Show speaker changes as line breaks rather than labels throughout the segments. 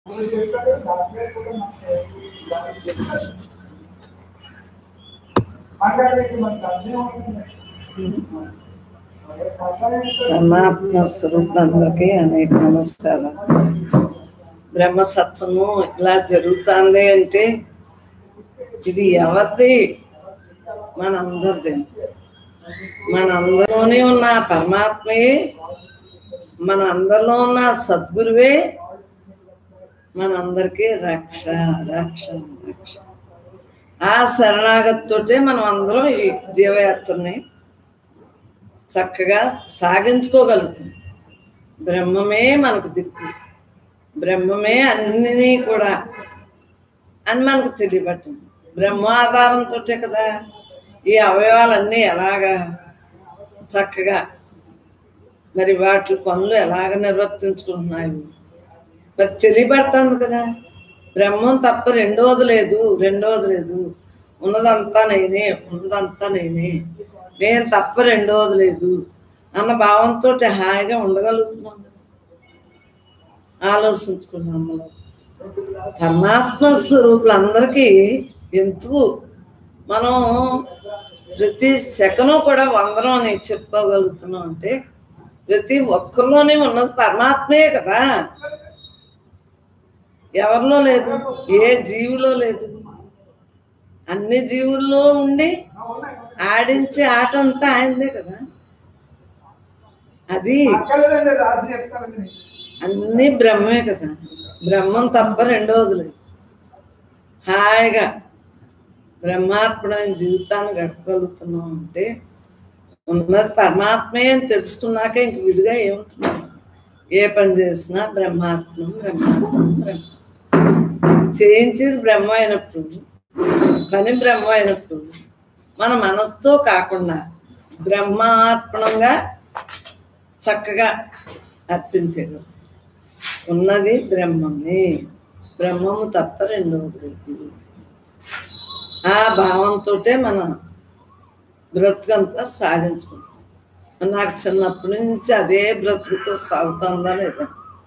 పరమాత్మ స్వరూపులందరికీ అనేక నమస్కారం బ్రహ్మ సత్సము ఇలా జరుగుతుంది అంటే ఇది ఎవరిది మనందరిది మన అందరిలోనే ఉన్న ఆ పరమాత్మయే మన అందరిలో ఉన్న ఆ సద్గురువే మనందరికీ రక్ష రక్ష రక్ష ఆ శరణాగతితోటే మనం అందరం ఈ జీవయాత్రని చక్కగా సాగించుకోగలుగుతాం బ్రహ్మమే మనకు దిక్కు బ్రహ్మమే అన్నీ కూడా అని మనకు తెలియబట్టింది బ్రహ్మ ఆధారంతో కదా ఈ అవయవాలన్నీ ఎలాగా చక్కగా మరి వాటి పనులు ఎలాగ నిర్వర్తించుకుంటున్నాయి మరి తెలియబడుతుంది కదా బ్రహ్మం తప్ప రెండోది లేదు రెండోది లేదు ఉన్నదంతా నేనే ఉన్నదంతా నేనే నేను తప్ప రెండోది లేదు అన్న భావంతో హాయిగా ఉండగలుగుతున్నాం కదా ఆలోచించుకున్నాం మనం పరమాత్మ స్వరూపులందరికీ ఎందుకు మనం ప్రతి సెకను కూడా వందనం అని చెప్పుకోగలుగుతున్నాం అంటే ప్రతి ఒక్కరిలోనే ఉన్నది పరమాత్మే కదా ఎవరిలో లేదు ఏ జీవిలో లేదు అన్ని జీవుల్లో ఉండి ఆడించే ఆట అంతా ఆయనదే కదా అది అన్ని బ్రహ్మే కదా బ్రహ్మం తప్ప రెండవది లేదు హాయిగా బ్రహ్మార్పణమైన జీవితాన్ని గడపగలుగుతున్నాం అంటే ఉన్నది పరమాత్మే అని తెలుసుకున్నాక ఇంక విడిగా ఏముంటుంది ఏ పని చేసినా బ్రహ్మాత్మం బ్రహ్మాత్మం బ్రహ్మ చేయించేది బ్రహ్మ అయినప్పుడు పని బ్రహ్మ అయినప్పుడు మన మనసుతో కాకుండా బ్రహ్మార్పణంగా చక్కగా అర్పించేది ఉన్నది బ్రహ్మమే బ్రహ్మము తప్ప రెండవది లేదు ఆ భావంతో మన బ్రతుకంతా సాగించుకుంటాం నాకు చిన్నప్పటి నుంచి అదే బ్రతుకుతో సాగుతుందా లేదా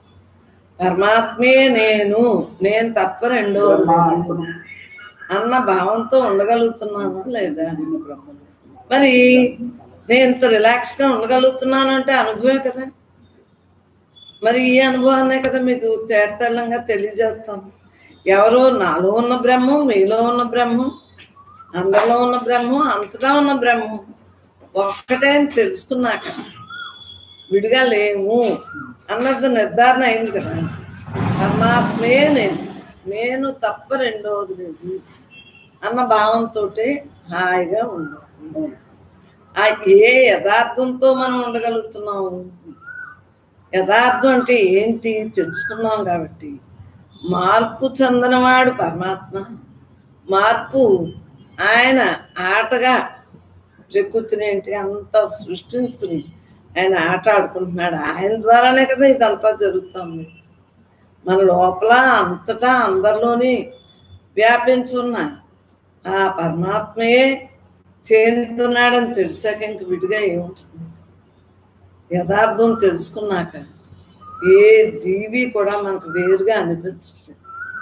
పరమాత్మే నేను నేను తప్ప రెండవది లేదు అన్న భావంతో ఉండగలుగుతున్నానా లేదా మరి నేను ఇంత రిలాక్స్గా ఉండగలుగుతున్నాను అంటే అనుభవమే కదా మరి ఈ అనుభవాన్నే కదా మీకు తేటతెల్లంగా తెలియజేస్తాను ఎవరో నాలో ఉన్న బ్రహ్మం మీలో ఉన్న బ్రహ్మం అందరిలో ఉన్న బ్రహ్మం అంతగా ఉన్న బ్రహ్మం ఒక్కటే అని తెలుసుకున్నాక విడిగా లేము అన్నది నిర్ధారణ అయింది కదా పరమాత్మే నేను నేను తప్ప రెండవది లేదు అన్న భావంతో హాయిగా ఉండాలి ఆ ఏ యథార్థంతో మనం ఉండగలుగుతున్నాము యథార్థం అంటే ఏంటి తెలుసుకున్నాం కాబట్టి మార్పు చెందనవాడు పరమాత్మ మార్పు ఆయన ఆటగా ప్రకృతిని ఏంటి అంతా సృష్టించుకుని ఆయన ఆట ఆడుకుంటున్నాడు ఆయన ద్వారానే కదా ఇదంతా జరుగుతుంది మన లోపల అంతటా అందరిలోని వ్యాపించున్న ఆ పరమాత్మయే చేరుతున్నాడని తెలిసాక ఇంక విడిగా ఏముంటుంది యథార్థం తెలుసుకున్నాక ఏ జీవి కూడా మనకు వేరుగా అనిపించట్లేదు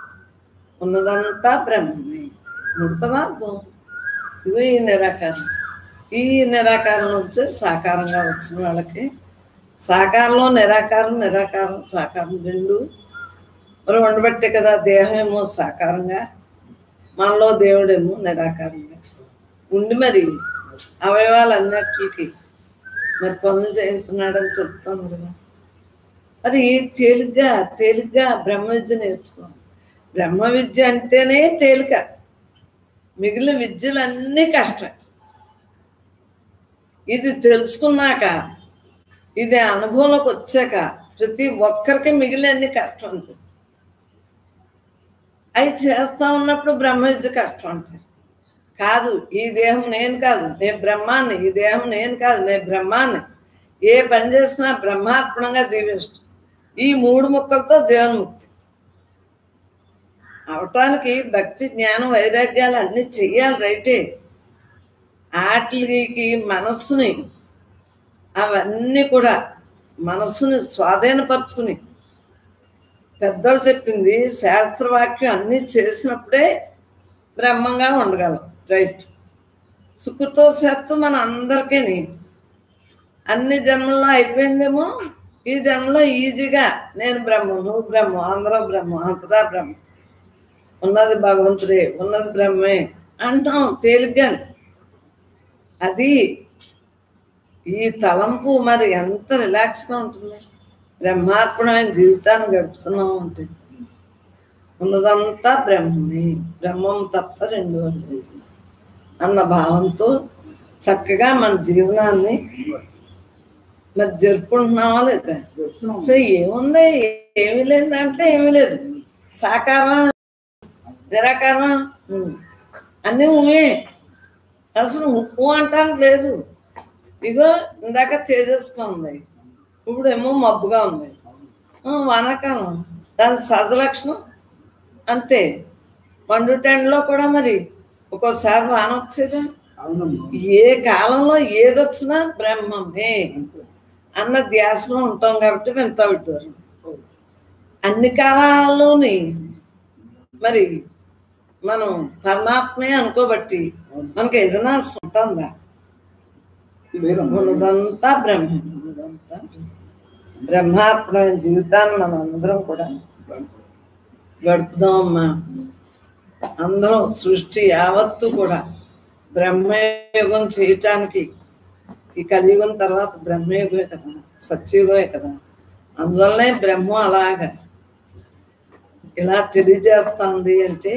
ఉన్నదంతా బ్రహ్మమే మూడు పదార్థం ఇవి ఈ నిరాకారం ఈ నిరాకారం వచ్చి సాకారంగా వచ్చిన వాళ్ళకి సాకారంలో నిరాకారం నిరాకారం సాకారం రెండు మరి ఉండబట్టే కదా దేహమేమో సాకారంగా మనలో దేవుడేమో నిరాకారంగా ఉండి మరి అవయవాలన్నిటికీ మరి పనులు చేస్తున్నాడని చెప్తాను కదా మరి తేలిగ్గా తేలిగ్గా బ్రహ్మ విద్య నేర్చుకోవాలి బ్రహ్మ విద్య అంటేనే తేలిక మిగిలిన విద్యలన్నీ కష్టం ఇది తెలుసుకున్నాక ఇది అనుభవంలోకి వచ్చాక ప్రతి ఒక్కరికి మిగిలిన కష్టం ఉంటుంది అవి చేస్తా ఉన్నప్పుడు బ్రహ్మ విద్య కష్టం అంటారు కాదు ఈ దేహం నేను కాదు నేను బ్రహ్మాన్ని ఈ దేహం నేను కాదు నేను బ్రహ్మాన్ని ఏ పని చేసినా బ్రహ్మార్పణంగా జీవిస్తు ఈ మూడు ముక్కలతో జీవన్ముక్తి అవటానికి భక్తి జ్ఞానం వైరాగ్యాలు అన్నీ చెయ్యాలి రైటే వాటికి మనస్సుని అవన్నీ కూడా మనస్సుని స్వాధీనపరుచుకుని పెద్దలు చెప్పింది శాస్త్రవాక్యం అన్నీ చేసినప్పుడే బ్రహ్మంగా ఉండగలం రైట్ సుఖతో సత్తు మన అందరికీ అన్ని జన్మల్లో అయిపోయిందేమో ఈ జన్మలో ఈజీగా నేను బ్రహ్మ నువ్వు బ్రహ్మ అందరూ బ్రహ్మ అంతటా బ్రహ్మ ఉన్నది భగవంతుడే ఉన్నది బ్రహ్మే అంటాం తేలిగ్గా అది ఈ తలంపు మరి ఎంత రిలాక్స్గా ఉంటుంది బ్రహ్మార్పణమైన జీవితాన్ని గడుపుతున్నాం అంటే ఉన్నదంతా బ్రహ్మమే బ్రహ్మం తప్ప రెండు లేదు అన్న భావంతో చక్కగా మన జీవనాన్ని మరి జరుపుకుంటున్నావా లేదా సో ఏముంది ఏమీ లేదు అంటే ఏమీ లేదు సాకారం నిరాకారం ఉమ్. అన్నీ ఊయే అసలు ఉప్పు అంటానికి లేదు ఇగో ఇందాక తేజస్గా ఉంది ఇప్పుడు ఏమో మబ్బుగా ఉంది ఆ, వానాకాలం దాని సహజ లక్షణం అంతే పండు టెండ్లో కూడా మరి ఒక్కోసారి వాన వచ్చేదా
అవునమ్మా
ఏ కాలంలో ఏదొచ్చినా బ్రహ్మమే అన్న ధ్యాసలో ఉంటాం కాబట్టి వింత విడ్డూరం అన్ని కాలాల్లోని మరి మనం పరమాత్మే అనుకోబట్టి మనకి ఏదైనా ఉంటుందా
లేదమ్మా
ఉన్నదంతా బ్రహ్మ ఉన్నదంతా బ్రహ్మాత్మైన జీవితాన్ని మనం అందరం కూడా గడుపుదాం అమ్మా అందరం సృష్టి యావత్తు కూడా బ్రహ్మయుగం చేయటానికి ఈ కలియుగం తర్వాత బ్రహ్మయుగమే కదా సత్యయుగమే కదా అందువల్లనే బ్రహ్మ అలాగా ఇలా తెలియజేస్తుంది అంటే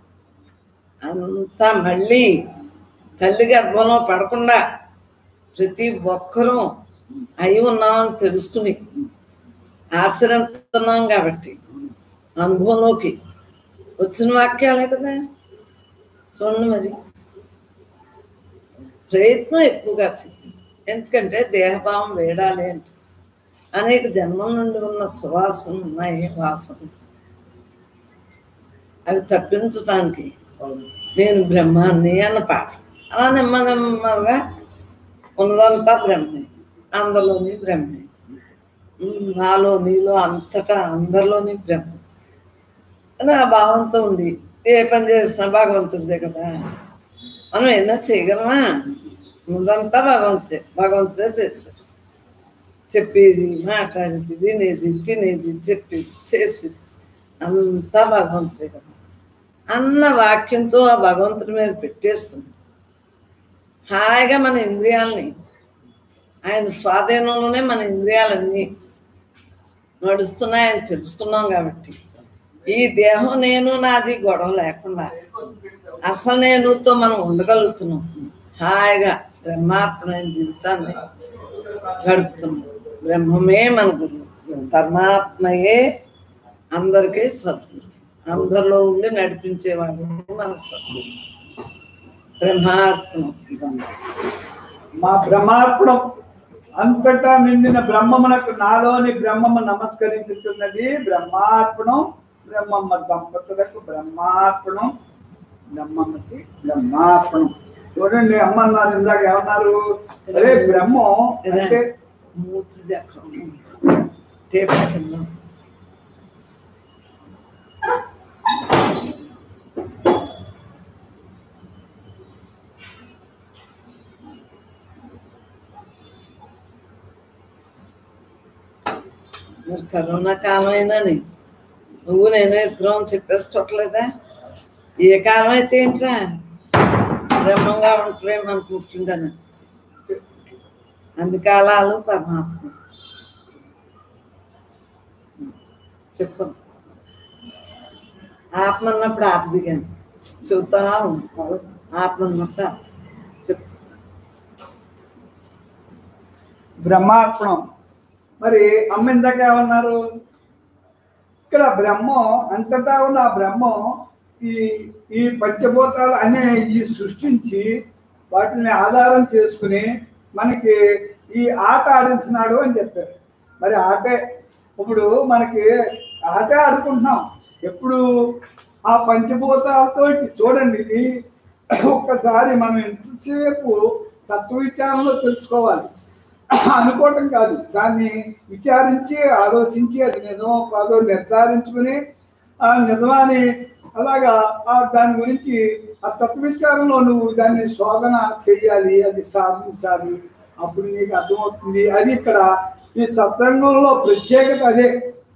అంతా మళ్ళీ తల్లి గర్భంలో పడకుండా ప్రతి ఒక్కరూ అయి ఉన్నామని తెలుసుకుని ఆచరిస్తున్నాం కాబట్టి అనుభవంలోకి వచ్చిన వాక్యాలే కదా చూడండి మరి ప్రయత్నం ఎక్కువగా చేయండి ఎందుకంటే దేహభావం వేడాలి అంటే అనేక జన్మల నుండి ఉన్న సువాసనలు ఉన్నాయి వాసనలు అవి తప్పించడానికి నేను బ్రహ్మాన్ని అన్న పాట అలా నెమ్మది నెమ్మదిగా ఉన్నదంతా బ్రహ్మే అందరిలోని బ్రహ్మే ఉమ్, నాలో నీలో అంతటా అందరిలోని బ్రహ్మ అని ఆ భావంతో ఉండి ఏ పని చేసినా భగవంతుడిదే కదా మనం ఎన్నో చేయగలమా ముందంతా భగవంతుడే భగవంతుడే చేశాడు చెప్పేది మాట్లాడేది వినేది తినేది చెప్పేది చేసేది అంతా భగవంతుడే కదా అన్న వాక్యంతో ఆ భగవంతుడి మీద పెట్టేసుకుంది హాయిగా మన ఇంద్రియాలని ఆయన స్వాధీనంలోనే మన ఇంద్రియాలన్నీ నడుస్తున్నాయని తెలుసుకున్నాం కాబట్టి ఈ దేహం నేను నాది గొడవ లేకుండా అసలు నేనుతో మనం ఉండగలుగుతున్నాం హాయిగా బ్రహ్మాత్మైన జీవితాన్ని గడుపుతున్నాం బ్రహ్మమే మన గురువు పరమాత్మయే అందరికీ సద్గురు అందరిలో ఉండి నడిపించేవాడు మన సద్గురు బ్రహ్మార్పణం
మా బ్రహ్మార్పణం అంతటా నిండిన బ్రహ్మమునకు నాలోని బ్రహ్మము నమస్కరించుతున్నది బ్రహ్మార్పణం బ్రహ్మమ్మ దంపతులకు బ్రహ్మార్పణం బ్రహ్మమ్మకి బ్రహ్మార్పణం చూడండి అమ్మ అన్నారు ఇందాక ఏమన్నారు అరే బ్రహ్మం అంటే
మూతి దగ్గర టేప్ కింద మరి కరోనా కాలం అయినాని నువ్వు నేను ఇద్దరం చెప్పేసుకోవట్లేదా ఏ కాలం అయితే ఏంట్రా బ్రహ్మంగా ఉంటువే మనకు ముఖ్యంగానే అన్ని కాలాలు పరమాత్మ చెప్పు ఆత్మ అన్నప్పుడు ఆప దిగాను చెబుతా ఉంటాను ఆత్మ అన్నప్పుడు ఆపు. చెప్పు
బ్రహ్మార్పణం మరి అమ్మ ఇందాక ఏమన్నారు ఇక్కడ బ్రహ్మం అంతటా ఉన్న ఆ బ్రహ్మం ఈ ఈ పంచభూతాలు అనే ఈ సృష్టించి వాటిని ఆధారం చేసుకుని మనకి ఈ ఆట ఆడుతున్నాడు అని చెప్పారు మరి ఆటే ఇప్పుడు మనకి ఆటే ఆడుకుంటున్నాం ఎప్పుడు ఆ పంచభూతాలతో చూడండి ఇది ఒక్కసారి మనం ఎంతసేపు తత్వ విచారంలో తెలుసుకోవాలి అనుకోవటం కాదు దాన్ని విచారించి ఆలోచించి అది నిజమో కాదో నిర్ధారించుకుని ఆ నిజమాని అలాగా ఆ దాని గురించి ఆ తత్వ విచారంలో నువ్వు దాన్ని శోధన చేయాలి అది సాధించాలి అప్పుడు నీకు అర్థమవుతుంది అది ఇక్కడ ఈ సత్రంగంలో ప్రత్యేకత అదే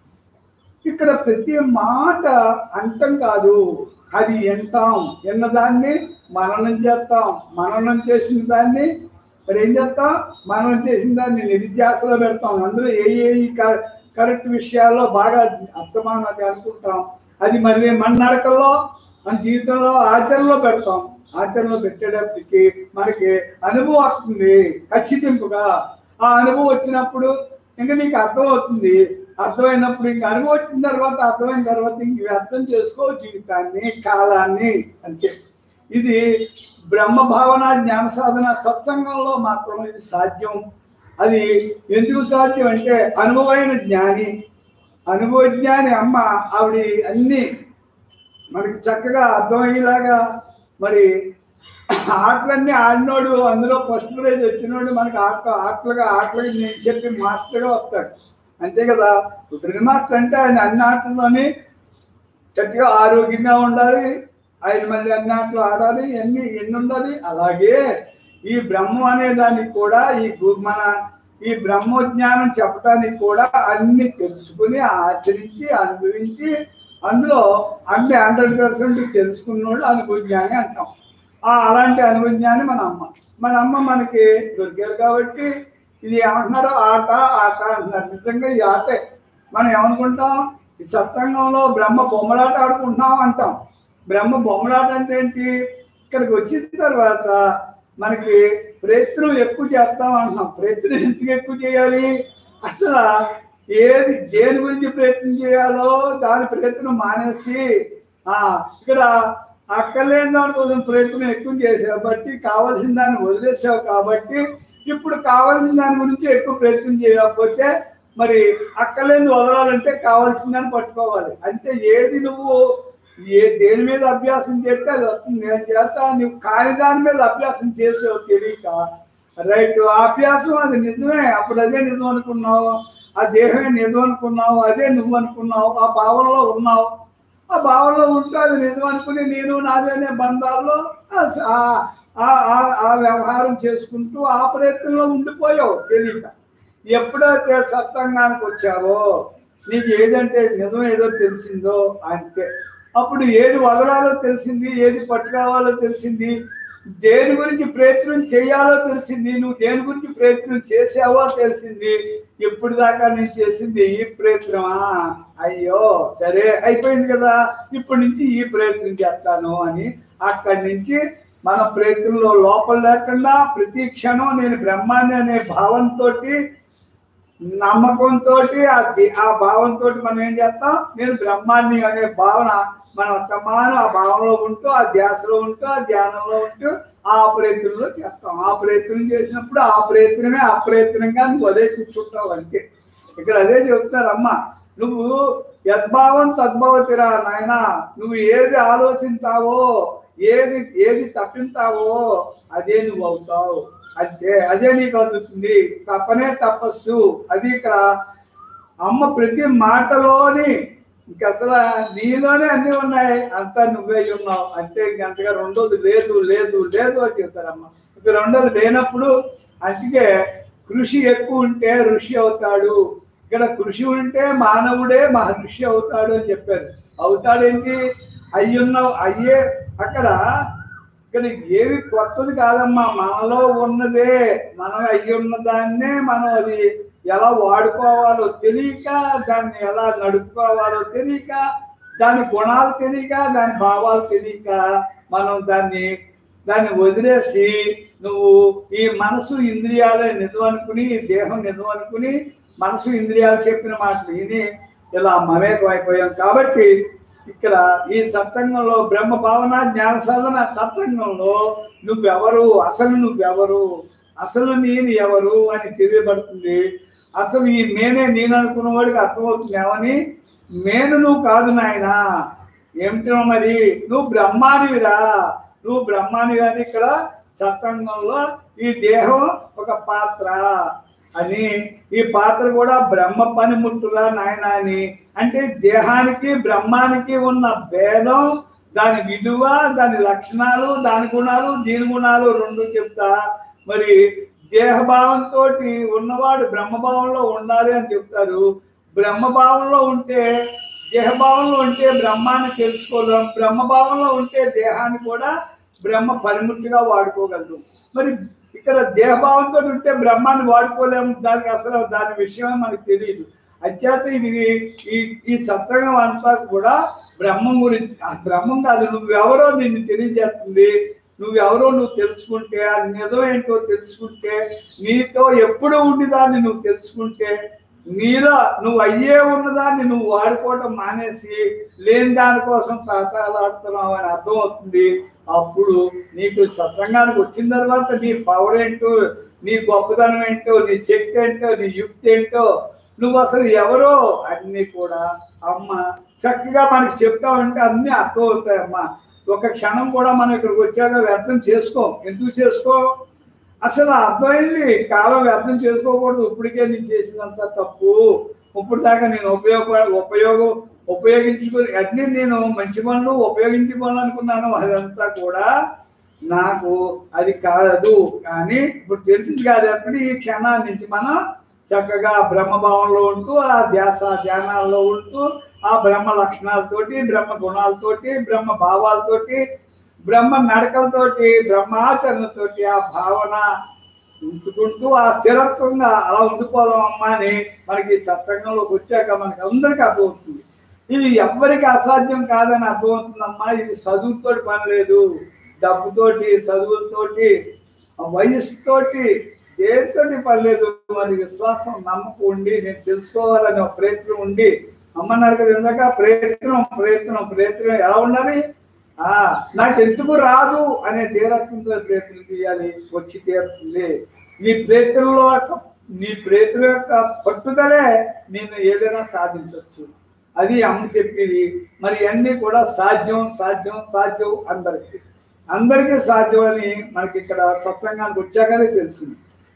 ఇక్కడ ప్రతి మాట అంతం కాదు అది వింటాం విన్నదాన్ని మననం చేస్తాం మననం చేసిన దాన్ని మరి ఏం చేస్తాం మననం చేసిన దాన్ని నిరుధ్యాసలో పెడతాం అందులో ఏ ఏ క- కరెక్ట్ విషయాల్లో బాగా అర్థమానది అనుకుంటాం అది మరి మన నడకల్లో మన జీవితంలో ఆచరణలో పెడతాం ఆచరణలో పెట్టేటప్పటికి మనకి అనుభవం వస్తుంది ఖచ్చితింపుగా ఆ అనుభవం వచ్చినప్పుడు ఇంకా నీకు అర్థం అవుతుంది అర్థమైనప్పుడు ఇంక అనుభవం వచ్చిన తర్వాత అర్థమైన తర్వాత ఇంక ఇవి అర్థం చేసుకో జీవితాన్ని కాలాన్ని అంతే ఇది బ్రహ్మ భావన జ్ఞాన సాధన సత్సంగంలో మాత్రం ఇది సాధ్యం అది ఎందుకు సాధ్యం అంటే అనుభవమైన జ్ఞాని అనుభవ జ్ఞాని అమ్మ ఆవిడ అన్ని మనకి చక్కగా అర్థమయ్యేలాగా మరి ఆటలన్నీ ఆడినోడు అందులో ఫస్ట్ ప్రైజ్ వచ్చినోడు మనకి ఆట ఆటలుగా ఆటలుగా నేను చెప్పి మాస్టర్గా వస్తాడు అంతే కదా డ్రిల్ మాస్టర్ అంటే ఆయన అన్ని ఆటల్లోని గట్టిగా ఆరోగ్యంగా ఉండాలి ఆయన మళ్ళీ అన్ని ఆటలు ఆడాలి ఎన్ని ఎన్ని ఉండాలి అలాగే ఈ బ్రహ్మం అనే దానికి కూడా ఈ గు- మన ఈ బ్రహ్మజ్ఞానం చెప్పడానికి కూడా అన్ని తెలుసుకుని ఆచరించి అనుభవించి అందులో అన్ని హండ్రెడ్ పర్సెంట్ తెలుసుకున్నోడు అనుభవజ్ఞాని అంటాం ఆ అలాంటి అనుభవజ్ఞాని మన అమ్మ మన అమ్మ మనకి దొరికారు కాబట్టి ఇది ఏమంటున్నారు ఆట ఆట అంటున్నారు నిజంగా ఈ ఆటే మనం ఏమనుకుంటాం ఈ సత్సంగంలో బ్రహ్మ బొమ్మలాట ఆడుకుంటున్నాం అంటాం బ్రహ్మ బొమ్మలాట అంటే ఏంటి ఇక్కడికి వచ్చిన తర్వాత మనకి ప్రయత్నం ఎక్కువ చేస్తాం అంటున్నాం ప్రయత్నం ఎందుకు ఎక్కువ చేయాలి అసలు ఏది దేని గురించి ప్రయత్నం చేయాలో దాని ప్రయత్నం మానేసి ఆ ఇక్కడ అక్కర్లేని దానికోసం ప్రయత్నం ఎక్కువ చేసావు బట్టి కావాల్సిన దాన్ని వదిలేసావు కాబట్టి ఇప్పుడు కావాల్సిన దాని గురించి ఎక్కువ ప్రయత్నం చేయకపోతే మరి అక్కర్లేని వదలాలంటే కావాల్సిన దాన్ని పట్టుకోవాలి అంటే ఏది నువ్వు ఏ దేని మీద అభ్యాసం చేస్తే అది వస్తుంది నేను చేస్తా నువ్వు కాని దాని మీద అభ్యాసం చేసావు తెలియక రైట్ ఆ అభ్యాసం అది నిజమే అప్పుడు అదే నిజం అనుకున్నావు ఆ దేహమే నిజం అనుకున్నావు అదే నువ్వు అనుకున్నావు ఆ భావనలో ఉన్నావు ఆ భావనలో ఉంటూ అది నిజం అనుకుని నేను నాదే అనే బంధాల్లో ఆ- ఆ- ఆ- ఆ- ఆ వ్యవహారం చేసుకుంటూ ఆ ప్రయత్నంలో ఉండిపోయావు తెలియక ఎప్పుడైతే సత్సంగానికి వచ్చావో నీకు ఏదంటే నిజం ఏదో తెలిసిందో అంతే అప్పుడు ఏది వదలాలో తెలిసింది ఏది పట్టుకోవాలో తెలిసింది దేని గురించి ప్రయత్నం చేయాలో తెలిసింది నువ్వు దేని గురించి ప్రయత్నం చేసావో తెలిసింది ఇప్పుడు దాకా నేను చేసింది ఈ ప్రయత్నమా అయ్యో సరే అయిపోయింది కదా ఇప్పటి నుంచి ఈ ప్రయత్నం చేస్తాను అని అక్కడి నుంచి మన ప్రయత్నంలో లోపల లేకుండా ప్రతి క్షణం నేను బ్రహ్మాన్ని అనే భావంతోటి నమ్మకంతో ఆ భావంతో మనం ఏం చేస్తాం నేను బ్రహ్మాన్ని అనే భావన మనం తమాను ఆ భావనలో ఉంటూ ఆ ధ్యాసలో ఉంటూ ఆ ధ్యానంలో ఉంటూ ఆ ప్రయత్నంలో చేస్తాం ఆ ప్రయత్నం చేసినప్పుడు ఆ ప్రయత్నమే అప్రయత్నంగా నువ్వు అదే కూర్చుంటావు అంతే ఇక్కడ అదే చెప్తున్నారు అమ్మ నువ్వు యద్భావం తద్భవతిరా నాయన నువ్వు ఏది ఆలోచించావో ఏది ఏది తప్పించావో అదే నువ్వు అవుతావు అంతే అదే నీకు అందుతుంది తప్పనే తపస్సు అది ఇక్కడ అమ్మ ప్రతి మాటలోని ఇంక అసలు నీలోనే అన్ని ఉన్నాయి అంతా నువ్వే ఉన్నావు అంతే ఇంక అంతగా రెండోది లేదు లేదు లేదు అని చెప్తారమ్మ ఇక రెండోది లేనప్పుడు అందుకే కృషి ఎక్కువ ఉంటే ఋషి అవుతాడు ఇక్కడ కృషి ఉంటే మానవుడే మహర్షి అవుతాడు అని చెప్పారు అవుతాడేంటి అయ్యున్నావు అయ్యే అక్కడ ఇక్కడ ఏవి కొత్తది కాదమ్మా మనలో ఉన్నదే మనం అయ్యి ఉన్న దాన్నే మనం అది ఎలా వాడుకోవాలో తెలియక దాన్ని ఎలా నడుపుకోవాలో తెలియక దాని గుణాలు తెలియక దాని భావాలు తెలియక మనం దాన్ని దాన్ని వదిలేసి నువ్వు ఈ మనసు ఇంద్రియాలే నిజం అనుకుని ఈ దేహం నిజం అనుకుని మనసు ఇంద్రియాలు చెప్పిన మాటలు విని ఇలా మమేకం అయిపోయాం కాబట్టి ఇక్కడ ఈ సత్సంగంలో బ్రహ్మ భావన జ్ఞాన సాధన సత్సంగంలో నువ్వెవరు అసలు నువ్వెవరు అసలు నేను ఎవరు అని తెలియబడుతుంది అసలు ఈ నేనే నేను అనుకున్న వాడికి అర్థమవుతుంది ఏమని నేను నువ్వు కాదు నాయన ఏమిటో మరి నువ్వు బ్రహ్మానివిరా నువ్వు బ్రహ్మానివి అని ఇక్కడ సత్సంగంలో ఈ దేహం ఒక పాత్ర అని ఈ పాత్ర కూడా బ్రహ్మ పనిముట్టులా నాయన అని అంటే దేహానికి బ్రహ్మానికి ఉన్న భేదం దాని విలువ దాని లక్షణాలు దాని గుణాలు దీని గుణాలు రెండు చెప్తా మరి దేహభావంతో ఉన్నవాడు బ్రహ్మభావంలో ఉండాలి అని చెప్తారు బ్రహ్మభావంలో ఉంటే దేహభావంలో ఉంటే బ్రహ్మాన్ని తెలుసుకోలేం బ్రహ్మభావంలో ఉంటే దేహాన్ని కూడా బ్రహ్మ పనిముట్టుగా వాడుకోగలరు మరి ఇక్కడ దేహభావంతో ఉంటే బ్రహ్మాన్ని వాడుకోలేము దానికి అసలు దాని విషయం మనకు తెలియదు అత్యాత ఇది ఈ ఈ సత్రంగం అంతా కూడా బ్రహ్మం గురించి ఆ బ్రహ్మం కాదు నువ్వెవరో నిన్ను తెలియజేస్తుంది నువ్వెవరో నువ్వు తెలుసుకుంటే అది నిజం ఏంటో తెలుసుకుంటే నీతో ఎప్పుడు ఉండిదాన్ని నువ్వు తెలుసుకుంటే నీలో నువ్వు అయ్యే ఉన్నదాన్ని నువ్వు వాడుకోవటం మానేసి లేని దానికోసం తాతాలాడుతున్నావు అని అర్థం అవుతుంది అప్పుడు నీకు సత్రంగానికి వచ్చిన తర్వాత నీ పవర్ ఏంటో నీ గొప్పతనం ఏంటో నీ శక్తి ఏంటో నీ యుక్తి ఏంటో నువ్వు అసలు ఎవరో అన్నీ కూడా అమ్మ చక్కగా మనకి చెప్తా ఉంటే అన్నీ అర్థం అవుతాయి అమ్మ ఒక క్షణం కూడా మనం ఇక్కడికి వచ్చాక వ్యర్థం చేసుకో ఎందుకు చేసుకో అసలు అర్థమైంది కాలం వ్యర్థం చేసుకోకూడదు ఇప్పటికే నేను చేసినంత తప్పు ఇప్పుడు దాకా నేను ఉపయోగ ఉపయోగం ఉపయోగించుకుని అన్ని నేను మంచి పనులు ఉపయోగించుకోవాలనుకున్నాను అదంతా కూడా నాకు అది కాదు కానీ ఇప్పుడు తెలిసింది కాదు అప్పుడు ఈ క్షణాన్ని నుంచి మనం చక్కగా బ్రహ్మభావంలో ఉంటూ ఆ ధ్యాస ధ్యానాల్లో ఉంటూ ఆ బ్రహ్మ లక్షణాలతోటి బ్రహ్మ గుణాలతోటి బ్రహ్మ భావాలతోటి బ్రహ్మ నడకలతోటి బ్రహ్మాచరణతోటి ఆ భావన ఉంచుకుంటూ ఆ స్థిరత్వంగా అలా ఉండిపోదాం అమ్మా అని మనకి ఈ సత్సంగంలోకి వచ్చాక మనకి అందరికీ అర్థమవుతుంది ఇది ఎవ్వరికి అసాధ్యం కాదని అర్థమవుతుందమ్మా ఇది చదువుతో పని లేదు డబ్బుతోటి చదువులతోటి ఆ వయస్సుతోటి దేనితోటి పని లేదు మరి విశ్వాసం నమ్మకం ఉండి నేను తెలుసుకోవాలనే ఒక ప్రయత్నం ఉండి అమ్మన్నారు కదా ఇందాక ప్రయత్నం ప్రయత్నం ప్రయత్నం ఎలా ఉండాలి ఆ నాకు ఎందుకు రాదు అనే తీరత్వంతో ప్రయత్నం చేయాలి వచ్చి తీరుతుంది నీ ప్రయత్నంలో యొక్క- నీ ప్రయత్నం యొక్క పట్టుదలే నేను ఏదైనా సాధించవచ్చు అది అమ్మ చెప్పేది మరి అన్నీ కూడా సాధ్యం సాధ్యం సాధ్యం అందరికీ అందరికీ సాధ్యం అని మనకి ఇక్కడ సత్సంగానికి వచ్చాకనే తెలిసింది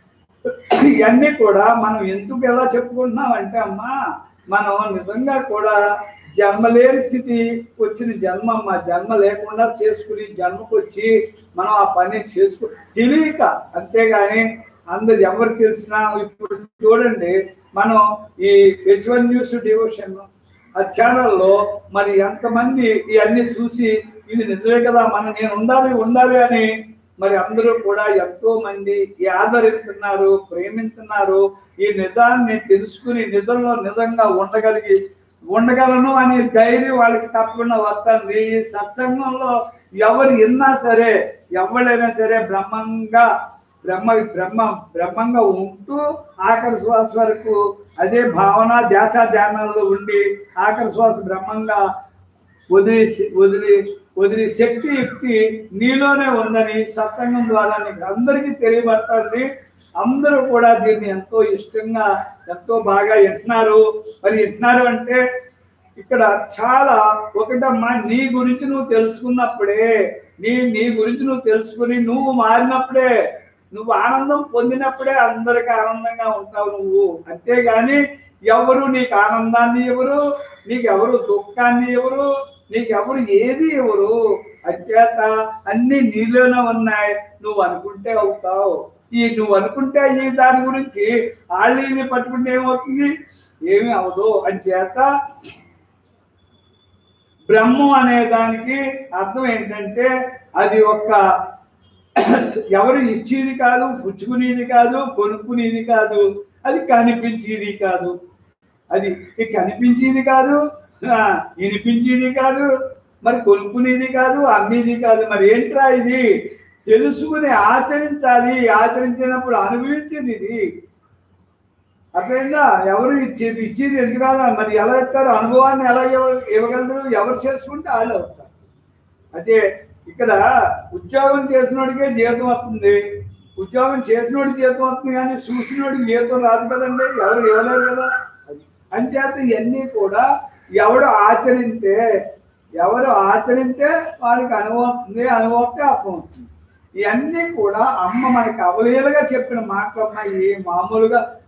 ఇవన్నీ కూడా మనం ఎందుకు ఎలా చెప్పుకుంటున్నాం అంటే అమ్మా మనం నిజంగా కూడా జన్మ లేని స్థితి వచ్చిన జన్మ అమ్మ జన్మ లేకుండా చేసుకుని జన్మకు వచ్చి మనం ఆ పని చేసుకు తెలియక అంతేగాని అందరు ఎవరు తెలిసినా ఇప్పుడు చూడండి మనం ఈ హెచ్ వన్ న్యూస్ డివోషన్ ఆ ఛానల్లో మరి ఎంతమంది ఇవన్నీ చూసి ఇది నిజమే కదా మనం నేను ఉండాలి ఉండాలి అని మరి అందరూ కూడా ఎంతో మంది ఈ ఆదరిస్తున్నారు ప్రేమిస్తున్నారు ఈ నిజాన్ని తెలుసుకుని నిజంలో నిజంగా ఉండగలిగి ఉండగలను అనే ధైర్యం వాళ్ళకి తప్పకుండా వస్తుంది ఈ సత్సంగంలో ఎవరు విన్నా సరే ఎవరైనా సరే బ్రహ్మంగా బ్రహ్మ బ్రహ్మ బ్రహ్మంగా ఉంటూ ఆఖరి శ్వాస వరకు అదే భావన ధ్యాస ధ్యానాల్లో ఉండి ఆఖరి శ్వాస బ్రహ్మంగా వదిలి వదిలి వదిలి శక్తి యుక్తి నీలోనే ఉందని సత్సంగం ద్వారా నీకు అందరికీ తెలియబడుతుంది అందరూ కూడా దీన్ని ఎంతో ఇష్టంగా ఎంతో బాగా వింటున్నారు మరి వింటున్నారు అంటే ఇక్కడ చాలా ఒకటమ్మా నీ గురించి నువ్వు తెలుసుకున్నప్పుడే నీ నీ గురించి నువ్వు తెలుసుకుని నువ్వు మారినప్పుడే నువ్వు ఆనందం పొందినప్పుడే అందరికి ఆనందంగా ఉంటావు నువ్వు అంతేగాని ఎవరు నీకు ఆనందాన్ని ఎవరు నీకు ఎవరు దుఃఖాన్ని ఎవరు నీకు ఎవరు ఏది ఎవరు అత్యేత అన్ని నీలోనే ఉన్నాయి నువ్వు అనుకుంటే అవుతావు ఈ నువ్వు అనుకుంటే ఈ దాని గురించి వాళ్ళని పట్టుకుంటే ఏమవుతుంది ఏమీ అవదు అని చేత బ్రహ్మం అనే దానికి అర్థం ఏంటంటే అది ఒక ఎవరు ఇచ్చేది కాదు పుచ్చుకునేది కాదు కొనుక్కునేది కాదు అది కనిపించేది కాదు అది ఇది కనిపించేది కాదు ఆ, వినిపించేది కాదు మరి కొనుక్కునేది కాదు అమ్మేది కాదు మరి ఏంట్రా ఇది తెలుసుకుని ఆచరించాలి ఆచరించినప్పుడు అనుభవించేది ఇది అర్థమైందా ఎవరు ఇచ్చేది ఇచ్చేది ఎందుకు కాదు మరి ఎలా ఇస్తారు అనుభవాన్ని ఎలా ఇవ్వ- ఇవ్వగలరు ఎవరు చేసుకుంటే వాళ్ళు అవుతారు అదే ఇక్కడ ఉద్యోగం చేసినోడికే జీతం వస్తుంది ఉద్యోగం చేసినోడికి జీతం వస్తుంది కానీ చూసినోడికి జీతం రాదు కదండి ఎవరు ఇవ్వలేరు కదా అది అంచేత ఇవన్నీ కూడా ఎవడు ఆచరిస్తే ఎవరు ఆచరిస్తే వాడికి అనుభవం వస్తుంది అనుభవతే అర్థం అవుతుంది ఇవన్నీ కూడా అమ్మ మనకి అవలీలుగా చెప్పిన మాటలమ్మా ఈ మామూలుగా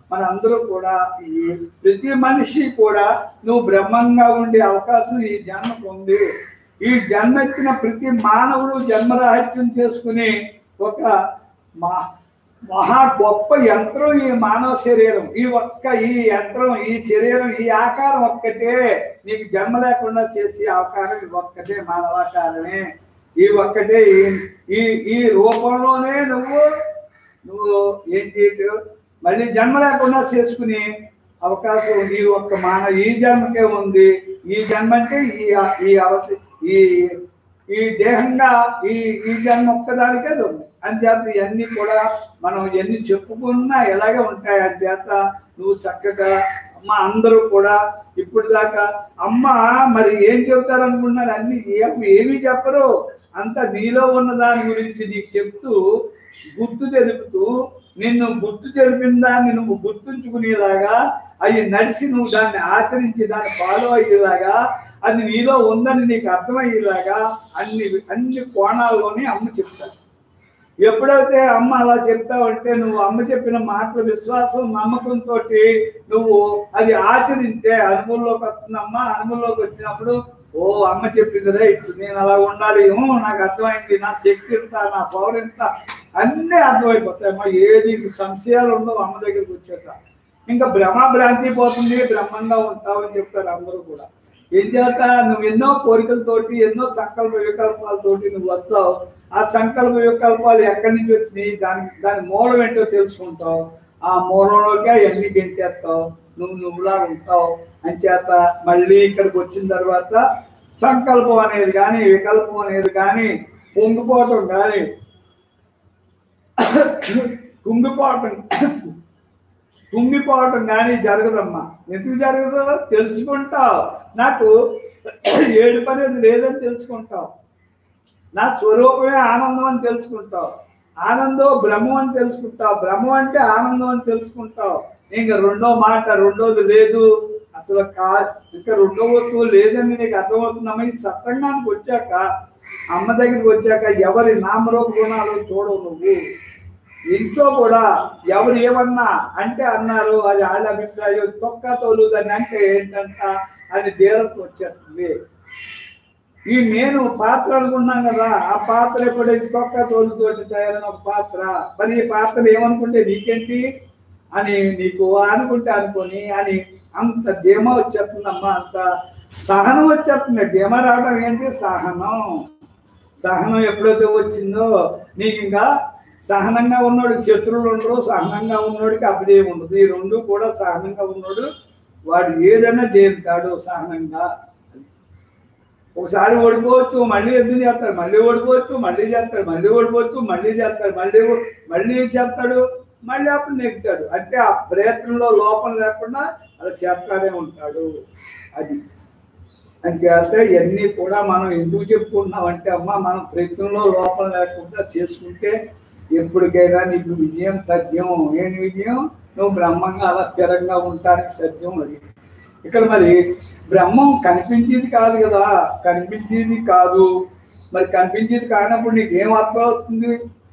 మన అందరూ కూడా ఈ ప్రతి మనిషి కూడా నువ్వు బ్రహ్మంగా ఉండే అవకాశం ఈ జన్మకు ఉంది ఈ జన్మ ఎత్తిన ప్రతి మానవుడు జన్మరాహిత్యం చేసుకుని ఒక మా మహా గొప్ప యంత్రం ఈ మానవ శరీరం ఈ ఒక్క ఈ యంత్రం ఈ శరీరం ఈ ఆకారం ఒక్కటే నీకు జన్మ లేకుండా చేసే ఆకారం ఇది ఒక్కటే మానవాకారమే ఈ ఒక్కటే ఈ- ఈ ఈ రూపంలోనే నువ్వు నువ్వు ఏం చేయటం మళ్ళీ జన్మ లేకుండా చేసుకునే అవకాశం ఉంది ఈ ఒక్క మానవ ఈ జన్మకే ఉంది ఈ జన్మ అంటే ఈ ఈ అవతి ఈ ఈ దేహంగా ఈ ఈ జన్మ ఒక్కదానికే అది ఉంది అంచేత ఇవన్నీ కూడా మనం ఎన్ని చెప్పుకున్నా ఎలాగే ఉంటాయి అంచేత నువ్వు చక్కగా అమ్మ అందరూ కూడా ఇప్పుడు దాకా అమ్మ మరి ఏం చెప్తారు అనుకుంటున్నారు అన్ని ఏం ఏమీ చెప్పరు అంత నీలో ఉన్న దాని గురించి నీకు చెప్తూ గుర్తు తెలుపుతూ నిన్ను గుర్తు తెలిపిన దాన్ని నువ్వు గుర్తుంచుకునేలాగా అవి నడిచి నువ్వు దాన్ని ఆచరించి దాన్ని ఫాలో అయ్యేలాగా అది నీలో ఉందని నీకు అర్థమయ్యేలాగా అన్ని అన్ని కోణాల్లోనే అమ్మ చెప్తారు ఎప్పుడైతే అమ్మ అలా చెప్తావంటే నువ్వు అమ్మ చెప్పిన మాటల విశ్వాసం నమ్మకంతో నువ్వు అది ఆచరిస్తే అనుభవంలోకి వస్తుందమ్మా అనుభవంలోకి వచ్చినప్పుడు ఓ అమ్మ చెప్పిందిరే ఇప్పుడు నేను అలా ఉండాలి ఊ, నాకు అర్థమైంది నా శక్తి ఎంత నా పవర్ ఎంత అన్నీ అర్థమైపోతాయి అమ్మా ఏది ఇంక సంశయాలు ఉండవు అమ్మ దగ్గరికి వచ్చాక ఇంకా భ్రమ భ్రాంతి పోతుంది బ్రహ్మంగా ఉంటావు అని చెప్తారు అందరూ కూడా ఏం చేత నువ్వు ఎన్నో కోరికలతోటి ఎన్నో సంకల్ప వికల్పాలతోటి నువ్వు వస్తావు ఆ సంకల్ప వికల్పాలు ఎక్కడి నుంచి వచ్చినాయి దాని దాని మూలం ఏంటో తెలుసుకుంటావు ఆ మూలంలోకి అవన్నీ గెంటేస్తావు నువ్వు నువ్వులా ఉంటావు అని చేత మళ్ళీ ఇక్కడికి వచ్చిన తర్వాత సంకల్పం అనేది కానీ వికల్పం అనేది కానీ పొంగిపోవటం కానీ కుంగిపోవటం కుంగిపోవటం కానీ జరగదమ్మా ఎందుకు జరగదు తెలుసుకుంటావు నాకు ఏడు పనేది లేదని తెలుసుకుంటావు నా స్వరూపమే ఆనందం అని తెలుసుకుంటావు ఆనందం బ్రహ్మం అని తెలుసుకుంటావు బ్రహ్మం అంటే ఆనందం అని తెలుసుకుంటావు ఇంకా రెండో మాట రెండోది లేదు అసలు కా ఇంకా రెండో వస్తువు లేదని నీకు అర్థమవుతుందమ్మా ఈ సత్సంగానికి వచ్చాక అమ్మ దగ్గరికి వచ్చాక ఎవరి నామరూప గుణాలు చూడవు నువ్వు ఇంట్లో కూడా ఎవరు ఏమన్నా అంటే అన్నారు అది వాళ్ళ అభిప్రాయం తొక్క తోలుదని అంటే ఏంటంట అది దేవతకు వచ్చేస్తుంది ఈ నేను పాత్ర అనుకున్నాం కదా ఆ పాత్ర ఎప్పుడైతే తొక్క తోలుతోటి తయారైన ఒక పాత్ర మరి ఈ పాత్ర ఏమనుకుంటే నీకేంటి అని నీకు అనుకుంటే అనుకొని అని అంత ధీమ వచ్చేస్తుందమ్మా అంత సహనం వచ్చేస్తుంది ధీమ రావడం ఏంటి సహనం సహనం ఎప్పుడైతే వచ్చిందో నీకు ఇంకా సహనంగా ఉన్నోడికి శత్రువులు ఉండరు సహనంగా ఉన్నోడికి అభినయం ఉండదు ఈ రెండు కూడా సహనంగా ఉన్నోడు వాడు ఏదైనా చేస్తాడు సహనంగా ఒకసారి ఓడిపోవచ్చు మళ్ళీ ఎందుకు చేస్తాడు మళ్ళీ ఓడిపోవచ్చు మళ్ళీ చేస్తాడు మళ్ళీ ఓడిపోవచ్చు మళ్ళీ చేస్తాడు మళ్ళీ ఓ- మళ్ళీ చేస్తాడు మళ్ళీ అప్పుడు నెగ్గుతాడు అంటే ఆ ప్రయత్నంలో లోపం లేకుండా అలా చేస్తానే ఉంటాడు అది అని చేస్తే ఇవన్నీ కూడా మనం ఎందుకు చెప్పుకుంటున్నాం అంటే అమ్మ మనం ప్రయత్నంలో లోపం లేకుండా చేసుకుంటే ఎప్పటికైనా నీకు విజయం సత్యం ఏంటి విజయం నువ్వు బ్రహ్మంగా అలా స్థిరంగా ఉండటానికి సత్యం అది ఇక్కడ మరి బ్రహ్మం కనిపించేది కాదు కదా కనిపించేది కాదు మరి కనిపించేది కానప్పుడు నీకు ఏం అర్థం అవుతుంది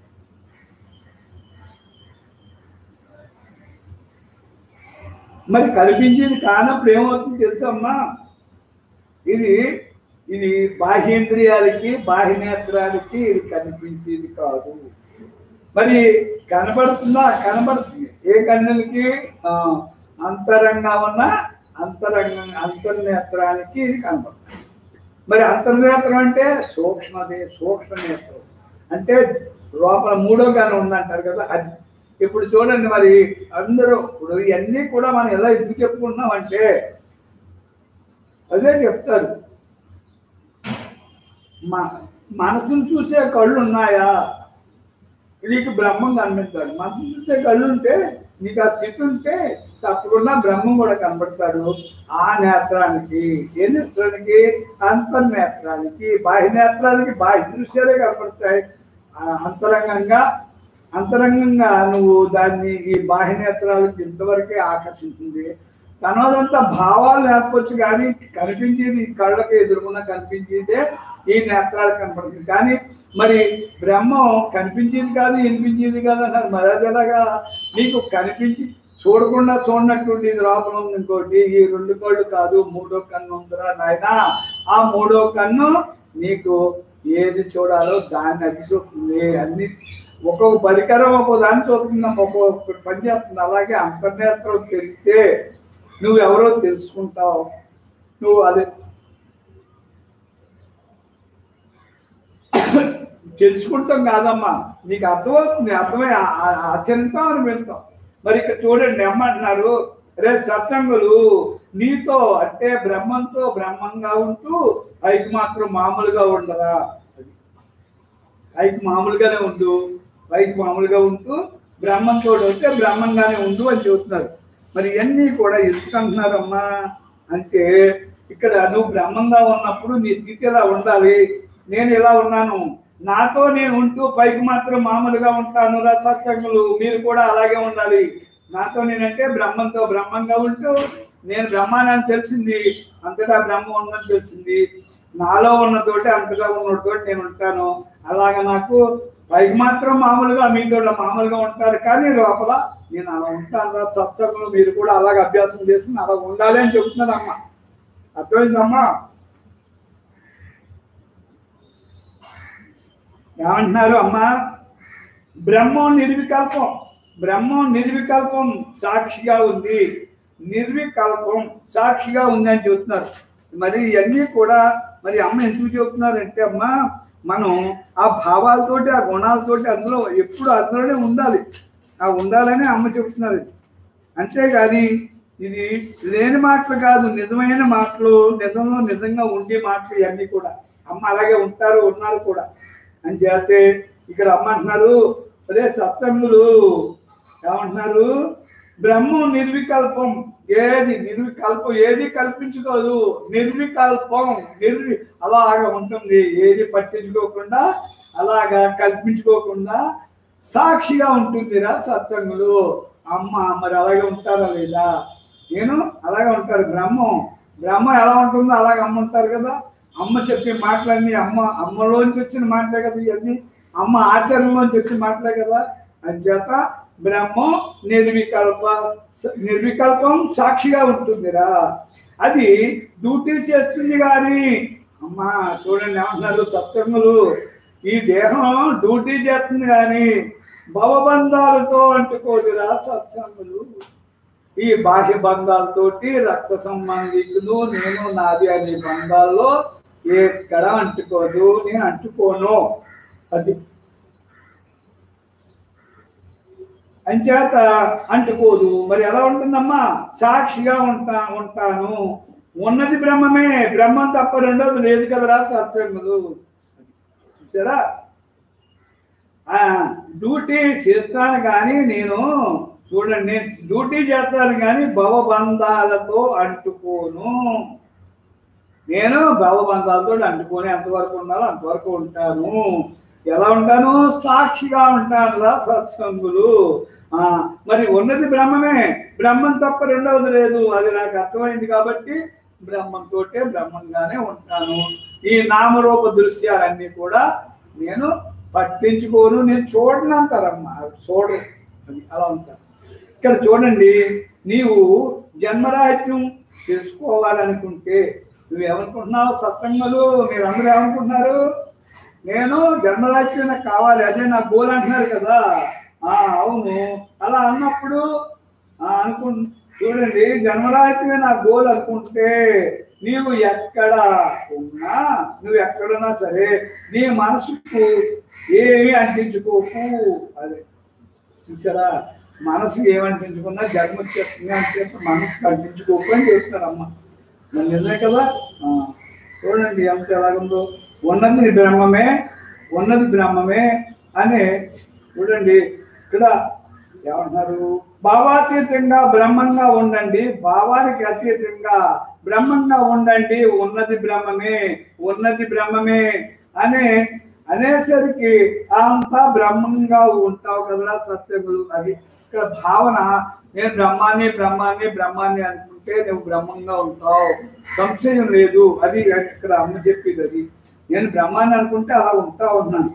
మరి కనిపించేది కానప్పుడు ఏమవుతుంది తెలుసమ్మా ఇది ఇది బాహ్యేంద్రియాలకి బాహ్య నేత్రాలకి ఇది కనిపించేది కాదు మరి కనబడుతుందా కనబడుతుంది ఏ కన్నులకి ఆ, అంతరంగా ఉన్న అంతరంగ అంతర్నేత్రానికి ఇది కనబడుతుంది మరి అంతర్నేత్రం అంటే సూక్ష్మది సూక్ష్మ నేత్రం అంటే లోపల మూడో గానం ఉందంటారు కదా అది ఇప్పుడు చూడండి మరి అందరూ ఇప్పుడు ఇవన్నీ కూడా మనం ఎలా ఎందుకు చెప్పుకుంటున్నాం అంటే అదే చెప్తారు మా మనసును చూసే కళ్ళు ఉన్నాయా నీకు బ్రహ్మం కనిపిస్తాడు మనసు చూసే కళ్ళు ఉంటే నీకు ఆ స్థితి ఉంటే తప్పకుండా బ్రహ్మం కూడా కనబడతాడు ఆ నేత్రానికి ఏ నేత్రానికి అంతర్నేత్రానికి బాహ్య నేత్రానికి బాహ్య దృశ్యాలే కనబడతాయి ఆ అంతరంగంగా అంతరంగంగా నువ్వు దాన్ని ఈ బాహ్య నేత్రాలకు ఇంతవరకే ఆకర్షించింది తనదంతా భావాలు నేర్పొచ్చు కానీ కనిపించేది కళ్ళకి ఎదురుకున్న కనిపించేదే ఈ నేత్రాలకు కనపడుతుంది కానీ మరి బ్రహ్మం కనిపించేది కాదు వినిపించేది కాదు అన్నారు మరి అది ఎలాగా నీకు కనిపించి చూడకుండా చూడనటువంటి ఇది లోపల ఉంది ఇంకోటి ఈ రెండు కళ్ళు కాదు మూడో కన్ను ఉందిరా నాయన ఆ మూడో కన్ను నీకు ఏది చూడాలో దాన్ని అది చూస్తుంది అన్ని ఒక్కొక్క పరికరం ఒక్కొక్క దాన్ని చూస్తున్నాం ఒక్కొక్క పని చేస్తుంది అలాగే అంతర్నేత్రం తెలిస్తే నువ్వు ఎవరో తెలుసుకుంటావు నువ్వు అది తెలుసుకుంటాం కాదమ్మా నీకు అర్థమవుతుంది అర్థమై ఆ- ఆ- ఆచరిస్తాం అని వెళ్తాం మరి ఇక్కడ చూడండి ఏమంటున్నారు రే సత్సంగులు నీతో అంటే బ్రహ్మంతో బ్రహ్మంగా ఉంటూ పైకి మాత్రం మామూలుగా ఉండరా అది. పైకి మామూలుగానే ఉండు పైకి మామూలుగా ఉంటూ బ్రహ్మంతో ఉంటే బ్రహ్మంగానే ఉండు అని చెబుతున్నారు మరి ఇవన్నీ కూడా ఎందుకు అంటున్నారమ్మా అంటే ఇక్కడ నువ్వు బ్రహ్మంగా ఉన్నప్పుడు నీ స్థితి ఎలా ఉండాలి నేను ఎలా ఉన్నాను నాతో నేను ఉంటూ పైకి మాత్రం మామూలుగా ఉంటాను రా సత్సంగులు మీరు కూడా అలాగే ఉండాలి నాతో నేనంటే బ్రహ్మంతో బ్రహ్మంగా ఉంటూ నేను బ్రహ్మానని తెలిసింది అంతటా బ్రహ్మ ఉందని తెలిసింది నాలో ఉన్న తోటి అంతటా ఉన్నతోటి నేను ఉంటాను అలాగ నాకు పైకి మాత్రం మామూలుగా మీతో మామూలుగా ఉంటారు కానీ లోపల నేను అలా ఉంటాను రా సత్సంగులు మీరు కూడా అలాగ అభ్యాసం చేసుకుని అలా ఉండాలి అని చెప్తున్నాను అమ్మ అర్థమైందమ్మా ఏమంటున్నారు అమ్మా బ్రహ్మం నిర్వికల్పం బ్రహ్మం నిర్వికల్పం సాక్షిగా ఉంది నిర్వికల్పం సాక్షిగా ఉంది అని చెబుతున్నారు మరి ఇవన్నీ కూడా మరి అమ్మ ఎందుకు చెబుతున్నారంటే అమ్మ మనం ఆ భావాలతోటి ఆ గుణాలతోటి అందులో ఎప్పుడు అందులోనే ఉండాలి ఆ ఉండాలని అమ్మ చెబుతున్నారు అంతేగాని ఇది లేని మాటలు కాదు నిజమైన మాటలు నిజంలో నిజంగా ఉండే మాటలు ఇవన్నీ కూడా అమ్మ అలాగే ఉంటారు ఉన్నారు కూడా అని చేస్తే ఇక్కడ అమ్మ అంటున్నారు అదే సత్సంగులు ఏమంటున్నారు బ్రహ్మం నిర్వికల్పం ఏది నిర్వికల్పం ఏది కల్పించుకోదు నిర్వికల్పం నిర్వి అలాగా ఉంటుంది ఏది పట్టించుకోకుండా అలాగా కల్పించుకోకుండా సాక్షిగా ఉంటుందిరా సత్సంగులు అమ్మ మరి అలాగే ఉంటారా లేదా నేను అలాగే ఉంటారు బ్రహ్మం బ్రహ్మ ఎలా ఉంటుందో అలాగే అమ్మ ఉంటారు కదా అమ్మ చెప్పే మాటలన్నీ అమ్మ అమ్మలోంచి వచ్చిన మాటలే కదా ఇవన్నీ అమ్మ ఆచరణలోంచి వచ్చిన మాటలే కదా అంచేత బ్రహ్మం నిర్వికల్ప నిర్వికల్పం సాక్షిగా ఉంటుందిరా అది డ్యూటీ చేస్తుంది కానీ అమ్మ చూడండి ఏమంటున్నారు సత్సంగులు ఈ దేహం డ్యూటీ చేస్తుంది కానీ భవబంధాలతో అంటుకోదురా సత్సంగులు ఈ బాహ్య బంధాలతోటి రక్త సంబంధికులు నేను నాది అనే బంధాల్లో ఎక్కడ అంటుకోదు నేను అంటుకోను అది అంచేత అంటుకోదు మరి ఎలా ఉంటుందమ్మా సాక్షిగా ఉంటా ఉంటాను ఉన్నది బ్రహ్మమే బ్రహ్మం తప్ప రెండోది లేదు కదరా సత్సంగులు చూసారా ఆ, డ్యూటీ చేస్తాను కానీ నేను చూడండి నేను డ్యూటీ చేస్తాను కానీ భవబంధాలతో అంటుకోను నేను భవబంధాలతో అంటుకొని ఎంతవరకు ఉండాలో అంతవరకు ఉంటాను ఎలా ఉంటాను సాక్షిగా ఉంటాను రా సత్సంగులు ఆ, మరి ఉన్నది బ్రహ్మమే బ్రహ్మం తప్ప రెండవది లేదు అది నాకు అర్థమైంది కాబట్టి బ్రహ్మంతోటే బ్రహ్మంగానే ఉంటాను ఈ నామరూప దృశ్యాలన్నీ కూడా నేను పట్టించుకోను నేను చూడను అంటారమ్మా చూడు అది అలా ఉంటారు ఇక్కడ చూడండి నీవు జన్మరాహిత్యం చేసుకోవాలనుకుంటే నువ్వు ఏమనుకుంటున్నావు సత్సంగలు మీరు అందరూ ఏమనుకుంటున్నారు నేను జన్మరాహిత్యం నాకు కావాలి అదే నా గోల్ అంటున్నారు కదా ఆ అవును అలా అన్నప్పుడు ఆ, అనుకు చూడండి జన్మరాహిత్యమే నా గోల్ అనుకుంటే నీవు ఎక్కడ ఉన్నా నువ్వు ఎక్కడున్నా సరే నీ మనసుకు ఏమీ అంటించుకోకు అదే చూసారా మనసుకి ఏమంటించుకున్నా జన్మ చెప్తుంది అని చెప్పి మనసుకు అంటించుకోకు అని చెప్తారమ్మ మరి నిజమే కదా ఆ, చూడండి ఎంత ఎలాగుందో ఉన్నది బ్రహ్మమే ఉన్నది బ్రహ్మమే అని చూడండి ఇక్కడ ఏమంటున్నారు భావాతీతంగా బ్రహ్మంగా ఉండండి భావానికి అతీతంగా బ్రహ్మంగా ఉండండి ఉన్నది బ్రహ్మమే ఉన్నది బ్రహ్మమే అనే అనేసరికి అంతా బ్రహ్మంగా ఉంటావు కదరా సత్యములు అది ఇక్కడ భావన నేను బ్రహ్మాన్ని బ్రహ్మాన్ని బ్రహ్మాన్ని అనుకుంటే నువ్వు బ్రహ్మంగా ఉంటావు సంశయం లేదు అది ఇక్కడ అమ్మ చెప్పింది అది నేను బ్రహ్మాన్ని అనుకుంటే అలా ఉంటా ఉన్నాను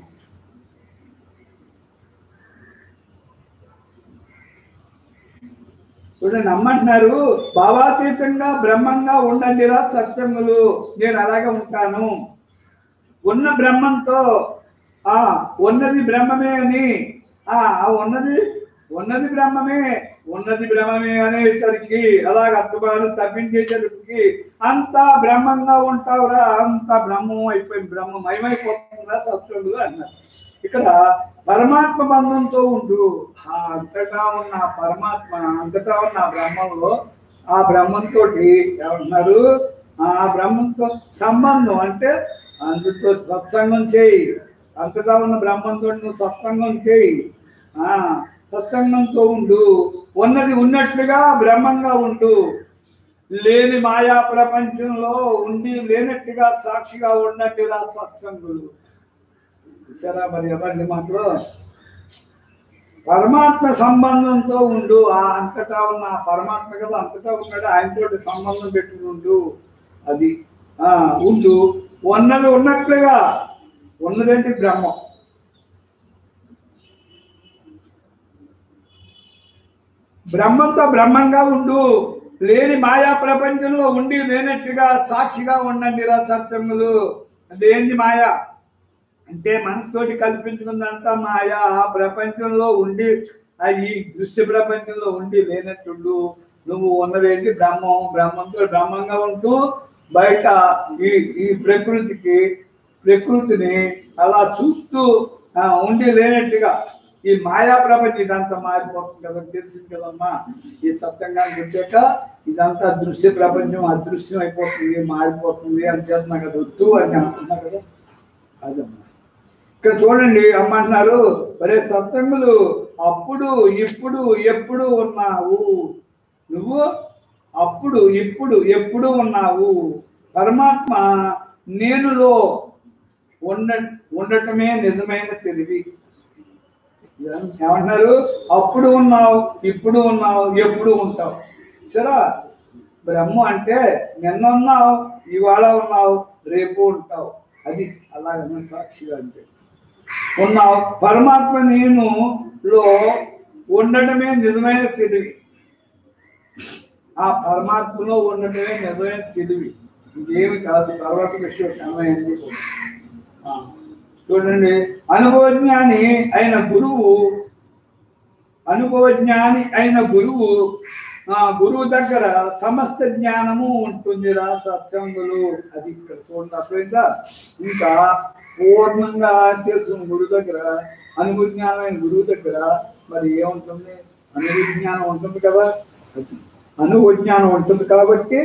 ఇప్పుడు నమ్మంటున్నారు భావాతీతంగా బ్రహ్మంగా ఉండండిరా సత్యములు నేను అలాగే ఉంటాను ఉన్న బ్రహ్మంతో ఆ ఉన్నది బ్రహ్మమే అని ఆ ఆ ఉన్నది ఉన్నది బ్రహ్మమే ఉన్నది బ్రహ్మమే అనేసరికి అలాగ అర్థమాలు తప్పించేసరికి అంతా బ్రహ్మంగా ఉంటావురా అంతా బ్రహ్మం అయిపోయింది బ్రహ్మం మయమైపోతుందా సత్యులు అన్నారు ఇక్కడ పరమాత్మ బంధంతో ఉంటూ ఆ అంతటా ఉన్న ఆ పరమాత్మ అంతటా ఉన్న ఆ బ్రహ్మంలో ఆ బ్రహ్మంతో ఏమంటున్నారు ఆ బ్రహ్మంతో సంబంధం అంటే అందుతో సత్సంగం చేయి అంతటా ఉన్న బ్రహ్మంతో నువ్వు సత్సంగం చేయి ఆ సత్సంగంతో ఉండు ఉన్నది ఉన్నట్లుగా బ్రహ్మంగా ఉండు లేని మాయా ప్రపంచంలో ఉండి లేనట్టుగా సాక్షిగా ఉన్నట్టుగా సత్సంగులు సరే మరి ఎవరి మాటలు పరమాత్మ సంబంధంతో ఉండు ఆ అంతటా ఉన్న ఆ పరమాత్మ కదా అంతటా ఉన్నాడు ఆయనతో సంబంధం పెట్టుకుని ఉండు అది ఆ ఉండు ఉన్నది ఉన్నట్లుగా ఉన్నదేంటి బ్రహ్మం బ్రహ్మంతో బ్రహ్మంగా ఉండు లేని మాయా ప్రపంచంలో ఉండి లేనట్టుగా సాక్షిగా ఉండండి రా సత్యములు అదేంది మాయా అంటే మనసుతోటి కల్పించుకున్నంత మాయా ఆ ప్రపంచంలో ఉండి ఆ ఈ దృశ్య ప్రపంచంలో ఉండి లేనట్టుండు నువ్వు ఉన్నదేంటి బ్రహ్మం బ్రహ్మంతో బ్రహ్మంగా ఉంటూ బయట ఈ ఈ ప్రకృతికి ప్రకృతిని అలా చూస్తూ ఆ, ఉండి లేనట్టుగా ఈ మాయా ప్రపంచం ఇదంతా మారిపోతుంది కదా తెలిసింది కదమ్మా ఈ సత్యంగానికి వచ్చాక ఇదంతా దృశ్య ప్రపంచం అదృశ్యం అయిపోతుంది మారిపోతుంది అని చేస్తున్నా కదా వద్దు అని అంటున్నా కదా అదమ్మా ఇక్కడ చూడండి అమ్మ అంటున్నారు ఒరే సత్సంగులు అప్పుడు ఇప్పుడు ఎప్పుడు ఉన్నావు నువ్వు అప్పుడు ఇప్పుడు ఎప్పుడు ఉన్నావు పరమాత్మ నేనులో ఉండ ఉండటమే నిజమైన తెలివి ఏమంటున్నారు అప్పుడు ఉన్నావు ఇప్పుడు ఉన్నావు ఎప్పుడు ఉంటావు సరే బ్రహ్మ అంటే నిన్న ఉన్నావు ఇవాళ ఉన్నావు రేపు ఉంటావు అది అలాగనే సాక్షిగా అంటే ఉన్నావు పరమాత్మ నేను లో ఉండటమే నిజమైన తెలివి ఆ పరమాత్మలో ఉండటమే నిజమైన తెలివి ఇంకేమి కాదు తర్వాత విషయం సమయండి చూడండి అనుభవజ్ఞాని అయిన గురువు అనుభవజ్ఞాని అయిన గురువు ఆ గురువు దగ్గర సమస్త జ్ఞానము ఉంటుందిరా సత్సంగులు అది ఇక్కడ చూడండి అర్థమైందా ఇంకా పూర్ణంగా తెలుసు గురువు దగ్గర అనుభవజ్ఞానమైన గురువు దగ్గర మరి ఏముంటుంది అనుభవజ్ఞానం ఉంటుంది కదా అది అనుభవజ్ఞానం ఉంటుంది కాబట్టి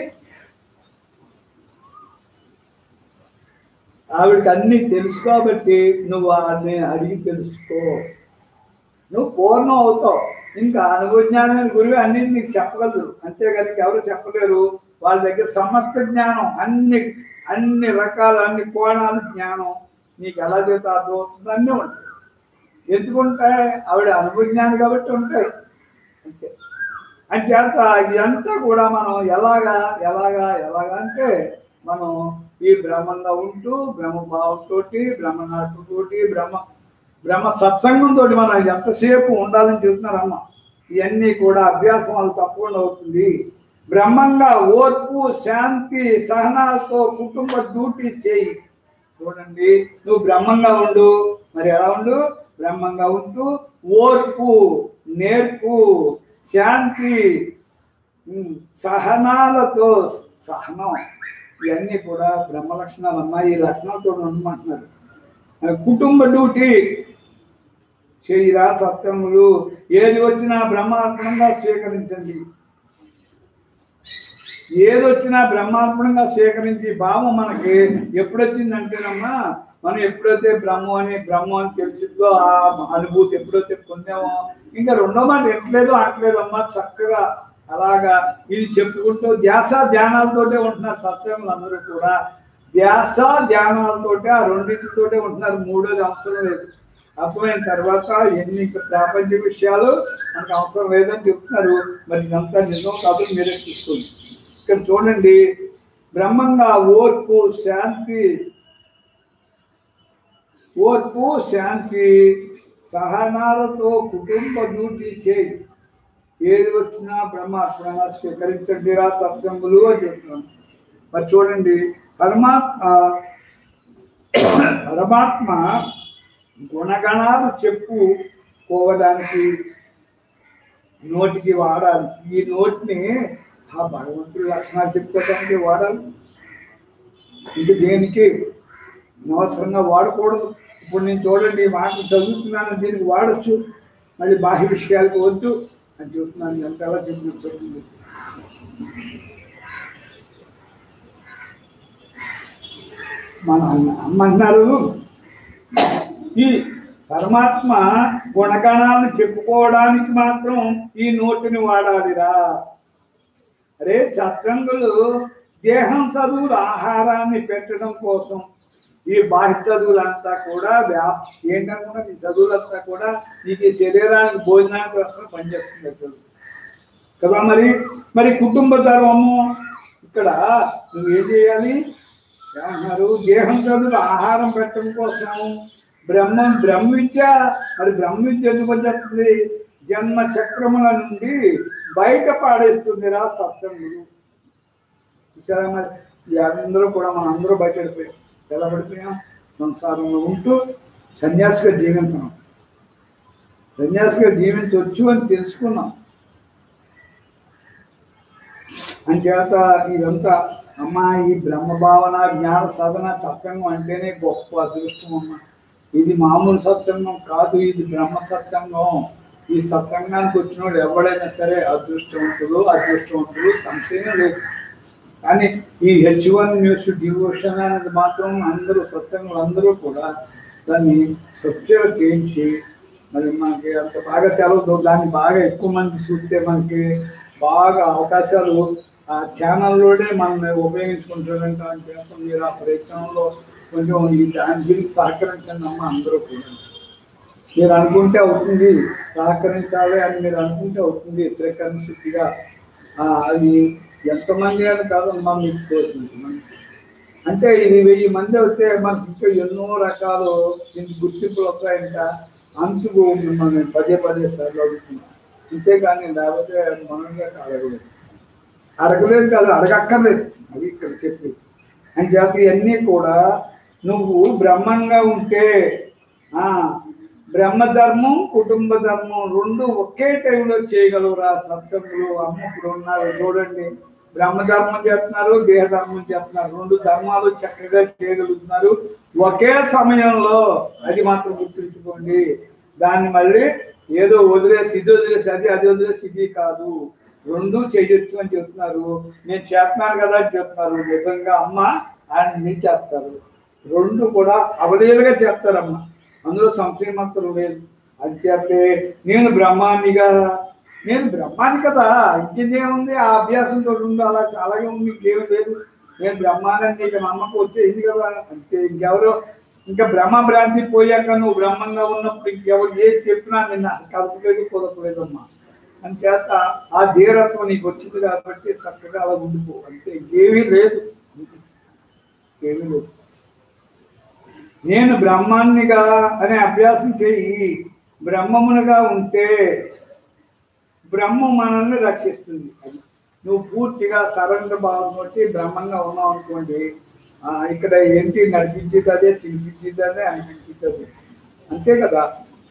ఆవిడకి అన్ని తెలుసు కాబట్టి నువ్వు అన్ని అడిగి తెలుసుకో నువ్వు పూర్ణం అవుతావు ఇంకా అనుభవజ్ఞానమైన గురువు అన్ని నీకు చెప్పగలరు అంతేగాని ఎవరు చెప్పలేరు వాళ్ళ దగ్గర సమస్త జ్ఞానం అన్ని అన్ని రకాల అన్ని కోణాల జ్ఞానం నీకు ఎలా చేత అర్థమవుతుందో అన్నీ ఉంటాయి ఎందుకుంటాయి ఆవిడ అనుభవజ్ఞానం కాబట్టి ఉంటాయి అంతే అంచేత ఇదంతా కూడా మనం ఎలాగా ఎలాగా ఎలాగా అంటే మనం ఈ బ్రహ్మంగా ఉంటూ బ్రహ్మ భావంతో బ్రహ్మనాథుతోటి బ్రహ్మ బ్రహ్మ సత్సంగంతో మనం ఎంతసేపు ఉండాలని చెబుతున్నారమ్మ ఇవన్నీ కూడా అభ్యాసం వల్ల తప్పకుండా అవుతుంది బ్రహ్మంగా ఓర్పు శాంతి సహనాలతో కుటుంబ డ్యూటీ చేయి చూడండి నువ్వు బ్రహ్మంగా ఉండు మరి ఎలా ఉండు బ్రహ్మంగా ఉంటూ ఓర్పు నేర్పు శాంతి ఉమ్, సహనాలతో సహనం ఇవన్నీ కూడా బ్రహ్మ లక్షణాలు అమ్మా ఈ లక్షణాలతో ఉండమంటున్నారు ఆ, కుటుంబ డ్యూటీ చేయరా సత్యములు ఏది వచ్చినా బ్రహ్మార్పణంగా స్వీకరించండి ఏది వచ్చినా బ్రహ్మార్పణంగా స్వీకరించి భావం మనకి ఎప్పుడు వచ్చిందంటేనమ్మా మనం ఎప్పుడైతే బ్రహ్మం అని బ్రహ్మం అని తెలిసిందో ఆ అనుభూతి ఎప్పుడైతే పొందామో ఇంకా రెండో మాట ఎట్లేదు అట్లేదమ్మా చక్కగా అలాగా ఇది చెప్పుకుంటూ ధ్యాస ధ్యానాలతోటే ఉంటున్నారు సత్యములు అందరూ కూడా ధ్యాస ధ్యానాలతోటే ఆ రెండింటితోటే ఉంటున్నారు మూడోది అవసరం లేదు అర్థమైన తర్వాత ఎన్ని ప్రాపంచ విషయాలు మనకు అవసరం లేదని చెప్తున్నారు మరి ఇదంతా నిజం కాదు మీరే చూసుకోండి ఇక్కడ చూడండి బ్రహ్మంగా ఓర్పు శాంతి ఓర్పు శాంతి సహనాలతో కుటుంబ డ్యూటీ చేయి ఏది వచ్చినా బ్రహ్మార్పణగా స్వీకరించండి రా సత్యములు అని చెప్తున్నాను మరి చూడండి పరమాత్మ పరమాత్మ గుణగణాలు చెప్పుకోవడానికి నోటికి వాడాలి ఈ నోటిని ఆ భగవంతుడి లక్షణాలు చెప్పుకోవడానికి వాడాలి ఇది దేనికి అనవసరంగా వాడకూడదు ఇప్పుడు నేను చూడండి ఈ మాట చదువుతున్నాను దీనికి వాడచ్చు మళ్ళీ బాహ్య విషయాలకు వద్దు అని చెప్తున్నాను ఎంత ఎలా చెప్పిన చదువుతుంది మన అన్న- అమ్మ అన్నారు ఈ పరమాత్మ గుణగణాలను చెప్పుకోవడానికి మాత్రం ఈ నోటిని వాడాలిరా అరే సత్సంగులు దేహం చదువులు ఆహారాన్ని పెట్టడం కోసం ఈ బాహ్య చదువులంతా కూడా వ్యా ఏంటనుకున్నా ఈ చదువులంతా కూడా నీకు ఈ శరీరానికి భోజనానికి కోసం పనిచేస్తుంది చదువు కదా మరి మరి కుటుంబ ధర్మము ఇక్కడ నువ్వేం చేయాలి ఏమన్నారు దేహం చదువులు ఆహారం పెట్టడం కోసం బ్రహ్మం బ్రహ్మ విద్య మరి బ్రహ్మ విద్య ఎందుకు పనిచేస్తుంది జన్మ చక్రముల నుండి బయట పాడేస్తుంది రా సత్సంగులు చూసారా మరి ఈ అందరూ కూడా మన అందరూ బయట పడిపోయాం ఎలా పడిపోయాం సంసారంలో ఉంటూ సన్యాసిగా జీవించాం సన్యాసిగా జీవించవచ్చు అని తెలుసుకున్నాం అంచేత ఇదంతా అమ్మ ఈ బ్రహ్మ భావన జ్ఞాన సాధన సత్సంగం అంటేనే గొప్ప అదృష్టం అమ్మ ఇది మామూలు సత్సంగం కాదు ఇది బ్రహ్మ సత్సంగం ఈ సత్సంగానికి వచ్చినోడు ఎవడైనా సరే అదృష్టవంతుడు అదృష్టవంతుడు సంశయం లేదు కానీ ఈ హెచ్ వన్ న్యూస్ డివోషన్ అనేది మాత్రం అందరూ సత్సంగులు అందరూ కూడా దాన్ని సబ్స్క్రైబ్ చేయించి మరి మనకి అంత బాగా తెలవదు దాన్ని బాగా ఎక్కువ మంది చూస్తే మనకి బాగా అవకాశాలు ఆ ఛానల్లోనే మనం ఉపయోగించుకుంటారంట అని చెప్పి మీరు ఆ ప్రయత్నంలో కొంచెం ఈ దానికి సహకరించండి అమ్మ అందరూ కూడా మీరు అనుకుంటే అవుతుంది సహకరించాలి అని మీరు అనుకుంటే అవుతుంది త్రికరణ శుద్ధిగా ఆ, అది ఎంతమంది అని కాదమ్మా మీకు తోచింది అంటే ఇది వెయ్యి మంది వస్తే మనకి ఇంకా ఎన్నో రకాలు దీనికి గుర్తింపులు వస్తాయంట అందుకు మిమ్మల్ని పదే పదే సార్లు అడుగుతున్నాం అంతేగాని లేకపోతే మనగా అడగలేదు అడగలేదు కాదు అడగక్కర్లేదు అది ఇక్కడ చెప్పేది అని చేత ఇవన్నీ కూడా నువ్వు బ్రహ్మంగా ఉంటే ఆ బ్రహ్మధర్మం కుటుంబ ధర్మం రెండు ఒకే టైంలో చేయగలవురా సత్సంగులు అమ్మకులు ఉన్నారు చూడండి బ్రహ్మధర్మం చేస్తున్నారు దేహధర్మం చేస్తున్నారు రెండు ధర్మాలు చక్కగా చేయగలుగుతున్నారు ఒకే సమయంలో అది మాత్రం గుర్తుంచుకోండి దాన్ని మళ్ళీ ఏదో వదిలేసి ఇది వదిలేసి అది అది వదిలేసి ఇది కాదు రెండు చేయొచ్చు అని చెప్తున్నారు నేను చేస్తున్నాను కదా అని చెప్తున్నారు నిజంగా అమ్మ ఆయన మీరు చేస్తారు రెండు కూడా అవలీలుగా చేస్తారమ్మ అందులో సంశయం మాత్రం లేదు అది చేస్తే నేను బ్రహ్మానిగా నేను బ్రహ్మాని కదా ఇంకేముంది ఆ అభ్యాసంతో ఉంది అలా అలాగే ఉంది ఇంకేమీ లేదు నేను బ్రహ్మానని నీకు నమ్మకం వచ్చేది కదా అంతే ఇంకెవరో ఇంకా బ్రహ్మ భ్రాంతి పోయాక నువ్వు బ్రహ్మంగా ఉన్నప్పుడు ఇంకెవరు ఏది చెప్పినా నేను అసలు కలపలేదు కుదరలేదమ్మా అని చేత ఆ ధీరత్వం నీకు వచ్చింది కాబట్టి చక్కగా అలా ఉండిపో అంతే ఇంకేమీ లేదు ఏమీ లేదు నేను బ్రహ్మాన్నిగా అనే అభ్యాసం చేయి బ్రహ్మమునుగా ఉంటే బ్రహ్మ మనల్ని రక్షిస్తుంది అది నువ్వు పూర్తిగా సరెండర్ భావం బట్టి బ్రహ్మంగా ఉన్నావు అనుకోండి ఆ, ఇక్కడ ఏంటి నడిపించేది అదే తినిపించేది అదే అనిపించేది అదే అంతే కదా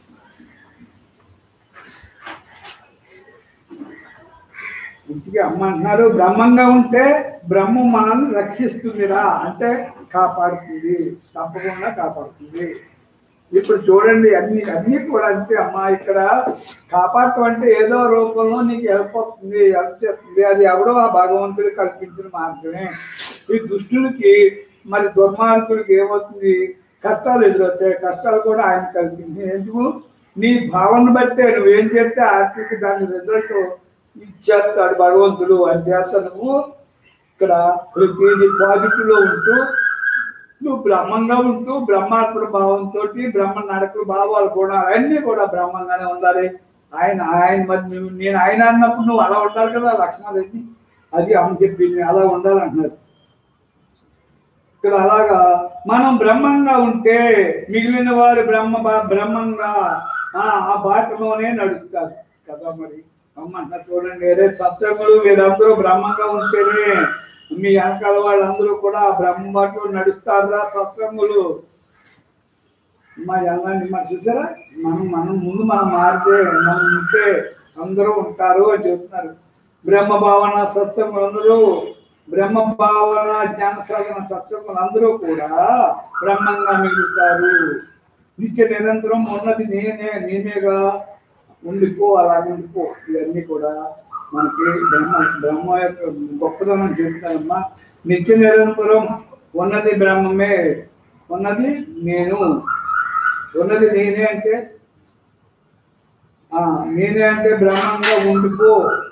ఇంటికి అమ్మ అంటున్నారు బ్రహ్మంగా ఉంటే బ్రహ్మం మనల్ని రక్షిస్తుందిరా అంటే కాపాడుతుంది తప్పకుండా కాపాడుతుంది ఇప్పుడు చూడండి అన్ని అన్ని కూడా అంతే అమ్మా ఇక్కడ కాపాడటం అంటే ఏదో రూపంలో నీకు హెల్ప్ అవుతుంది హెల్ప్ చేస్తుంది అది ఎవడో ఆ భగవంతుడు కల్పించిన మార్గమే ఈ దుష్టులకి మరి దుర్మార్గులకి ఏమవుతుంది కష్టాలు ఎదురవుతాయి కష్టాలు కూడా ఆయన కల్పించింది ఎందుకు నీ భావన బట్టే నువ్వేం చేస్తే ఆర్థిక దాని రిజల్ట్ ఇచ్చేస్తాడు భగవంతుడు అని చేస్తా నువ్వు ఇక్కడ ప్రతిదీ పాజిటివ్ లో ఉంటూ నువ్వు బ్రహ్మంగా ఉంటూ బ్రహ్మార్పణ భావంతో బ్రహ్మ నడకలు భావాలు కూడా అన్నీ కూడా బ్రహ్మంగానే ఉండాలి ఆయన ఆయన మరి నువ్వు- నేను ఆయన అన్నప్పుడు నువ్వు అలా ఉండాలి కదా లక్షణాలు ఏంటి అది అమ్మ చెప్పింది అలా ఉండాలంటున్నారు ఇక్కడ అలాగా మనం బ్రహ్మంగా ఉంటే మిగిలిన వారు బ్రహ్మ బా- బ్రహ్మంగా ఆ ఆ బాటలోనే నడుస్తారు కదా మరి అమ్మ చూడండి అరే సత్యములు వీరందరూ బ్రహ్మంగా ఉంటేనే మీ వెనకాల వాళ్ళందరూ కూడా ఆ బ్రహ్మ బాటలో నడుస్తారా సత్సంగులు మా ఎలాంటి మరి చూసారా మనం మనం ముందు మనం మారితే మనం ఉంటే అందరూ ఉంటారు అని చెప్తున్నారు బ్రహ్మ భావన సత్సంగులు అందరూ బ్రహ్మ భావన జ్ఞాన సాధన సత్సంగులు అందరూ కూడా బ్రహ్మంగా మిగులుతారు నిత్య నిరంతరం ఉన్నది నేనే నేనేగా ఉండిపో అలా ఉండిపో ఇవన్నీ కూడా మనకి బ్రహ్మ బ్రహ్మ యొక్క గొప్పదనం చెప్తానమ్మా నిత్య నిరంతరం ఉన్నది బ్రహ్మమే ఉన్నది నేను ఉన్నది నేనే అంటే ఆ నేనే అంటే బ్రహ్మంగా ఉండిపో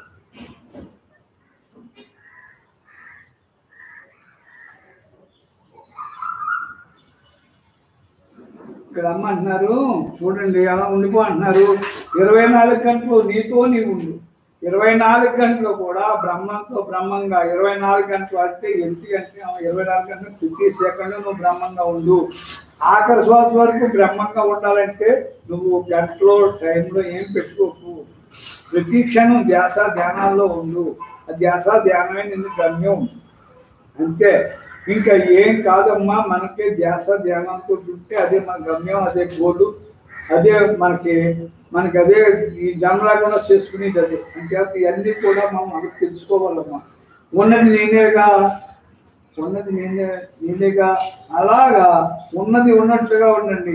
ఇక్కడ అమ్మ అంటున్నారు చూడండి అలా ఉండిపో అంటున్నారు ఇరవై నాలుగు గంటలు నీతో నీవు ఉండు ఇరవై నాలుగు గంటలు కూడా బ్రహ్మంతో బ్రహ్మంగా ఇరవై నాలుగు గంటలు అంటే ఎంత గంట ఇరవై నాలుగు గంటలు ప్రతి సెకండ్ నువ్వు బ్రహ్మంగా ఉండు ఆఖరి శ్వాస వరకు బ్రహ్మంగా ఉండాలంటే నువ్వు గంటలో టైంలో ఏం పెట్టుకోకు ప్రతి క్షణం ధ్యాస ధ్యానాల్లో ఉండు ఆ ధ్యాస ధ్యానమే నిన్ను గమ్యం అంతే ఇంకా ఏం కాదమ్మా మనకి ధ్యాస ధ్యానంతో ఉంటే అదే మన గమ్యం అదే గోడు అదే మనకి మనకి అదే ఈ జన్మ లేకుండా చేసుకునేది అదే అంచేత ఇవన్నీ కూడా మనం మనకు తెలుసుకోవాలమ్మా ఉన్నది నేనేగా ఉన్నది నేనే నేనేగా అలాగా ఉన్నది ఉన్నట్టుగా ఉండండి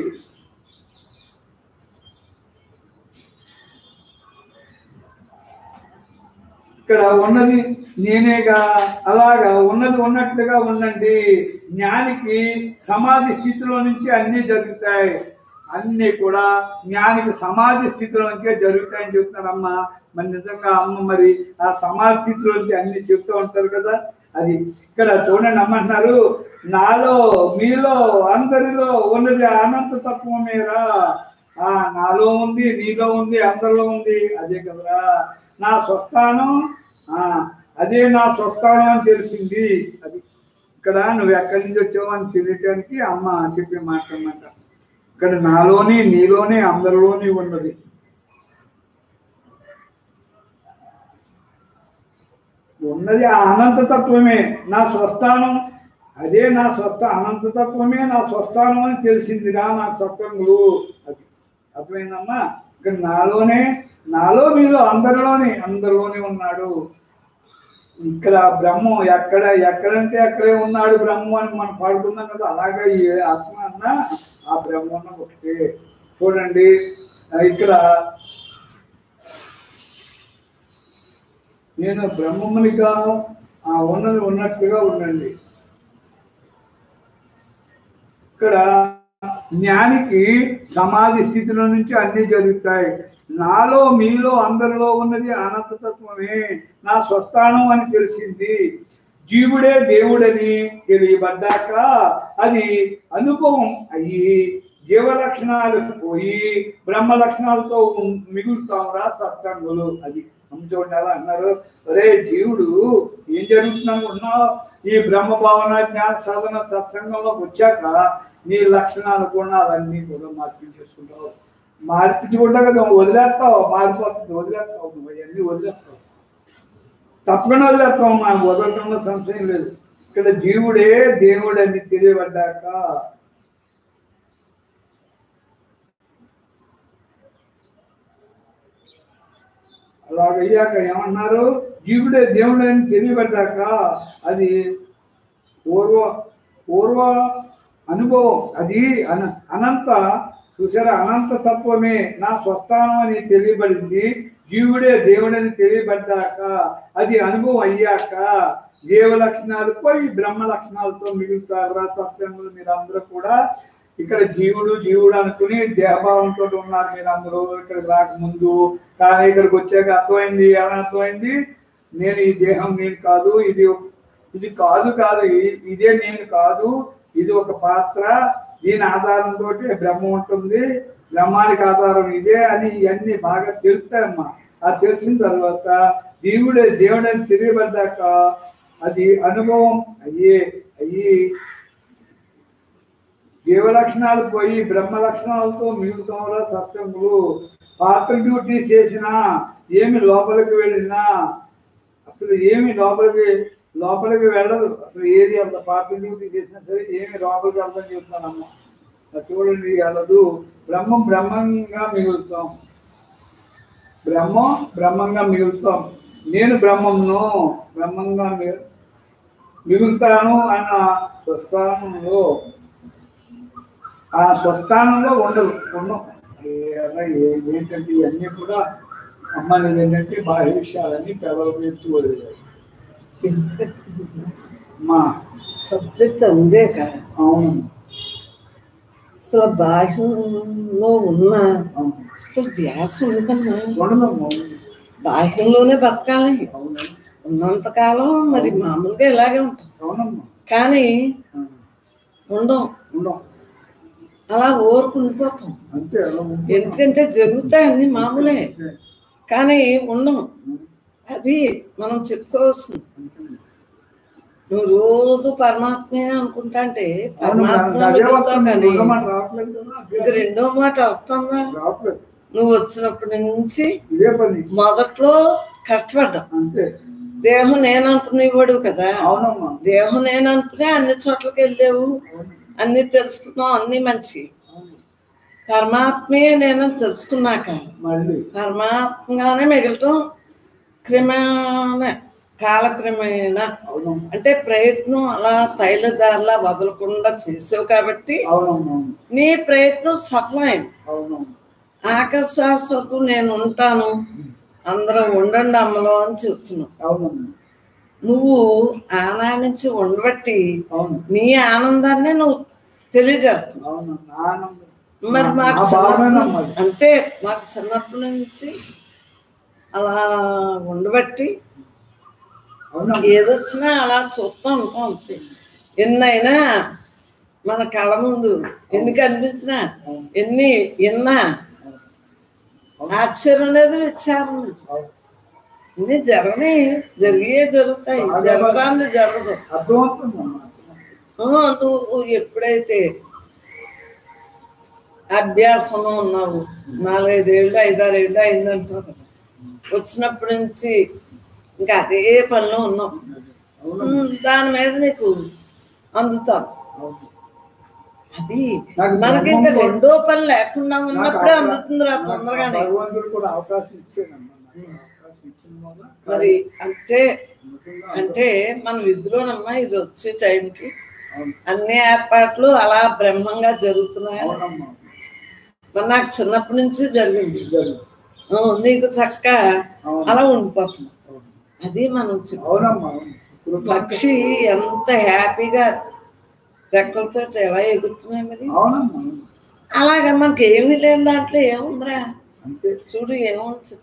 ఇక్కడ ఉన్నది నేనేగా అలాగా ఉన్నది ఉన్నట్లుగా ఉండండి జ్ఞానికి సమాధి స్థితిలో నుంచి అన్నీ జరుగుతాయి అన్నీ కూడా జ్ఞానికి సమాధి స్థితిలో నుంచే జరుగుతాయని చెప్తున్నారమ్మ మరి నిజంగా అమ్మ మరి ఆ సమాధి స్థితిలో నుంచి అన్ని చెప్తూ ఉంటారు కదా అది ఇక్కడ చూడండి అమ్మంటున్నారు నాలో మీలో అందరిలో ఉన్నది అనంత తత్వమేరా ఆ నాలో ఉంది నీలో ఉంది అందరిలో ఉంది అదే కదరా నా స్వస్థానం ఆ అదే నా స్వస్థానం అని తెలిసింది అది ఇక్కడ నువ్వు ఎక్కడి నుంచి వచ్చావు అని తెలియటానికి అమ్మ చెప్పే మాట అన్నమాట ఇక్కడ నాలోని నీలోని అందరిలోని ఉన్నది ఉన్నది ఆ అనంత తత్వమే నా స్వస్థానం అదే నా స్వస్థ అనంత తత్వమే నా స్వస్థానం అని తెలిసిందిరా నా సత్వములు అది అర్థమైందమ్మా ఇక్కడ నాలోనే నాలో మీలో అందరిలోనే అందరిలోనే ఉన్నాడు ఇక్కడ బ్రహ్మం ఎక్కడ ఎక్కడంటే అక్కడే ఉన్నాడు బ్రహ్మం అని మనం పాడుకున్నాం కదా అలాగే ఈ ఆత్మ అన్న ఆ బ్రహ్మన్న ఒకటే చూడండి ఆ, ఇక్కడ నేను బ్రహ్మమునిగా ఆ ఉన్నది ఉన్నట్టుగా ఉండండి ఇక్కడ జ్ఞానికి సమాధి స్థితిలో నుంచి అన్ని జరుగుతాయి నాలో మీలో అందరిలో ఉన్నది అనంతతత్వమే నా స్వస్థానం అని తెలిసింది జీవుడే దేవుడని తెలియబడ్డాక అది అనుభవం అయ్యి జీవ లక్షణాలు పోయి బ్రహ్మ లక్షణాలతో ఉం- మిగులుతాంరా సత్సంగులు అది చూడండి అలా అన్నారు ఒరే జీవుడు ఏం జరుగుతుంది అనుకుంటున్నావు ఈ బ్రహ్మ భావన జ్ఞాన సాధన సత్సంగంలోకి వచ్చాక నీ లక్షణాలు గుణాలన్నీ కూడా మార్పించేసుకుంటావు మార్పించుకుంటా కదా వదిలేస్తావు మారిపోతుంది వదిలేస్తావు నువ్వు అవన్నీ వదిలేస్తావు తప్పకుండా వదిలేస్తావు మనం వదలటంలో సంశయం లేదు ఇక్కడ జీవుడే దేవుడు అని తెలియబడ్డాక అలాగ అయ్యాక ఏమన్నారు జీవుడే దేవుడు అని తెలియబడ్డాక అది పూర్వ పూర్వ అనుభవం అది అన అనంత చూసారా అనంత తత్వమే నా స్వస్థానం అని తెలియబడింది జీవుడే దేవుడని తెలియబడ్డాక అది అనుభవం అయ్యాక జీవ లక్షణాలు పోయి బ్రహ్మ లక్షణాలతో మిగులుతారు సత్యములు మీరందరూ కూడా ఇక్కడ జీవుడు జీవుడు అనుకుని దేహభావంతో ఉన్నారు మీరందరూ ఇక్కడ రాకముందు కానీ ఇక్కడికి వచ్చాక అర్థమైంది ఏమైనా అర్థమైంది నేను ఈ దేహం నేను కాదు ఇది ఇది కాదు కాదు ఇ- ఇదే నేను కాదు ఇది ఒక పాత్ర దీని ఆధారంతో బ్రహ్మ ఉంటుంది బ్రహ్మానికి ఆధారం ఇదే అని ఇవన్నీ బాగా తెలుస్తాయమ్మా ఆ తెలిసిన తర్వాత దేవుడే దేవుడని తెలియబడ్డాక అది అనుభవం అయ్యే అయ్యి జీవ లక్షణాలు పోయి బ్రహ్మ లక్షణాలతో మిగులుతాంలో సత్యములు పాత్ర డ్యూటీ చేసినా ఏమి లోపలికి వెళ్ళినా అసలు ఏమి లోపలికి లోపలికి వెళ్ళదు అసలు ఏది అంత పాత్ర డ్యూటీ చేసినా సరే ఏమి లోపలికి వెళ్తాను చెప్తానమ్మా అది చూడండి వెళ్ళదు బ్రహ్మం బ్రహ్మంగా మిగులుతాం బ్రహ్మం బ్రహ్మంగా మిగులుతాం నేను బ్రహ్మంను బ్రహ్మంగా మిగు మిగులుతాను అన్న స్వస్థానంలో ఆ స్వస్థానంలో ఉండదు ఉండవు ఏ- అలా ఏ- ఏంటంటే ఇవన్నీ కూడా అమ్మ నేను ఏంటంటే బాహ్య విషయాలన్నీ పెదవుల నుంచి వదిలేయాలి మా
సబ్జెక్ట్ అందే కదా
అవును
అసలు బాహ్యంలో ఉన్న
అవును
అసలు ధ్యాస ఉండదమ్మా
ఉండదమ్మా
బాహ్యంలోనే బతకాలి
అవును
ఉన్నంతకాలం మరి మామూలుగా ఇలాగే ఉంటాం
అవునమ్మా
కానీ
అవును.
ఉండం
ఉండవు
అలా ఊరుకుండిపోతాం
అంతే అలా ఉంటుంది.
ఎందుకంటే జరుగుతాయి అన్ని మామూలే
అంతే.
కానీ ఉండం అది మనం చెప్పుకోవాల్సింది
అంతే.
నువ్వు రోజు పరమాత్మే అనుకుంటా అంటే
అవును,
పరమాత్మ
నాకు అదే
మిగులుతావు
వస్తుంది.
కానీ
రెండో మాట రావట్లేదు కదా.
ఇది రెండో మాట వస్తుందా
రావట్లేదు
నువ్వు వచ్చినప్పటి నుంచి
ఇదే పని
మొదట్లో కష్టపడ్డా
అంతే
దేహం నేను అనుకునేవాడు కదా
అవునమ్మా
దేహం నేను అనుకునే అన్ని చోట్లకి వెళ్ళావు
అవును.
అన్ని తెలుసుకున్నావు అన్ని మంచి
అవును.
పరమాత్మే నేను తెలుసుకున్నాక
మళ్ళీ
పరమాత్మగానే మిగలటం క్రమేణ కాలక్రమేణ
అవునమ్మా
అంటే ప్రయత్నం అలా తైలదారిలా వదలకుండా చేసావు కాబట్టి
అవునమ్మా
నీ ప్రయత్నం సఫలమైంది
అవునమ్మా
ఆఖరి శ్వాస వరకు నేను ఉంటాను అందరూ ఉండండి అమ్మలో అని చెప్తున్నావు
అవునమ్మా
నువ్వు ఆనందించి ఉండబట్టి
అవును
నీ ఆనందాన్ని నువ్వు తెలియజేస్తున్నావు
అవునమ్మా ఆనందం
మరి
నా-
మాకు
నా
చిన్నప్పటి
భావనేనమ్మా
నుంచి- అంతే మాకు చిన్నప్పటి నుంచి అలా ఉండబట్టి
అవునమ్మా
ఏదొచ్చినా అలా చూస్తూ ఉంటాం అంతే ఎన్నైనా మన కళ్ళ ముందు ఎన్ని కనిపించినా ఎన్ని విన్నా ఆశ్చర్యం లేదు విచారం లేదు
అవును.
ఇన్ని జరగని జరిగే జరుగుతాయి జరగరాంది జరగదు
అర్థమవుతుందమ్మా
ఆ, నువ్వు ఎప్పుడైతే అభ్యాసంలో ఉన్నావు నాలుగైదేళ్ళు ఐదారేళ్ళు అయిందంటావు కదా వచ్చినప్పటి నుంచి ఇంకా అదే పనిలో ఉన్నావు
అవును
ఉమ్, దాని మీద నీకు అందుతాను
అవును.
అది
నాకు
మనకి ఇంకా
బ్రహ్మంతో-
రెండో పని లేకుండా
నాకు
ఉన్నప్పుడే
అవకా-
అందుతుందిరా
నాకు
తొందరగానే
భగవంతుడు కూడా అవకాశం ఇచ్చాడమ్మా నాకు అవకాశం ఇచ్చిన వల్ల
మరి అంతే
నిజంగా
అంటే మన విధిలోనమ్మా ఇది వచ్చే టైంకి
అవును.
అన్ని ఏర్పాట్లు అలా బ్రహ్మంగా జరుగుతున్నాయి
అవునమ్మా
మరి నాకు చిన్నప్పటి నుంచి జరిగింది
నిజంగా.
ఆ, నీకు చక్క
అవును.
అలా ఉండిపోతుంది
అవును.
అది మనం చెప్పు
అవునమ్మా అవును. ఇప్పుడు
పక్షి ఎంత హ్యాపీగా రెక్కలతో ఎలా ఎగురుతున్నాయి మరి
అవునమ్మా అవును.
అలాగా మనకి ఏమీ లేని దాంట్లో ఏముందిరా
అంతే
చూడు ఏముంది చెప్పు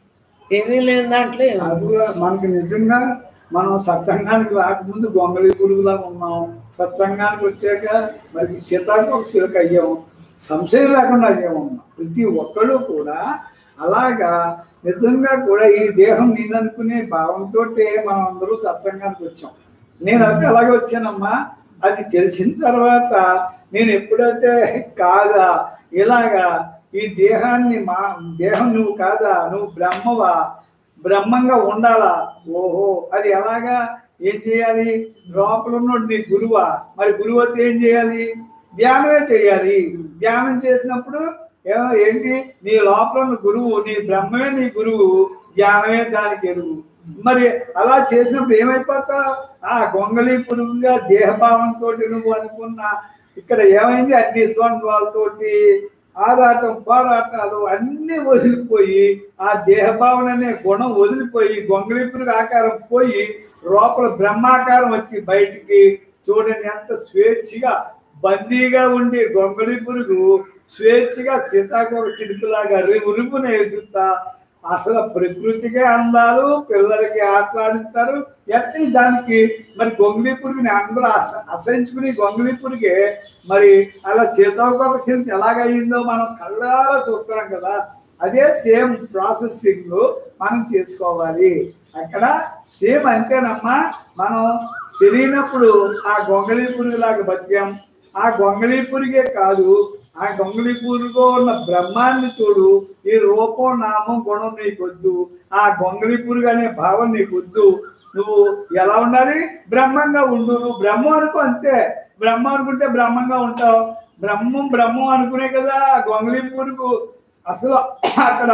ఏమీ లేని దాంట్లో ఏముంది
అది కూడా మనకి నిజంగా మనం సత్సంగానికి రాకముందు గొంగళి పురుగులా ఉన్నాం సత్సంగానికి వచ్చాక మరి సీతాకోక శిలకు అయ్యాం సంశయం లేకుండా అయ్యాము ప్రతి ఒక్కళ్ళు కూడా అలాగా నిజంగా కూడా ఈ దేహం నేను అనుకునే భావంతో మనం అందరూ సత్సంగానికి వచ్చాం నేనైతే అలాగే వచ్చానమ్మా అది తెలిసిన తర్వాత నేను ఎప్పుడైతే కాదా ఇలాగా ఈ దేహాన్ని మా దేహం నువ్వు కాదా నువ్వు బ్రహ్మవా బ్రహ్మంగా ఉండాలా ఓహో అది ఎలాగా ఏం చేయాలి లోపల ఉన్నోడు నీ గురువా మరి గురువు అయితే ఏం చేయాలి ధ్యానమే చేయాలి ధ్యానం చేసినప్పుడు ఏ- ఏంటి నీ లోపల ఉన్న గురువు నీ బ్రహ్మమే నీ గురువు ధ్యానమే దానికి ఎరువు మరి అలా చేసినప్పుడు ఏమైపోతా ఆ గొంగళి పురుగుగా దేహభావంతో నువ్వు అనుకున్న ఇక్కడ ఏమైంది అన్ని ద్వంద్వాలతోటి ఆదాటం పోరాటాలు అన్ని వదిలిపోయి ఆ దేహభావన అనే గుణం వదిలిపోయి గొంగళి పురుగు ఆకారం పోయి లోపల బ్రహ్మాకారం వచ్చి బయటికి చూడండి ఎంత స్వేచ్ఛగా బందీగా ఉండి గొంగళి పురుగు స్వేచ్ఛగా సీతాకోక సిడుకులాగా ఉరుపున ఎదుగుతా అసలు ప్రకృతికే అందాలు పిల్లలకి ఆటలాడిస్తారు ఎట్టి దానికి మరి గొంగళి పురుగుని అందరూ అస అసహించుకుని గొంగళి పురుగే మరి అలా సీతాకోక సిల్క్ ఎలాగయ్యిందో మనం కళ్ళారా చూస్తున్నాం కదా అదే సేమ్ ప్రాసెసింగ్ మనం చేసుకోవాలి అక్కడ సేమ్ అంతేనమ్మా మనం తెలియనప్పుడు ఆ గొంగళి పురుగులాగా బతికాం ఆ గొంగళి పురుగే కాదు ఆ గొంగళిపూరులో ఉన్న బ్రహ్మాన్ని చూడు ఈ రూపం నామం గుణం నీకొద్దు ఆ గొంగళిపూరు అనే భావం నీకొద్దు నువ్వు ఎలా ఉండాలి బ్రహ్మంగా ఉండు నువ్వు బ్రహ్మం అనుకో అంతే బ్రహ్మ అనుకుంటే బ్రహ్మంగా ఉంటావు బ్రహ్మం బ్రహ్మం అనుకునే కదా ఆ గొంగళిపూరుకు అసలు అక్కడ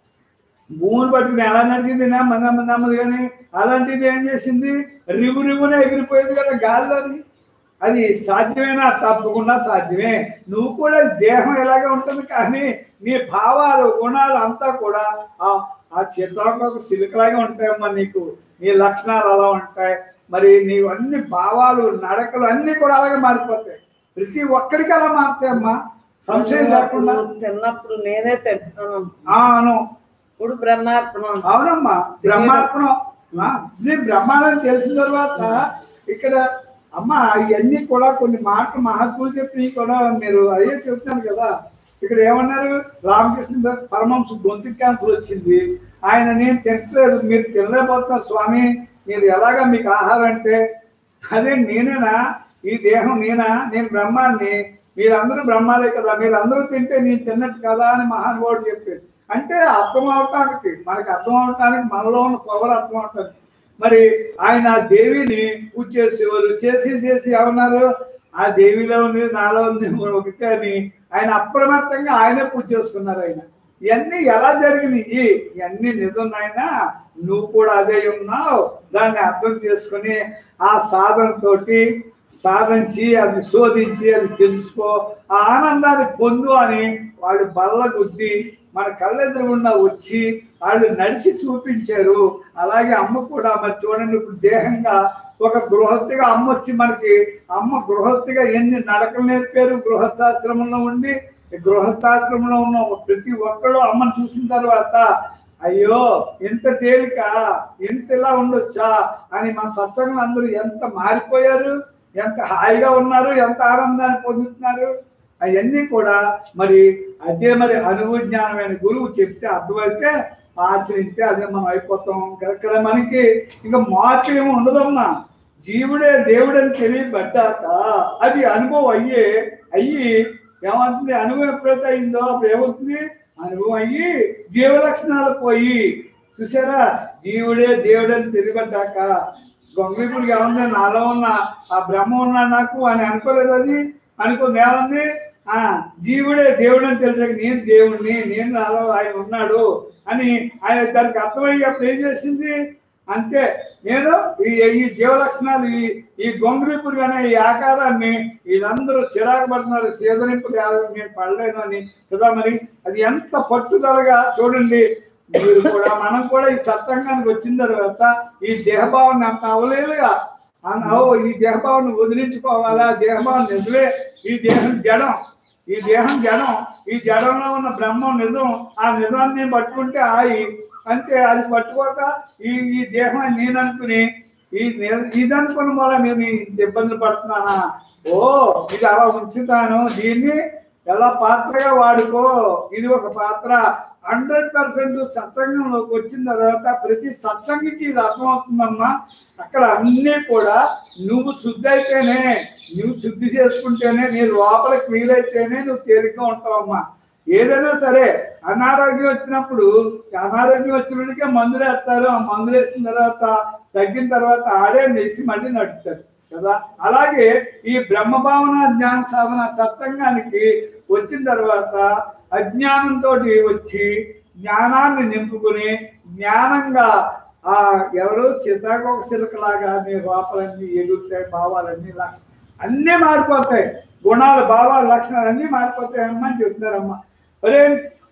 భూమిని పట్టుకుని ఎలా నడిచింది నెమ్మది నెమ్మది నెమ్మది కానీ అలాంటిది ఏం చేసింది రివు రివునే ఎగిరిపోయింది కదా గాల్లోని అది సాధ్యమేనా తప్పకుండా సాధ్యమే నువ్వు కూడా దేహం ఎలాగే ఉంటుంది కానీ నీ భావాలు గుణాలు అంతా కూడా ఆ ఆ చిత్రంలో ఒక సిలుకలాగే ఉంటాయమ్మా నీకు నీ లక్షణాలు అలా ఉంటాయి మరి నీవు అన్ని భావాలు నడకలు అన్ని కూడా అలాగే మారిపోతాయి ప్రతి ఒక్కడికి అలా మారుతాయమ్మా సంశయం లేకుండా
తిన్నప్పుడు నేనే తింటాను
ఆ, అను
ఇప్పుడు బ్రహ్మార్పణం
అవునమ్మా బ్రహ్మార్పణం ఆ, ఇది బ్రహ్మాండం తెలిసిన తర్వాత ఇక్కడ అమ్మ ఇవన్నీ కూడా కొన్ని మాటలు మహాత్ములు చెప్పి కూడా మీరు అయ్యే చెప్తున్నాను కదా ఇక్కడ ఏమన్నారు రామకృష్ణ పరమహంస గొంతు క్యాన్సర్ వచ్చింది ఆయన నేను తినట్లేదు మీరు తినలేకపోతున్నారు స్వామి మీరు ఎలాగా మీకు ఆహారం అంటే అదే నేనేనా ఈ దేహం నేనా నేను బ్రహ్మాన్ని మీరందరూ బ్రహ్మాలే కదా మీరు అందరూ తింటే నేను తిన్నట్టు కదా అని మహానుభావుడు చెప్పాడు అంటే అర్థం అవటానికి మనకి అర్థం అవటానికి మనలో ఉన్న పవర్ అర్థం అవటానికి మరి ఆయన ఆ దేవిని పూజ చేసేవారు చేసి చేసి ఏమన్నారు ఆ దేవిలో ఉంది నాలో ఉంది ఒకటే అని ఆయన అప్రమత్తంగా ఆయనే పూజ చేసుకున్నారు ఆయన ఇవన్నీ ఎలా జరిగినాయి ఇవన్నీ నిజం నాయన నువ్వు కూడా అదే ఉన్నావు దాన్ని అర్థం చేసుకుని ఆ సాధనతోటి సాధించి అది శోధించి అది తెలుసుకో ఆ ఆనందాన్ని పొందు అని వాళ్ళు బల్ల గుద్ది మన కళ్ళెదురుగుండా వచ్చి వాళ్ళు నడిచి చూపించారు అలాగే అమ్మ కూడా మరి చూడండి ఇప్పుడు దేహంగా ఒక గృహస్థిగా అమ్మ వచ్చి మనకి అమ్మ గృహస్థిగా ఎన్ని నడకలు నేర్పారు గృహస్థాశ్రమంలో ఉండి ఈ గృహస్థాశ్రమంలో ఉన్న ప్రతి ఒక్కళ్ళు అమ్మని చూసిన తర్వాత అయ్యో ఎంత తేలిక ఎంత ఇలా ఉండొచ్చా అని మన సత్సంగం అందరూ ఎంత మారిపోయారు ఎంత హాయిగా ఉన్నారు ఎంత ఆనందాన్ని పొందుతున్నారు అవన్నీ కూడా మరి అదే మరి అనుభవజ్ఞానమైన గురువు చెప్తే అర్థమైతే ఆచరిస్తే అదే మనం అయిపోతాం ఇక్కడ మనకి ఇంకా మార్పు ఏమి ఉండదమ్మా జీవుడే దేవుడని తెలియబడ్డాక అది అనుభవం అయ్యే అయ్యి ఏమవుతుంది అనుభవం ఎప్పుడైతే అయిందో అప్పుడు ఏమవుతుంది అనుభవం అయ్యి జీవ లక్షణాలు పోయి చూసారా జీవుడే దేవుడని తెలియబడ్డాక గొంగళిపుడు ఏమన్నా నాలో ఉన్న ఆ బ్రహ్మ ఉన్నా నాకు అని అనుకోలేదు అది అనుకుంది ఏమంది ఆ జీవుడే దేవుడు అని తెలిసాక నేను దేవుడిని నేను నాలో ఆయన ఉన్నాడు అని ఆయన దానికి అర్థమయ్యేప్పుడు ఏం చేసింది అంతే నేను ఈ ఈ జీవ లక్షణాలు ఈ ఈ గొంగులిపుడు అనే ఈ ఆకారాన్ని వీళ్ళందరూ చిరాకు పడుతున్నారు సేదరింపు కాదు నేను పడలేను అని కదా మరి అది ఎంత పట్టుదలగా చూడండి మీరు కూడా మనం కూడా ఈ సత్సంగానికి వచ్చిన తర్వాత ఈ దేహభావాన్ని అంత అవలేదుగా అన్న ఓ ఈ దేహభావాన్ని వదిలించుకోవాలా దేహభావం నిజమే ఈ దేహం జడం ఈ దేహం జడం ఈ జడంలో ఉన్న బ్రహ్మం నిజం ఆ నిజాన్ని పట్టుకుంటే ఆయి అంతే అది పట్టుకోక ఈ ఈ దేహం నేను అనుకుని ఈ నే- ఇది అనుకున్న వల్ల నేను ఇంత ఇబ్బందులు పడుతున్నానా ఓ ఇది అలా ఉంచుతాను దీన్ని ఎలా పాత్రగా వాడుకో ఇది ఒక పాత్ర హండ్రెడ్ పర్సెంట్ సత్సంగంలోకి వచ్చిన తర్వాత ప్రతి సత్సంగికి ఇది అర్థమవుతుందమ్మా అక్కడ అన్నీ కూడా నువ్వు శుద్ధి అయితేనే నువ్వు శుద్ధి చేసుకుంటేనే నీ లోపలికి వీలైతేనే నువ్వు తేలిగ్గా ఉంటావమ్మా ఏదైనా సరే అనారోగ్యం వచ్చినప్పుడు అనారోగ్యం వచ్చినప్పటికే మందులు వేస్తారు ఆ మందులు వేసిన తర్వాత తగ్గిన తర్వాత ఆడే లేచి మళ్ళీ నడుపుతారు కదా అలాగే ఈ బ్రహ్మ భావన జ్ఞాన సాధన సత్సంగానికి వచ్చిన తర్వాత అజ్ఞానంతో వచ్చి జ్ఞానాన్ని నింపుకుని జ్ఞానంగా ఆ ఎవరు సీతాకోక చిలకలాగా నీ లోపలన్నీ ఎగురుతాయి భావాలన్నీ లక్ష- అన్నీ మారిపోతాయి గుణాలు భావాలు లక్షణాలు అన్నీ మారిపోతాయి అమ్మని చెప్తున్నారమ్మ ఒరే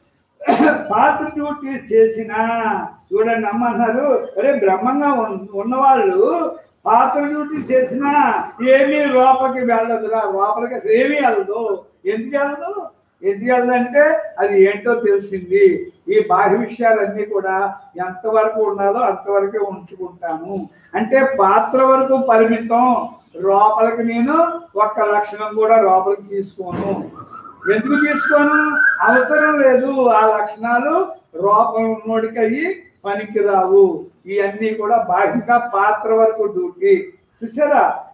పాత్ర డ్యూటీ చేసిన చూడండి అమ్మ అన్నారు అరే బ్రహ్మంగా ఉన్- ఉన్నవాళ్ళు పాత్ర డ్యూటీ చేసినా ఏమీ లోపలికి వెళ్ళదురా లోపలికి అసలు ఏమీ వెళ్ళదు ఎందుకు వెళ్ళదు ఎందుకు వెళ్ళదంటే అది ఏంటో తెలిసింది ఈ బాహ్య విషయాలన్నీ కూడా ఎంతవరకు ఉండాలో అంతవరకే ఉంచుకుంటాను అంటే పాత్ర వరకు పరిమితం లోపలికి నేను ఒక్క లక్షణం కూడా లోపలికి తీసుకోను ఎందుకు తీసుకోను అవసరం లేదు ఆ లక్షణాలు రూపం ఉన్నోడికి అయ్యి పనికిరావు ఇవన్నీ కూడా బాహ్యంగా పాత్ర వరకు డ్యూటీ చూసారా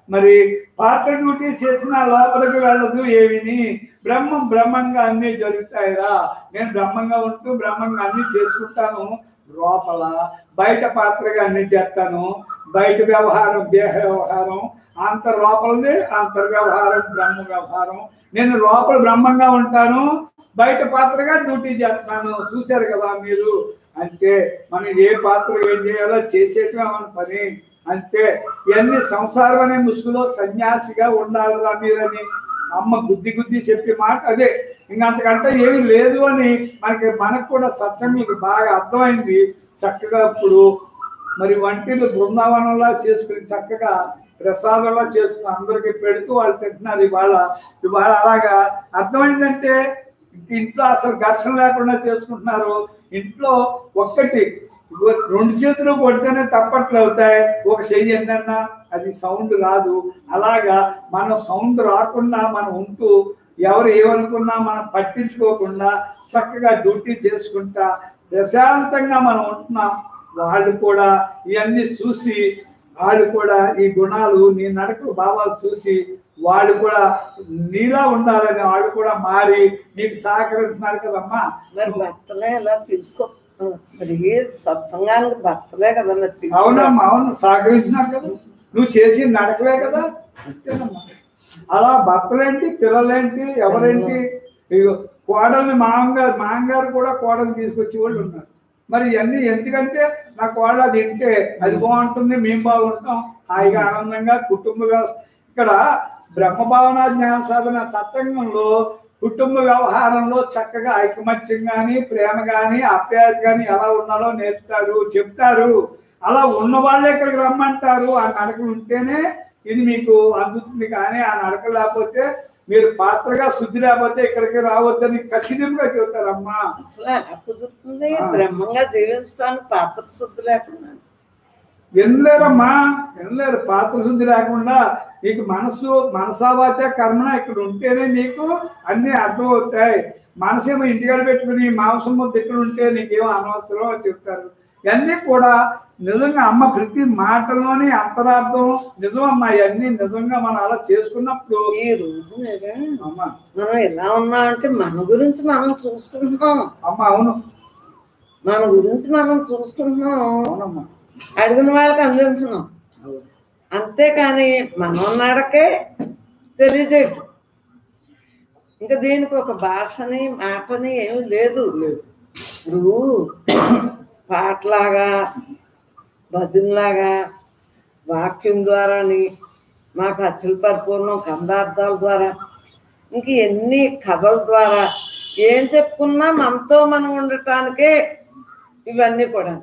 మరి పాత్ర డ్యూటీ చేసిన లోపలికి వెళ్ళదు ఏమిని బ్రహ్మం బ్రహ్మంగా అన్ని జరుగుతాయిరా నేను బ్రహ్మంగా ఉంటూ బ్రహ్మంగా అన్ని చేసుకుంటాను లోపల బయట పాత్రగా అన్ని చేస్తాను బయట వ్యవహారం దేహ వ్యవహారం అంతర్ లోపలది అంతర్ వ్యవహారం బ్రహ్మ వ్యవహారం నేను లోపల బ్రహ్మంగా ఉంటాను బయట పాత్రగా డ్యూటీ చేస్తున్నాను చూశారు కదా మీరు అంతే మనం ఏ పాత్ర ఏం చేయాలో చేసేటమే మన పని అంతే ఇవన్నీ సంసారం అనే ముసుగులో సన్యాసిగా ఉండాలిరా మీరని అమ్మ గుద్ది గుద్ది చెప్పే మాట అదే ఇంకా అంతకంటే ఏమీ లేదు అని మనకి మనకు కూడా సత్సంగులకు బాగా అర్థమైంది చక్కగా ఇప్పుడు మరి వంటిలు బృందావనంలా చేసుకుని చక్కగా ప్రసాదంలా చేసుకుని అందరికి పెడుతూ వాళ్ళు తింటున్నారు ఇవాళ ఇవాళ అలాగా అర్థమైందంటే ఇంట్లో అసలు ఘర్షణ లేకుండా చేసుకుంటున్నారు ఇంట్లో ఒక్కటి ఇగో రెండు చేతులు కొడితేనే తప్పట్లు అవుతాయి ఒక చెయ్యి ఏంటన్నా అది సౌండ్ రాదు అలాగా మనం సౌండ్ రాకుండా మనం ఉంటూ ఎవరు ఏమనుకున్నా మనం పట్టించుకోకుండా చక్కగా డ్యూటీ చేసుకుంటా ప్రశాంతంగా మనం ఉంటున్నాం వాళ్ళు కూడా ఇవన్నీ చూసి వాళ్ళు కూడా ఈ గుణాలు నీ నడకలు భావాలు చూసి వాళ్ళు కూడా నీలా ఉండాలని వాళ్ళు కూడా మారి నీకు సహకరిస్తున్నారు కదమ్మా
మరి భర్తలే ఎలా తీసుకో మరి సత్సంగానికి భర్తలే కదా మరి తీసుకో.
అవునమ్మా అవును సహకరించినారు కదా నువ్వు చేసి నడకలే కదా అంతేనమ్మా అలా భర్తలేంటి పిల్లలేంటి ఎవరేంటి ఇగో కోడల్ని మామగారు మామగారు కూడా కోడలు తీసుకొచ్చే వాళ్ళు ఉన్నారు మరి ఇవన్నీ ఎందుకంటే నా కోడలు అది తింటే అది బాగుంటుంది మేము బాగుంటాం హాయిగా ఆనందంగా కుటుంబ వ్యవస్థ ఇక్కడ బ్రహ్మ భావన జ్ఞాన సాధన సత్సంగంలో కుటుంబ వ్యవహారంలో చక్కగా ఐకమత్యం కానీ ప్రేమ కానీ అప్యాయత కానీ ఎలా ఉండాలో నేర్పుతారు చెప్తారు అలా ఉన్న వాళ్ళే ఇక్కడికి రమ్మంటారు ఆ నడకలు ఉంటేనే ఇది మీకు అందుతుంది కానీ ఆ నడక లేకపోతే మీరు పాత్రగా శుద్ధి లేకపోతే ఇక్కడికి రావద్దని ఖచ్చితంగా చెబుతారమ్మా
అసలు ఎలా కుదురుతుంది
ఆ.
బ్రహ్మంగా జీవించడానికి పాత్ర శుద్ధి లేకుండా
వినలేరమ్మా వినలేరు పాత్ర శుద్ధి లేకుండా నీకు మనసు మనసావాచ కర్మణ ఇక్కడ ఉంటేనే నీకు అన్ని అర్థమవుతాయి మనసేమో ఇంటికాడ పెట్టుకుని మాంసం ముద్ద ఇక్కడ ఉంటే నీకేమో అనవసరం అని చెప్తారు ఇవన్నీ కూడా నిజంగా అమ్మ ప్రతి మాటలోని అంతరార్థం నిజమమ్మా ఇవన్నీ నిజంగా మనం అలా చేసుకున్నప్పుడు
ఈ రోజు మీద
అమ్మ
మనం ఎలా ఉన్నామంటే మన గురించి మనం చూసుకుంటున్నాం
అమ్మ అవును
మన గురించి మనం చూసుకుంటున్నాం
అవునమ్మా
అడిగిన వాళ్ళకి అందించున్నాం
అవును.
అంతేకాని మనం నడకే తెలియజేయటం ఇంకా దీనికి ఒక భాషని మాటని ఏమీ లేదు
లేదు.
ఇప్పుడు పాటలాగా భజనలాగా వాక్యం ద్వారాని మాకు అచ్చల పరిపూర్ణం కందార్థాల ద్వారా ఇంక ఎన్ని కథల ద్వారా ఏం చెప్పుకున్నా మనతో మనం ఉండటానికే ఇవన్నీ కూడా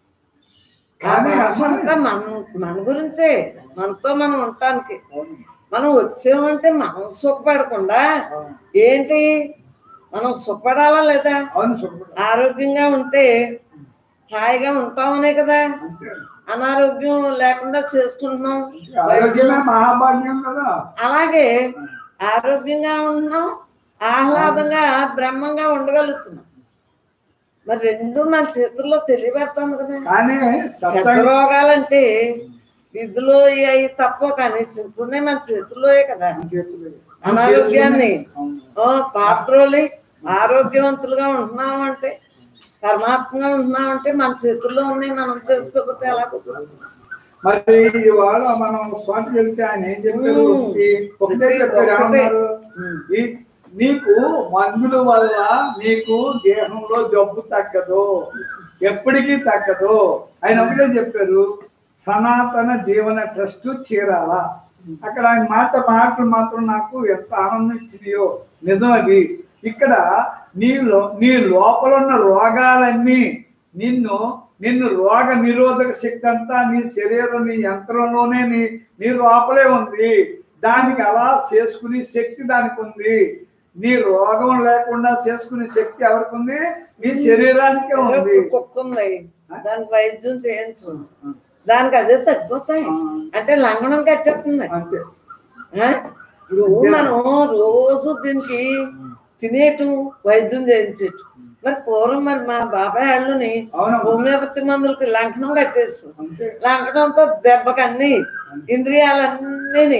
ఆ
కానీ
భాష
అమ్మ-
అంతా మన మన గురించే మనతో మనం ఉండటానికి
అవును.
మనం వచ్చామంటే మనం సుఖపడకుండా
అవును.
ఏంటి మనం సుఖపడాలా లేదా
అవును సుబ్బడు.
ఆరోగ్యంగా ఉంటే హాయిగా ఉంటామనే కదా
అంతే
అనారోగ్యం లేకుండా చేసుకుంటున్నాం
ఆరోగ్యమే మహాభాగ్యం కదా
అలాగే ఆరోగ్యంగా ఉంటున్నాం ఆహ్లాదంగా బ్రహ్మంగా ఉండగలుగుతున్నాం మరి రెండు మన చేతుల్లో తెలియబెడతాను కదా
కానీ
పెద్ద
సత్సంగ
రోగాలంటే విధులు అవి తప్ప కానీ చిన్న చిన్నవి మన చేతుల్లోయే కదా అనారోగ్యాన్ని ఓ పాత్రోలి ఆరోగ్యవంతులుగా ఉంటున్నాం అంటే పరమాత్మగా ఉంటున్నాం అంటే మన చేతుల్లో ఉన్నాయి మనం చేసుకోకపోతే ఎలా కుదురుతుంది?
మరి ఇవాళ మనం స్వామికి వెళ్తే ఆయన ఏం చెప్పారు
ఉమ్.
ఈ ఒకటే
ప్రతి
చెప్పారు
ఒక్కటే.
ఏమన్నారు
ఉమ్.
ఈ నీకు మందుల వల్ల నీకు దేహంలో జబ్బు తగ్గదు ఎప్పటికీ తగ్గదు ఆయన ఒకటే చెప్పారు సనాతన జీవన ట్రస్ట్ చీరాల అక్కడ ఆయన మాట మాటలు మాత్రం నాకు ఎంత ఆనందం ఇచ్చినాయో నిజం అది ఇక్కడ నీలో నీ లోపల ఉన్న రోగాలన్నీ నిన్ను నిన్ను రోగ నిరోధక శక్తి అంతా నీ శరీరం నీ యంత్రంలోనే నీ నీ లోపలే ఉంది దానికి అలా చేసుకునే శక్తి దానికి ఉంది నీ రోగం లేకుండా చేసుకునే శక్తి ఎవరికి ఉంది నీ శరీరానికే ఉంది
కుక్క ఉంది దానికి వైద్యం చేయించు దానికి అదే తగ్గిపోతాయి అంటే లంఘనం కట్టేస్తుంది
అంతే
ఆ? ఇప్పుడు మనం రోజు దీనికి తినేటు వైద్యం చేయించేటు మరి పూర్వం మరి మా బాబాయ్ వాళ్ళని
అవునమ్మా
హోమియోపతి మందులకి లంకనం కట్టేసు
అంతే
లంకనంతో దెబ్బకి అన్ని ఇంద్రియాలన్నీ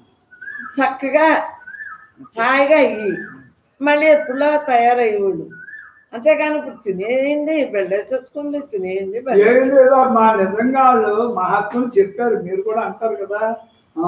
చక్కగా హాయిగా అయ్యి మళ్ళీ ఎప్పుడులా తయారయ్యేవాళ్ళు అంతేగాని ఇప్పుడు తినేయండి బెల్డ చచ్చుకోండి తినేయండి బెల్డ
ఏం లేదు మా నిజంగా వాళ్ళు మహాత్ములు చెప్పారు మీరు కూడా అంటారు కదా ఆ,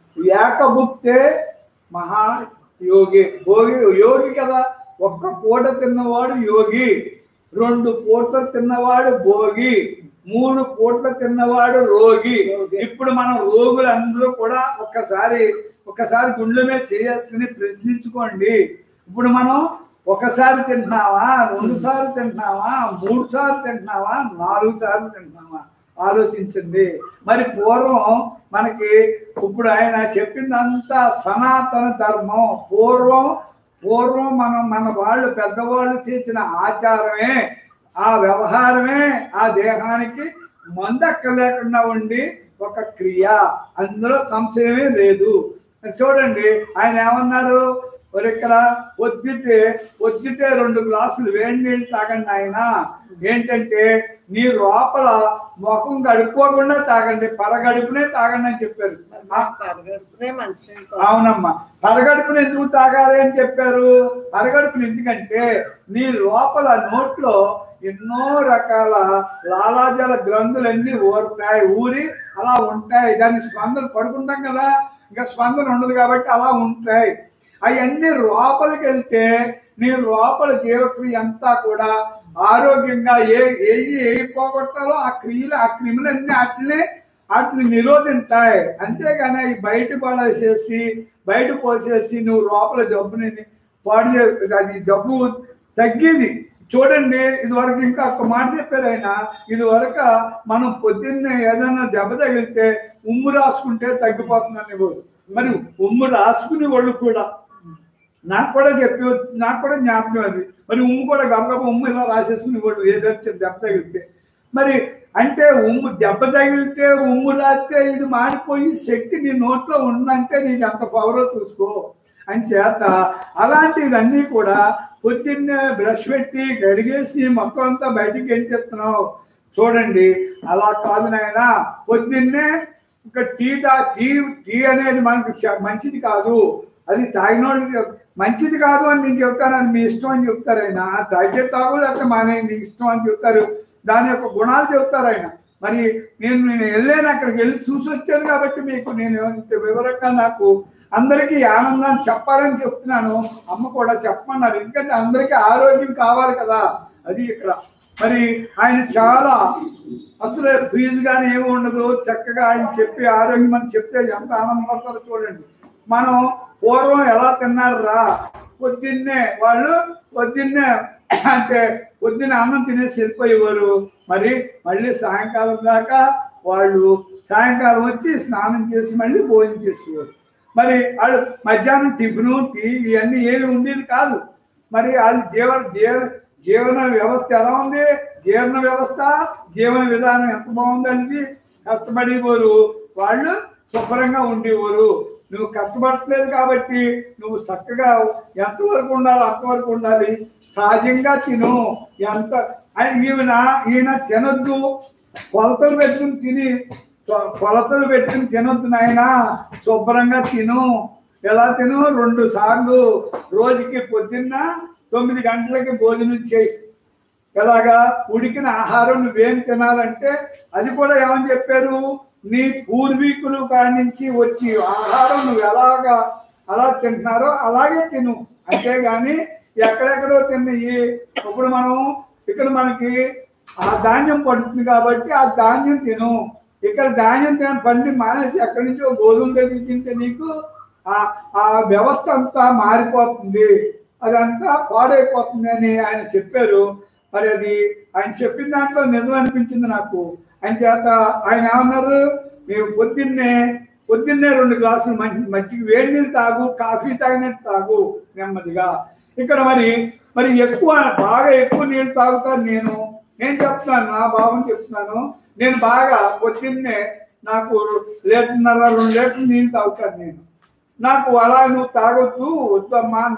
ఏకభుక్తే మహా యోగి భోగి యోగి కదా ఒక్క పూట తిన్నవాడు యోగి రెండు పూటలు తిన్నవాడు భోగి మూడు పూటలు తిన్నవాడు రోగి ఇప్పుడు మనం రోగులందరూ కూడా ఒక్కసారి ఒక్కసారి గుండె మీద చేసుకుని ప్రశ్నించుకోండి ఇప్పుడు మనం ఒకసారి తింటున్నావా రెండు సార్లు తింటున్నావా మూడు సార్లు తింటున్నావా నాలుగు సార్లు తింటున్నావా ఆలోచించండి మరి పూర్వం మనకి ఇప్పుడు ఆయన చెప్పిందంతా సనాతన ధర్మం పూర్వం పూర్వం మనం మన వాళ్ళు పెద్దవాళ్ళు చేసిన ఆచారమే ఆ వ్యవహారమే ఆ దేహానికి మందక్క లేకుండా ఉండి ఒక క్రియ అందులో సంశయమే లేదు చూడండి ఆయన ఏమన్నారు మరి ఇక్కడ పొద్దుటే పొద్దుటే రెండు గ్లాసులు వేడి నీళ్ళు తాగండి ఆయన ఏంటంటే నీ లోపల ముఖం గడుపుకోకుండా తాగండి పరగడుపునే తాగండి అని చెప్పారు ఆ,
పరగడుపునే మంచి
అవునమ్మా పరగడుపుని ఎందుకు తాగాలి అని చెప్పారు పరగడుపుని ఎందుకంటే నీ లోపల నోట్లో ఎన్నో రకాల లాలాజల గ్రంథులన్నీ ఊరుతాయి ఊరి అలా ఉంటాయి దాని స్పందన పడుకుంటాం కదా ఇంకా స్పందన ఉండదు కాబట్టి అలా ఉంటాయి అవన్నీ లోపలికి వెళ్తే నీ లోపల జీవక్రియ అంతా కూడా ఆరోగ్యంగా ఏ ఏ ఏ పోగొట్టాలో ఆ క్రియలు ఆ క్రిములన్నీ వాటిని వాటిని నిరోధిస్తాయి అంతేగాని అవి బయట పడేసేసి బయట పోసేసి నువ్వు లోపల జబ్బుని పాడు చే- అది జబ్బు తగ్గేది చూడండి ఇది వరకు ఇంకా ఒక మాట చెప్పారు ఆయన ఇది వరకు మనం పొద్దున్నే ఏదైనా దెబ్బ తగిలితే ఉమ్ము రాసుకుంటే తగ్గిపోతుందని ఇవ్వదు మరి ఉమ్ము రాసుకునే వాళ్ళు కూడా నాకు కూడా చెప్పి నాకు కూడా జ్ఞాపకం అది మరి ఉమ్ము కూడా గబగబ ఉమ్ము ఇలా రాసేసుకుని వాళ్ళు ఏదైతే దెబ్బ తగిలితే మరి అంటే ఉమ్ము దెబ్బ తగిలితే ఉమ్ము రాస్తే ఇది మాడిపోయి శక్తి నీ నోట్లో ఉందంటే నీకు ఎంత పవరో చూసుకో అని చేత అలాంటివన్నీ కూడా పొద్దున్నే బ్రష్ పెట్టి గడిగేసి మొత్తం అంతా బయటికి ఎంటెత్తున్నావు చూడండి అలా కాదు నాయన పొద్దున్నే ఒక టీ తా టీ టీ అనేది మనకు చ- మంచిది కాదు అది తాగినోళ్ళు మంచిది కాదు అని నేను చెప్తాను అది మీ ఇష్టం అని చెప్తారు ఆయన తాగే తాగు లేకపోతే మానే నీ ఇష్టం అని చెప్తారు దాని యొక్క గుణాలు చెప్తారు ఆయన మరి నేను నేను వెళ్ళాను అక్కడికి వెళ్ళి చూసి వచ్చాను కాబట్టి మీకు నేను ఇంత వివరంగా నాకు అందరికీ ఆనందాన్ని చెప్పాలని చెప్తున్నాను అమ్మ కూడా చెప్పమన్నారు ఎందుకంటే అందరికీ ఆరోగ్యం కావాలి కదా అది ఇక్కడ మరి ఆయన చాలా అసలు ఫీజు కానీ ఏమి ఉండదు చక్కగా ఆయన చెప్పి ఆరోగ్యం అని చెప్తే ఎంత ఆనందపడతారో చూడండి మనం పూర్వం ఎలా తిన్నారా పొద్దున్నే వాళ్ళు పొద్దున్నే అంటే పొద్దున్న అన్నం తినేసి వెళ్ళిపోయేవారు మరి మళ్ళీ సాయంకాలం దాకా వాళ్ళు సాయంకాలం వచ్చి స్నానం చేసి మళ్ళీ భోజనం చేసేవారు మరి వాళ్ళు మధ్యాహ్నం టిఫిను టీ ఇవన్నీ ఏమి ఉండేది కాదు మరి వాళ్ళు జీవ జీవ జీవన వ్యవస్థ ఎలా ఉంది జీవన వ్యవస్థ జీవన విధానం ఎంత బాగుందనేది కష్టపడేవారు వాళ్ళు శుభ్రంగా ఉండేవారు నువ్వు కష్టపడట్లేదు కాబట్టి నువ్వు చక్కగా ఎంతవరకు ఉండాలో అంతవరకు ఉండాలి సహజంగా తిను ఎంత ఆయన ఈయన ఈయన తినొద్దు కొలతలు పెట్టుకుని తిని కొ- కొలతలు పెట్టుకుని తినొద్దు నాయన శుభ్రంగా తిను ఎలా తిను రెండు సార్లు రోజుకి పొద్దున్న తొమ్మిది గంటలకి భోజనం చేయి ఎలాగా ఉడికిన ఆహారం నువ్వేం తినాలంటే అది కూడా ఏమని చెప్పారు నీ పూర్వీకులు కాడి నుంచి వచ్చి ఆహారం నువ్వు ఎలాగా అలా తింటున్నారో అలాగే తిను అంతేగాని ఎక్కడెక్కడో తిన్నయి ఇప్పుడు మనం ఇక్కడ మనకి ఆ ధాన్యం పడుతుంది కాబట్టి ఆ ధాన్యం తిను ఇక్కడ ధాన్యం తిన పండి మానేసి ఎక్కడి నుంచో గోధుమ దగ్గర తింటే నీకు ఆ ఆ వ్యవస్థ అంతా మారిపోతుంది అదంతా పాడైపోతుంది అని ఆయన చెప్పారు మరి అది ఆయన చెప్పిన దాంట్లో నిజం అనిపించింది నాకు ఆయన చేత ఆయన ఏమన్నారు మీరు పొద్దున్నే పొద్దున్నే రెండు గ్లాసులు మంచి మజ్జిగ వేడి నీళ్ళు తాగు కాఫీ తాగినట్టు తాగు నెమ్మదిగా ఇక్కడ మరి మరి ఎక్కువ బాగా ఎక్కువ నీళ్ళు తాగుతాను నేను నేను చెప్తున్నాను నా భావం చెప్తున్నాను నేను బాగా పొద్దున్నే నాకు లీటర్న్నర రెండు లీటర్లు నీళ్ళు తాగుతాను నేను నాకు అలా నువ్వు తాగొద్దు వద్దమ్మా అన్నారు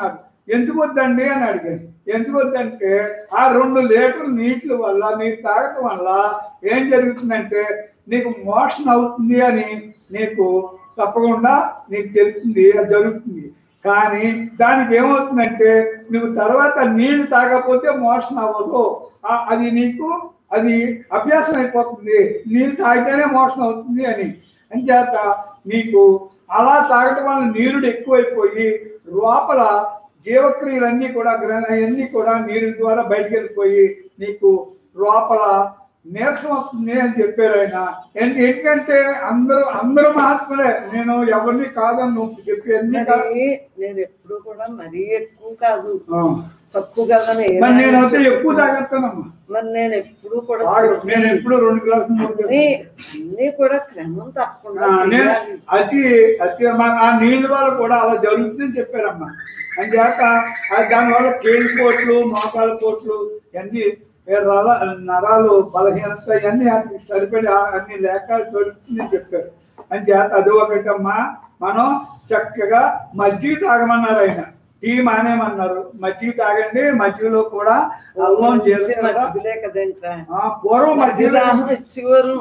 ఎందుకు వద్దండి అని అడిగాను ఎందుకు వద్దంటే ఆ రెండు లీటర్ నీటి వల్ల నీరు తాగటం వల్ల ఏం జరుగుతుందంటే నీకు మోషన్ అవుతుంది అని నీకు తప్పకుండా నీకు తెలుస్తుంది అది జరుగుతుంది కానీ దానికి ఏమవుతుందంటే నువ్వు తర్వాత నీళ్లు తాగకపోతే మోషన్ అవ్వదు ఆ- అది నీకు అది అభ్యాసం అయిపోతుంది నీళ్ళు తాగితేనే మోషన్ అవుతుంది అని అంచేత నీకు అలా తాగటం వల్ల నీరుడు ఎక్కువైపోయి లోపల జీవక్రియలన్నీ కూడా గ్రహ అన్నీ కూడా నీరు ద్వారా బయటికి వెళ్ళిపోయి నీకు లోపల నీరసం వస్తుంది అని చెప్పారు ఆయన ఎన్- ఎందుకంటే అందరూ అందరూ మహాత్ములే నేను ఎవరిని కాదని నువ్వు చెప్పి అన్ని కాదు
మరి నేను ఎప్పుడు కూడా మరీ ఎక్కువ కాదు
ఆ.
తక్కువ కదని ఏ
మరి నేను అయితే
రాయను
ఎక్కువ
చెప్పను.
తాగేస్తానమ్మా
మరి నేను ఎప్పుడు కూడా
తాగను.
చెప్పను.
నేను ఎప్పుడు రెండు గ్లాసులు మూడు
అన్ని
గ్లాసులు
అన్ని కూడా క్రమం తప్పకుండా
ఆ, నేను
చేయాలి
అతి అతి మా- ఆ నీళ్ళ వల్ల కూడా అలా జరుగుతుందని చెప్పారమ్మా అంచేత ఆ దానివల్ల కేళి పోట్లు మోకాల పోట్లు ఇవన్నీ ఏ రల- నరాలు బలహీనత ఇవన్నీ వాటికి సరిపడి ఆ- అన్ని లేక జరుగుతుందని చెప్పారు అంచేత అది ఒకటమ్మా మనం చక్కగా మజ్జిగ తాగమన్నారు ఆయన టీ మానేమన్నారు మజ్జిగ తాగండి మజ్జిగలో కూడా అల్లం
మంచి
జీలకర్ర
మజ్జిగలే కదేంట్రా
ఆ, పూర్వం మజ్జిగ
మజ్జిగ ఇచ్చేవారు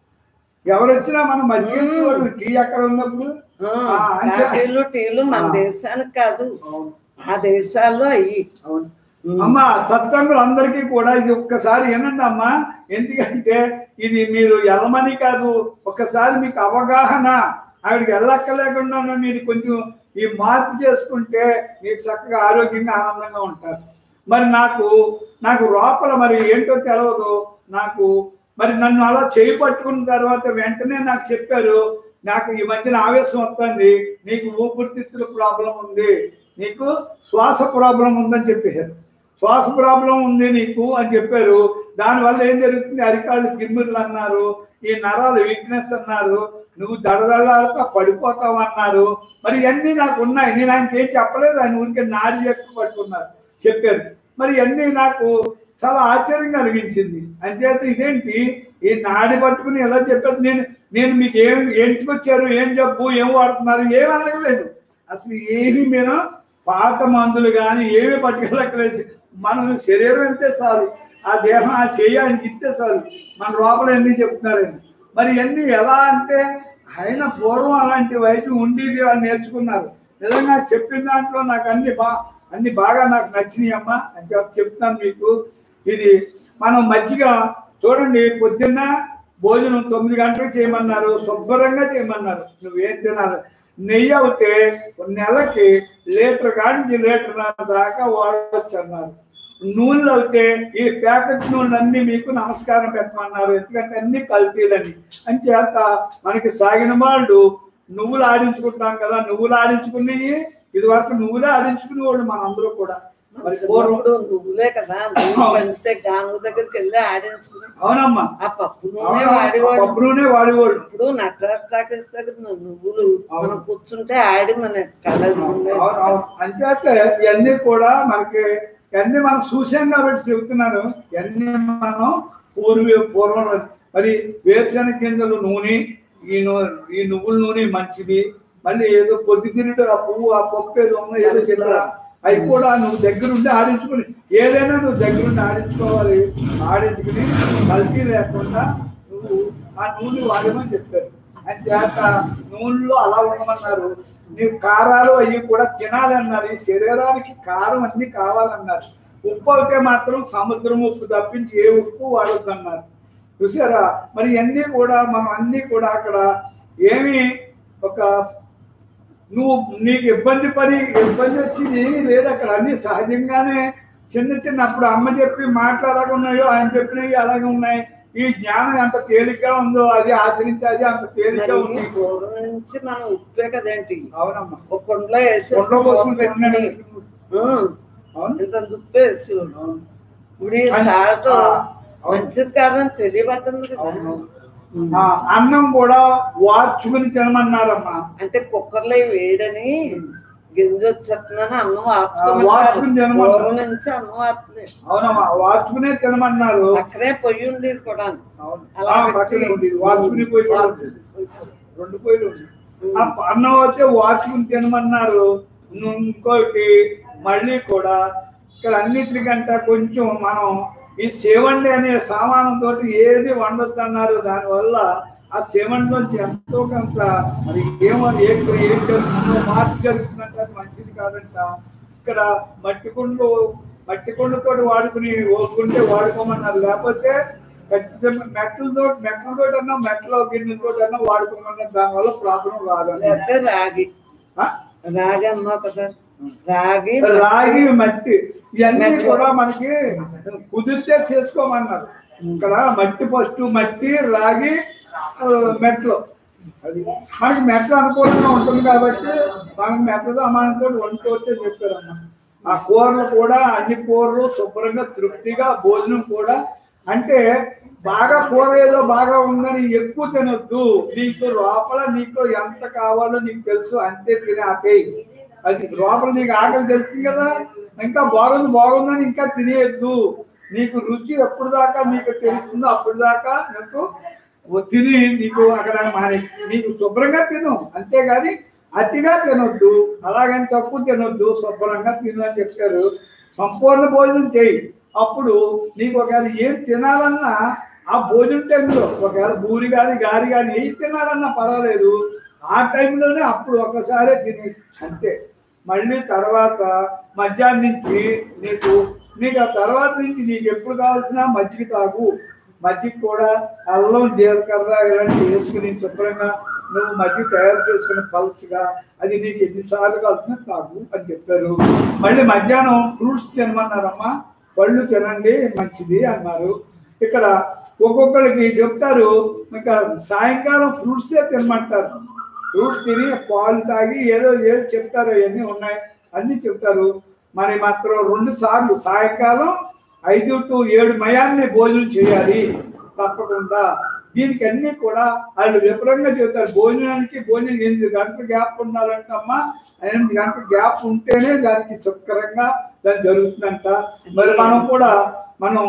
ఎవరు వచ్చినా మనం మజ్జిగ ఇచ్చేవాళ్ళు. టీ ఎక్కడ ఉన్నప్పుడు
ఆ,
ఆ, అంతే.
కాఫీలు టీలు మన
ఆ.
దేశానికి కాదు
అవును
ఆ దేశాల్లో అయ్యి
అవును అమ్మ సత్సంగులు అందరికీ కూడా ఇది ఒక్కసారి వినండి అమ్మా ఎందుకంటే ఇది మీరు ఎలమని కాదు ఒక్కసారి మీకు అవగాహన ఆవిడకి వెళ్ళక్కలేకుండా మీరు కొంచెం ఈ మార్పు చేసుకుంటే మీరు చక్కగా ఆరోగ్యంగా ఆనందంగా ఉంటారు మరి నాకు నాకు లోపల మరి ఏంటో తెలియదు నాకు మరి నన్ను అలా చేయి పట్టుకున్న తర్వాత వెంటనే నాకు చెప్పారు నాకు ఈ మధ్యన ఆవేశం వస్తుంది నీకు ఊపిరితిత్తుల ప్రాబ్లం ఉంది నీకు శ్వాస ప్రాబ్లం ఉందని చెప్పారు శ్వాస ప్రాబ్లం ఉంది నీకు అని చెప్పారు దానివల్ల ఏం జరుగుతుంది అరికాళ్ళు తిమ్మిర్లు అన్నారు ఈ నరాలు వీక్నెస్ అన్నారు నువ్వు దడదళ్ళాడుతా పడిపోతావు అన్నారు మరి ఇవన్నీ నాకు ఉన్నాయి నేను ఆయనకి ఏం చెప్పలేదు ఆయన ఊరికే నాడి చెప్పి పట్టుకున్నారు చెప్పారు మరి ఇవన్నీ నాకు చాలా ఆశ్చర్యం కలిగించింది అంచేత ఇదేంటి ఈ నాడి పట్టుకుని ఎలా చెప్పారు నేను నేను మీకు ఏం ఎంచుకొచ్చారు ఏం జబ్బు ఏం వాడుతున్నారు ఏమి అనగలేదు అసలు ఏమి మీరు పాత మందులు కానీ ఏమి పట్టుకెళ్ళక్కలేదు మనం శరీరం వెళ్తే చాలు ఆ దేహం ఆ చెయ్యి ఆయనకి ఇస్తే చాలు మన లోపల ఎన్ని చెప్తున్నారని మరి ఇవన్నీ ఎలా అంటే ఆయన పూర్వం అలాంటి వైద్యం ఉండేది వాళ్ళు నేర్చుకున్నారు నిజంగా చెప్పిన దాంట్లో నాకు అన్ని బా అన్ని బాగా నాకు నచ్చినాయి అమ్మా అని చెప్పి చెప్తాను మీకు ఇది మనం మజ్జిగ చూడండి పొద్దున్న భోజనం తొమ్మిది గంటలకు చేయమన్నారు శుభ్రంగా చేయమన్నారు నువ్వేం తినాలి నెయ్యి అవుతే నెలకి లీటర్ కాడించి లీటర్ దాకా వాడవచ్చు అన్నారు నూనెలు అయితే ఈ ప్యాకెట్ నూనెలు అన్ని మీకు నమస్కారం పెట్టమన్నారు ఎందుకంటే అన్ని కల్తీలని అంచేత మనకి సాగిన వాళ్ళు నువ్వులు ఆడించుకుంటాం కదా నువ్వులు ఆడించుకుని ఇది వరకు నువ్వులే ఆడించుకునే వాళ్ళు మనందరూ కూడా మరి పూర్వం
చిన్నప్పుడు నువ్వులే కదా నువ్వు పండితే గాంగు దగ్గరికి వెళ్ళి ఆడించు
అవునమ్మా
ఆ పప్పు నూనె వాడేవాడు
పప్పు నూనె వాడేవాళ్ళు
ఇప్పుడు నటరాజ్ టాకీస్ దగ్గర నువ్వులు మనం కూర్చుంటే ఆడి మన కళ్ళది
అవును అవును అంచేత ఇవన్నీ కూడా మనకి ఇవన్నీ మనం చూసాం కాబట్టి చెబుతున్నాను ఇవన్నీ మనం పూర్వీ పూర్వం మరి వేరుశనగ గింజలు నూనె ఈ నూ ఈ నువ్వుల నూనె మంచిది మళ్ళీ ఏదో పొద్దుతిరుడు ఆ పువ్వు ఆ పప్పు ఏదో ఉన్నా ఏదో చెప్పరా అవి కూడా నువ్వు దగ్గరుండి ఆడించుకుని ఏదైనా నువ్వు దగ్గరుండి ఆడించుకోవాలి ఆడించుకుని కల్తీ లేకుండా నువ్వు ఆ నూనె వాడమని చెప్పారు అని చేత నూనెలో అలా ఉండమన్నారు నీవు కారాలు అవి కూడా తినాలన్నారు ఈ శరీరానికి కారం అన్ని కావాలన్నారు ఉప్పు అయితే మాత్రం సముద్రం ఉప్పు తప్పించి ఏ ఉప్పు వాడొద్దన్నారు చూసారా మరి ఇవన్నీ కూడా మనం అన్నీ కూడా అక్కడ ఏమి ఒక నువ్వు నీకు ఇబ్బంది పడి ఇబ్బంది వచ్చింది ఏమీ లేదు అక్కడ అన్ని సహజంగానే చిన్న చిన్న అప్పుడు అమ్మ చెప్పి మాటలు అలాగే ఉన్నాయో ఆయన చెప్పినవి అలాగే ఉన్నాయి ఈ జ్ఞానం ఎంత తేలిగ్గా ఉందో అది ఆచరిస్తే అది అంత తేలిగ్గా ఉంది
మరి పూర్వం నుంచి మనం ఉప్పే కదేంటి
అవునమ్మా
ఒక కుండలో వేసేసి
కొండ కోసం
మూత పెట్టుకుని, ఉం,
అవును
ఇంత దుప్పు వేసి
అవును.
ఇప్పుడు ఈ సాల్ట్
ఆ, అవును.
మంచిది కాదని తెలియబట్టింది కదా
అవును. ఆ, అన్నం కూడా వార్చుకుని తినమన్నారమ్మా
అంటే కుక్కర్లో వేయడని గింజ వచ్చేస్తుందని అన్నం
ఆ, వార్చుకుని
వార్చుకోమన్నారు
తినమన్నారు.
పూర్వం నుంచి అన్నం వార్చలేదు
అవునమ్మా వార్చుకునే తినమన్నారు
అక్కడే పొయ్యి ఉండేది కూడా
అవును.
అలా
ఆ, పక్కనే ఉండేది వార్చుకుని పోయి కూడా వచ్చేది. రెండు పొయ్యిలు ఉండేవి. ఆ అన్నం అయితే వార్చుకుని తినమన్నారు నువ్వు ఇంకోటి మళ్ళీ కూడా ఇక్కడ అన్నిటికంటే కొంచెం మనం ఈ సేవండి అనే సామానంతో ఏది వండొద్దన్నారు దానివల్ల ఆ సేవండిలోంచి ఎంతో కొంత మరి ఏమో ఏ ఏం జరుగుతుందో మార్పు జరుగుతుందంటే అది మంచిది కాదంట ఇక్కడ మట్టి కుండు మట్టి కుండతో వాడుకుని ఓకుంటే వాడుకోమన్నారు లేకపోతే ఖచ్చితంగా మెట్లతో మెట్లతో అన్నా మెట్ల గిన్నెలతో అన్నా వాడుకోమన్నారు దానివల్ల ప్రాబ్లం రాదన్న
లేకపోతే రాగి
ఆ?
రాగి అమ్మా కదా రాగి
రాగి మట్టి ఇవన్నీ
మెట్లు.
కూడా మనకి కుదిరితే చేసుకోమన్నారు ఇక్కడ మట్టి ఫస్ట్ మట్టి రాగి ఆ, మెట్లు అది మనకి మెట్లు అనుకూలంగా ఉంటుంది కాబట్టి మనకి మెట్ల సామానంతో వండుకోవచ్చు అని చెప్పారమ్మ ఆ కూరలు కూడా అన్ని కూరలు శుభ్రంగా తృప్తిగా భోజనం కూడా అంటే బాగా కూర ఏదో బాగా ఉందని ఎక్కువ తినొద్దు నీకు లోపల నీకు ఎంత కావాలో నీకు తెలుసు అంతే తిని ఆపేయి అది లోపల నీకు ఆకలి తెలుస్తుంది కదా ఇంకా బాగుంది బాగుందని ఇంకా తినేయద్దు నీకు రుచి ఎప్పుడు దాకా నీకు తెలుస్తుందో అప్పుడు దాకా నీకు తిని నీకు అక్కడ మానే నీకు శుభ్రంగా తిను అంతేగాని అతిగా తినొద్దు అలాగని తక్కువ తినొద్దు శుభ్రంగా తిను అని చెప్పారు సంపూర్ణ భోజనం చేయి అప్పుడు నీకు ఒకవేళ ఏం తినాలన్నా ఆ భోజనం టైంలో ఒకవేళ బూరి కానీ గారి కానీ ఏం తినాలన్నా పర్వాలేదు ఆ టైంలోనే అప్పుడు ఒకసారే తిని అంతే మళ్ళీ తర్వాత మధ్యాహ్నం నుంచి నీకు నీకు ఆ తర్వాత నుంచి నీకు ఎప్పుడు కావాల్సిన మజ్జిగ తాగు మజ్జిగ కూడా అల్లం జీలకర్ర ఇలాంటివి వేసుకుని శుభ్రంగా నువ్వు మజ్జిగ తయారు చేసుకుని పల్స్గా అది నీకు ఎన్నిసార్లు కావాల్సిన తాగు అని చెప్పారు మళ్ళీ మధ్యాహ్నం ఫ్రూట్స్ తినమన్నారమ్మా పళ్ళు తినండి మంచిది అన్నారు ఇక్కడ ఒక్కొక్కరికి చెప్తారు ఇంకా సాయంకాలం ఫ్రూట్సే తినమంటారు ఫ్రూట్స్ తిని పాలు తాగి ఏదో ఏదో చెప్తారు అవన్నీ ఉన్నాయి అన్ని చెప్తారు మరి మాత్రం రెండు సార్లు సాయంకాలం ఐదు టు ఏడు మయాన్ని భోజనం చేయాలి తప్పకుండా దీనికి అన్ని కూడా వాళ్ళు విపులంగా చెబుతారు భోజనానికి భోజనం ఎనిమిది గంటల గ్యాప్ ఉండాలంటమ్మా ఎనిమిది గంటల గ్యాప్ ఉంటేనే దానికి శుభ్రంగా దాని జరుగుతుందంట మరి మనం కూడా మనం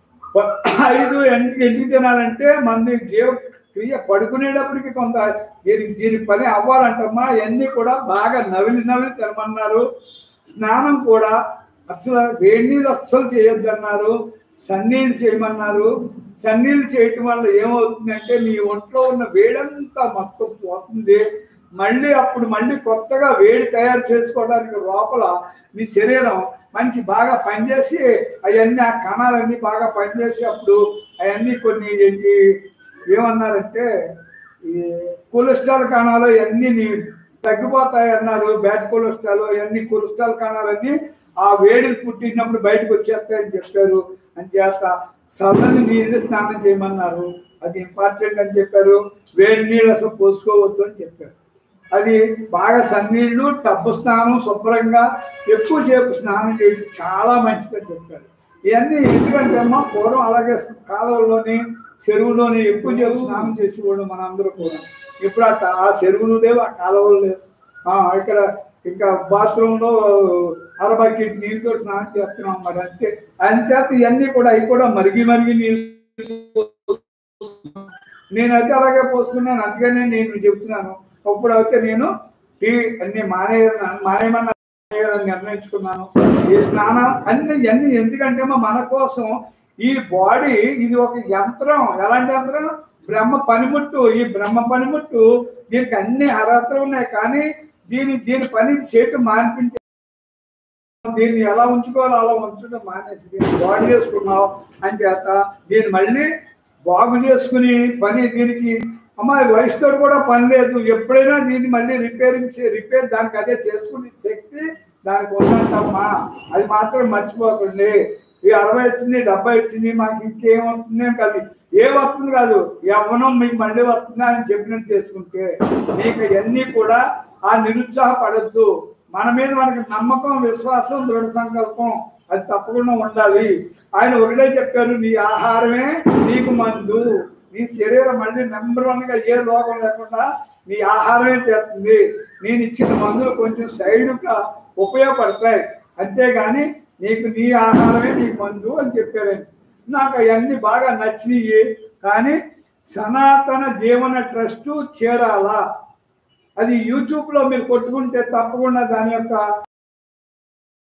ఐదు ఎందుకు ఎందుకు తినాలంటే మనది జీవ క్రియ పడుకునేటప్పటికి కొంత దీనికి దీని పని అవ్వాలంటమ్మా ఇవన్నీ కూడా బాగా నవిలి నవిలి తినమన్నారు స్నానం కూడా అసలు వేడి నీళ్ళు అస్సలు చేయొద్దన్నారు సన్నీళ్ళు చేయమన్నారు సన్నీళ్ళు చేయటం వల్ల ఏమవుతుందంటే మీ ఒంట్లో ఉన్న వేడంతా మొత్తం పోతుంది మళ్ళీ అప్పుడు మళ్ళీ కొత్తగా వేడి తయారు చేసుకోవడానికి లోపల మీ శరీరం మంచి బాగా పనిచేసి అవన్నీ ఆ కణాలన్నీ బాగా పనిచేసి అప్పుడు అవన్నీ కొన్ని ఏంటి ఏమన్నారంటే ఈ కొలెస్ట్రాల్ కణాలు ఇవన్నీ నీ తగ్గిపోతాయి అన్నారు బ్యాడ్ కొలెస్ట్రాల్ ఇవన్నీ కొలెస్ట్రాల్ కణాలన్నీ ఆ వేడిని పుట్టినప్పుడు బయటకు వచ్చేస్తాయని చెప్పారు అంచేత చల్లని నీళ్ళు స్నానం చేయమన్నారు అది ఇంపార్టెంట్ అని చెప్పారు వేడి నీళ్ళు అసలు పోసుకోవద్దు అని చెప్పారు అది బాగా సన్నీళ్ళు టబ్బు స్నానం శుభ్రంగా ఎక్కువసేపు స్నానం చేయడం చాలా మంచిదని చెప్పారు ఇవన్నీ ఎందుకంటే అమ్మ పూర్వం అలాగే కాలువలోని చెరువులోని ఎక్కువ సేపు స్నానం చేసేవాడు మన అందరూ కూడా ఇప్పుడు అట్ట ఆ చెరువులు లేవు ఆ కాలువలు లేవు ఆ, ఇక్కడ ఇంకా బాత్రూంలో అరబకెట్ నీళ్ళతో స్నానం చేస్తున్నాం మరి అంతే అంచేత ఇవన్నీ కూడా అవి కూడా మరిగి మరిగి నీళ్ళు నేనైతే అలాగే పోసుకున్నాను అందుకనే నేను చెప్తున్నాను అప్పుడు అయితే నేను టీ అన్ని మానే మానేయమని మానేయాలని నిర్ణయించుకున్నాను ఈ స్నానం అన్ని అన్ని ఎందుకంటే మన కోసం ఈ బాడీ ఇది ఒక యంత్రం ఎలాంటి యంత్రం బ్రహ్మ పనిముట్టు ఈ బ్రహ్మ పనిముట్టు దీనికి అన్ని అర్హతలు ఉన్నాయి కానీ దీని దీని పని చేయటం మానిపించే దీన్ని ఎలా ఉంచుకోవాలో అలా ఉంచడం మానేసి దీన్ని బాడీ చేసుకున్నావు అని చేత దీన్ని మళ్ళీ బాగు చేసుకుని పని దీనికి అమ్మ వయసుతో కూడా పని లేదు ఎప్పుడైనా దీన్ని మళ్ళీ రిపేరింగ్ చే రిపేర్ దానికి అదే చేసుకునే శక్తి దానికి ఉందంటమ్మా అది మాత్రం మర్చిపోకండి ఈ అరవై వచ్చింది డెబ్బై వచ్చింది మాకు ఇంకేం వస్తుంది ఏం కాదు ఏం వస్తుంది కాదు యవ్వనం మీకు మళ్ళీ వస్తుందా అని చెప్పినట్టు చేసుకుంటే మీకు ఇవన్నీ కూడా ఆ నిరుత్సాహపడద్దు మన మీద మనకి నమ్మకం విశ్వాసం దృఢ సంకల్పం అది తప్పకుండా ఉండాలి ఆయన ఒకటే చెప్పారు నీ ఆహారమే నీకు మందు నీ శరీరం మళ్ళీ నెంబర్ వన్ గా ఏ రోగం లేకుండా నీ ఆహారమే చేస్తుంది నేను ఇచ్చిన మందులు కొంచెం సైడ్గా ఉపయోగపడతాయి అంతేగాని నీకు నీ ఆహారమే నీ మందు అని చెప్పారు నాకు అవన్నీ బాగా నచ్చినాయి కానీ సనాతన జీవన ట్రస్ట్ చేరాలా అది యూట్యూబ్లో మీరు కొట్టుకుంటే తప్పకుండా దాని యొక్క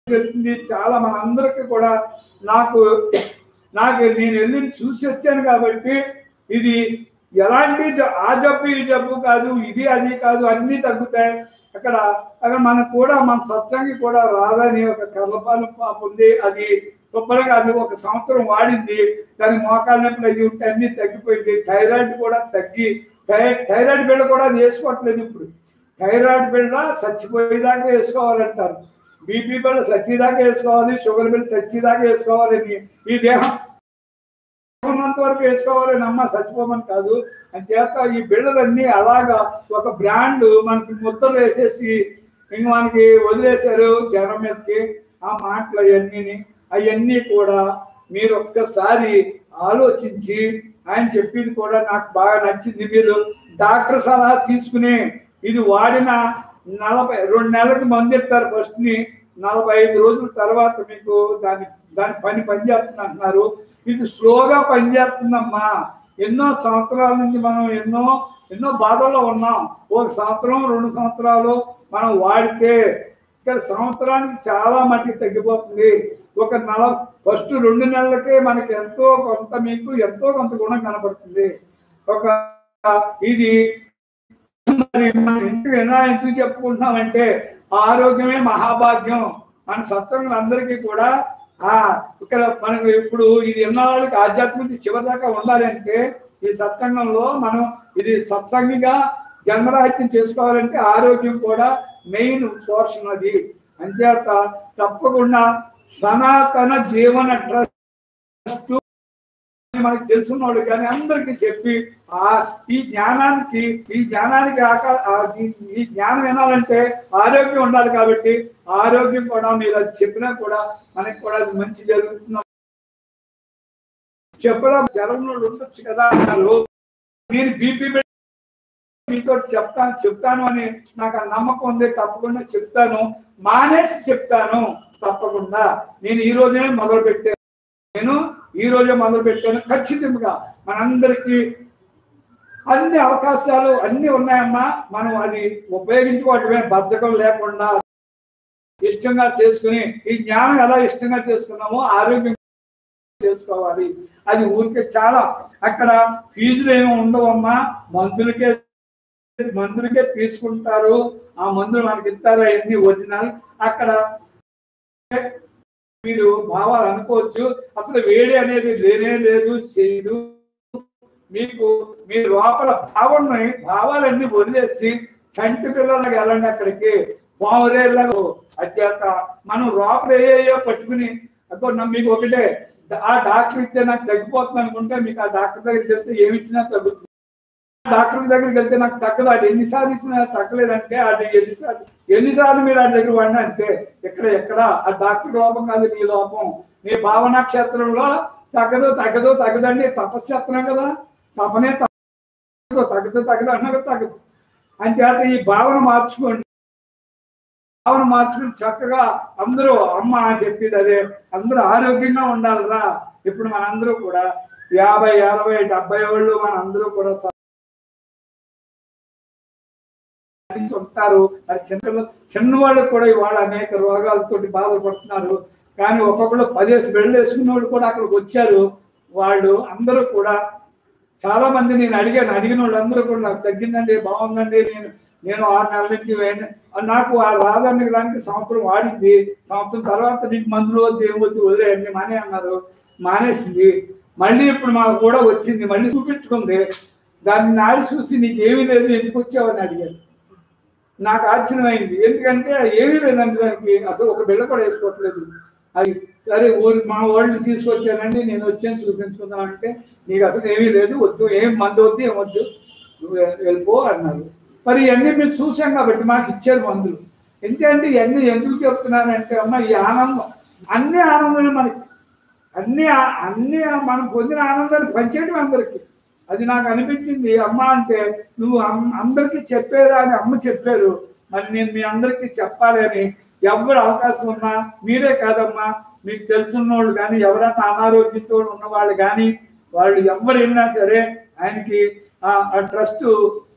చెప్తుంది చాలా మనందరికీ కూడా నాకు నాకు నేను వెళ్ళి చూసి వచ్చాను కాబట్టి ఇది ఎలాంటి జ- ఆ జబ్బు ఈ జబ్బు కాదు ఇది అది కాదు అన్నీ తగ్గుతాయి అక్కడ అక్కడ మనకు కూడా మన సత్సంగి కూడా రాదని ఒక కర్లపాలు పాప ఉంది అది గొప్పగా అది ఒక సంవత్సరం వాడింది దాని మోకాల నొప్పులు అవి ఉంటే అన్ని తగ్గిపోయింది థైరాయిడ్ కూడా తగ్గి థై- థైరాయిడ్ బిళ్ళ కూడా అది వేసుకోవట్లేదు ఇప్పుడు థైరాయిడ్ బిళ్ళ చచ్చిపోయేదాకా వేసుకోవాలంటారు బీపీ బిళ్ళ చచ్చేదాకా వేసుకోవాలి షుగర్ బిళ్ళ చచ్చేదాకా వేసుకోవాలని ఈ దేహం ఉన్నంత వరకు వేసుకోవాలని అమ్మ చచ్చిపోమని కాదు అని చేత ఈ బిళ్ళలన్నీ అలాగా ఒక బ్రాండ్ మనకి ముద్దలు వేసేసి ఇంక మనకి వదిలేశారు జనం మీదకి ఆ మాటలు అవన్నీ అవన్నీ కూడా మీరు ఒక్కసారి ఆలోచించి ఆయన చెప్పింది కూడా నాకు బాగా నచ్చింది మీరు డాక్టర్ సలహా తీసుకుని ఇది వాడిన నలభై రెండు నెలలకు మందు ఇస్తారు ఫస్ట్ ని నలభై ఐదు రోజుల తర్వాత మీకు దాని దాని పని పనిచేస్తుంది అంటున్నారు ఇది స్లోగా పనిచేస్తుందమ్మా ఎన్నో సంవత్సరాల నుంచి మనం ఎన్నో ఎన్నో బాధల్లో ఉన్నాం ఒక సంవత్సరం రెండు సంవత్సరాలు మనం వాడితే ఇక్కడ సంవత్సరానికి చాలా మట్టికి తగ్గిపోతుంది ఒక నెల ఫస్ట్ రెండు నెలలకే మనకి ఎంతో కొంత మీకు ఎంతో కొంత గుణం కనబడుతుంది ఒక ఇది మరి మనం ఎందుకు ఎలా ఎందుకు చెప్పుకుంటున్నామంటే ఆరోగ్యమే మహాభాగ్యం మన సత్సంగులు అందరికీ కూడా ఆ ఇక్కడ మనకు ఇప్పుడు ఇది ఉన్న వాళ్ళకి ఆధ్యాత్మిక చివరి దాకా ఉండాలి అంటే ఈ సత్సంగంలో మనం ఇది సత్సంగిగా జన్మరాహిత్యం చేసుకోవాలంటే ఆరోగ్యం కూడా మెయిన్ పోర్షన్ అది అంచేత తప్పకుండా సనాతన జీవన ట్రస్ట్ మనకి తెలుసున్నవాడు కానీ అందరికీ చెప్పి ఆ ఈ జ్ఞానానికి ఈ జ్ఞానానికి ఆక- ఆ ఈ- ఈ జ్ఞానం వినాలంటే ఆరోగ్యం ఉండాలి కాబట్టి ఆరోగ్యం కూడా మీరు అది చెప్పినా కూడా మనకి కూడా అది మంచి జరుగుతుంది చెప్పడం జరగనోళ్ళు ఉండొచ్చు కదా అన్నారు నేను బీపీ మీతో చెప్తాను చెప్తాను అని నాకు ఆ నమ్మకం ఉంది తప్పకుండా చెప్తాను మానేసి చెప్తాను తప్పకుండా నేను ఈ రోజే మొదలు పెట్టాను నేను ఈ రోజే మొదలు పెట్టాను ఖచ్చితంగా మనందరికీ అన్ని అవకాశాలు అన్ని ఉన్నాయమ్మా మనం అది ఉపయోగించుకోవటమే బద్ధకం లేకుండా ఇష్టంగా చేసుకుని ఈ జ్ఞానం ఎలా ఇష్టంగా చేసుకున్నామో ఆరోగ్యం చేసుకోవాలి అది ఊరికే చాలా అక్కడ ఫీజులు ఏమి ఉండవమ్మా మందులకే మందులకే తీసుకుంటారు ఆ మందులు మనకి ఇస్తారు అవన్నీ ఒరిజినల్ అక్కడ మీరు భావాలు అనుకోవచ్చు అసలు వేడి అనేది లేనే లేదు చేయదు మీకు మీ లోపల భావాన్ని భావాలన్నీ వదిలేసి చంటి పిల్లలకి వెళ్ళండి అక్కడికి పావురేళ్ళకు అత్యాక మనం లోపల ఏయో పట్టుకుని అక్కడ నా- మీకు ఒకటే ఆ డాక్టర్ ఇస్తే నాకు తగ్గిపోతుంది అనుకుంటే మీకు ఆ డాక్టర్ దగ్గరికి వెళ్తే ఏమి ఇచ్చినా తగ్గుతుంది డాక్టర్ దగ్గరికి వెళ్తే నాకు తగ్గదు అది ఎన్నిసార్లు ఇచ్చినా తగ్గలేదంటే అది ఎన్నిసార్లు ఎన్నిసార్లు మీరు ఆ దగ్గర వాడినా అంతే ఎక్కడ ఎక్కడ ఆ డాక్టర్ లోపం కాదు నీ లోపం నీ భావనా క్షేత్రంలో తగ్గదు తగ్గదు తగ్గదండి తపస్సు చేస్తున్నాం కదా తపనే తగ్గదు తగ్గదు తగ్గదు అన్నా కదా తగ్గదు అంచేత ఈ భావన మార్చుకోండి భావన మార్చుకుని చక్కగా అందరూ అమ్మ అని చెప్పింది అదే అందరూ ఆరోగ్యంగా ఉండాలిరా ఇప్పుడు మనందరూ కూడా యాభై అరవై డెబ్బై ఏళ్ళు మనందరూ కూడా స- సాధించి ఉంటారు మరి చిన్న చిన్నవాళ్ళు కూడా ఇవాళ అనేక రోగాలతోటి బాధపడుతున్నారు కానీ ఒక్కొక్కళ్ళు పదేసి బెళ్ళు వేసుకున్న వాళ్ళు కూడా అక్కడికి వచ్చారు వాళ్ళు అందరూ కూడా చాలా మంది నేను అడిగాను అడిగిన వాళ్ళందరూ కూడా నాకు తగ్గిందండి బాగుందండి నేను నేను ఆరు నెలల నుంచి వేయండి నాకు ఆ రాధాన్ని దానికి సంవత్సరం వాడింది సంవత్సరం తర్వాత నీకు మందులు వద్దు ఏం వద్దు వదిలేయండి మానే అన్నారు మానేసింది మళ్ళీ ఇప్పుడు మాకు కూడా వచ్చింది మళ్ళీ చూపించుకుంది దాన్ని నాడి చూసి నీకు ఏమీ లేదు ఎందుకు వచ్చావని అడిగాను నాకు ఆశ్చర్యమైంది ఎందుకంటే ఏమీ లేదండి దానికి అసలు ఒక బిళ్ళ కూడా వేసుకోవట్లేదు అది సరే ఊరి మా వాళ్ళని తీసుకొచ్చానండి నేను వచ్చాను చూపించుకుందాం అంటే నీకు అసలు ఏమీ లేదు వద్దు ఏం మందు వద్దు ఏం వద్దు నువ్వు వె- వెళ్ళిపో అన్నారు మరి ఇవన్నీ మీరు చూసాం కాబట్టి మాకు ఇచ్చారు మందులు ఎందుకంటే ఇవన్నీ ఎందుకు చెప్తున్నానంటే అమ్మ ఈ ఆనందం అన్ని ఆనందమే మనకి అన్ని ఆ- అన్ని ఆ- మనం పొందిన ఆనందాన్ని పంచేయడం అందరికి అది నాకు అనిపించింది అమ్మ అంటే నువ్వు అమ్- అందరికీ చెప్పేదా అని అమ్మ చెప్పారు మరి నేను మీ అందరికీ చెప్పాలి అని ఎవరు అవకాశం ఉన్నా మీరే కాదమ్మా మీకు తెలుసున్న వాళ్ళు కానీ ఎవరైనా అనారోగ్యంతో ఉన్న వాళ్ళు కానీ వాళ్ళు ఎవరు వెళ్ళినా సరే ఆయనకి ఆ ట్రస్ట్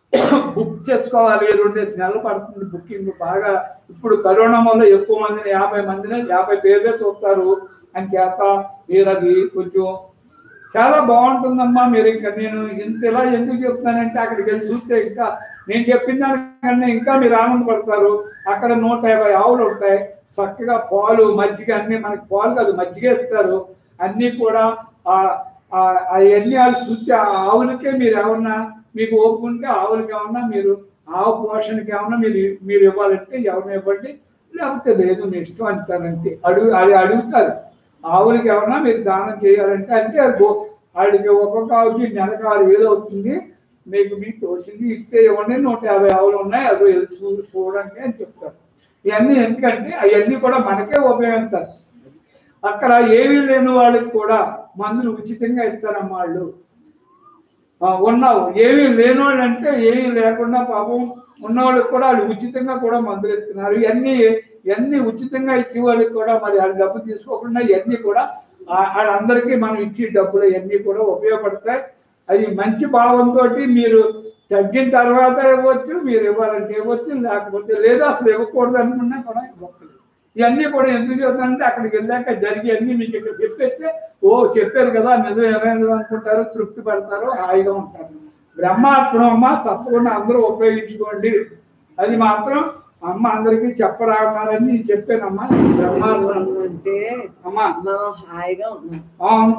బుక్ చేసుకోవాలి రెండేసి నెలలు పడుతుంది బుకింగ్ బాగా ఇప్పుడు కరోనా వల్ల ఎక్కువ మందిని యాభై మందిని యాభై పేర్లే చూస్తారు అని చేత మీరు అది కొంచెం చాలా బాగుంటుందమ్మా మీరు ఇంకా నేను ఇంత ఇలా ఎందుకు చెప్తున్నానంటే అక్కడికి వెళ్ళి చూస్తే ఇంకా నేను చెప్పిన దానికన్నా ఇంకా మీరు ఆనందపడతారు అక్కడ నూట యాభై ఆవులు ఉంటాయి చక్కగా పాలు మజ్జిగ అన్ని మనకి పాలు కాదు మజ్జిగ ఇస్తారు అన్నీ కూడా ఆ ఆ- అవన్నీ వాళ్ళు చూస్తే ఆ ఆవులకే మీరు ఏమన్నా మీకు ఓపిక ఉంటే ఆవులకి ఏమన్నా మీరు ఆవు పోషణకి ఏమన్నా మీరు మీరు ఇవ్వాలంటే ఎవరిని ఇవ్వండి లేకపోతే లేదు మీ ఇష్టం అంటారు అంతే అడుగు అది అడుగుతారు ఆవులకి ఏమన్నా మీరు దానం చేయాలంటే అంటే అది గో- వాడికి ఒక్కొక్క ఆవుకి నెలకు ఆరు వేలు అవుతుంది మీకు మీకు తోసింది ఇస్తే ఇవ్వండి నూట యాభై ఆవులు ఉన్నాయి అదో వెళ్ళి చూ చూడండి అని చెప్తారు ఇవన్నీ ఎందుకంటే అవన్నీ కూడా మనకే ఉపయోగిస్తారు అక్కడ ఏమీ లేని వాళ్ళకి కూడా మందులు ఉచితంగా ఇస్తారమ్మా వాళ్ళు ఆ, ఉన్నావు ఏమీ లేనివాళ్ళు అంటే ఏమీ లేకుండా పాపం ఉన్నవాళ్ళకి కూడా వాళ్ళు ఉచితంగా కూడా మందులు ఇస్తున్నారు ఇవన్నీ ఇవన్నీ ఉచితంగా ఇచ్చే వాళ్ళకి కూడా మరి వాళ్ళు డబ్బు తీసుకోకుండా ఇవన్నీ కూడా ఆ- వాళ్ళందరికీ మనం ఇచ్చే డబ్బులు ఇవన్నీ కూడా ఉపయోగపడతాయి అది మంచి భావంతో మీరు తగ్గిన తర్వాత ఇవ్వచ్చు మీరు ఇవ్వాలంటే ఇవ్వచ్చు లేకపోతే లేదా అసలు ఇవ్వకూడదు అనుకున్నా కూడా ఇవ్వకూడదు ఇవన్నీ కూడా ఎందుకు చెప్తానంటే అక్కడికి వెళ్ళాక జరిగి అన్ని మీకు ఇక్కడ చెప్పేస్తే ఓ చెప్పారు కదా నిజం ఏమైంది అనుకుంటారు తృప్తి పడతారు హాయిగా ఉంటారు బ్రహ్మాత్మం అమ్మ తప్పకుండా అందరూ ఉపయోగించుకోండి అది మాత్రం అమ్మ అందరికీ చెప్పరాగాలని నేను చెప్పానమ్మా బ్రహ్మాత్మం
అంటే
అమ్మా
మనం హాయిగా ఉన్నాం
అవును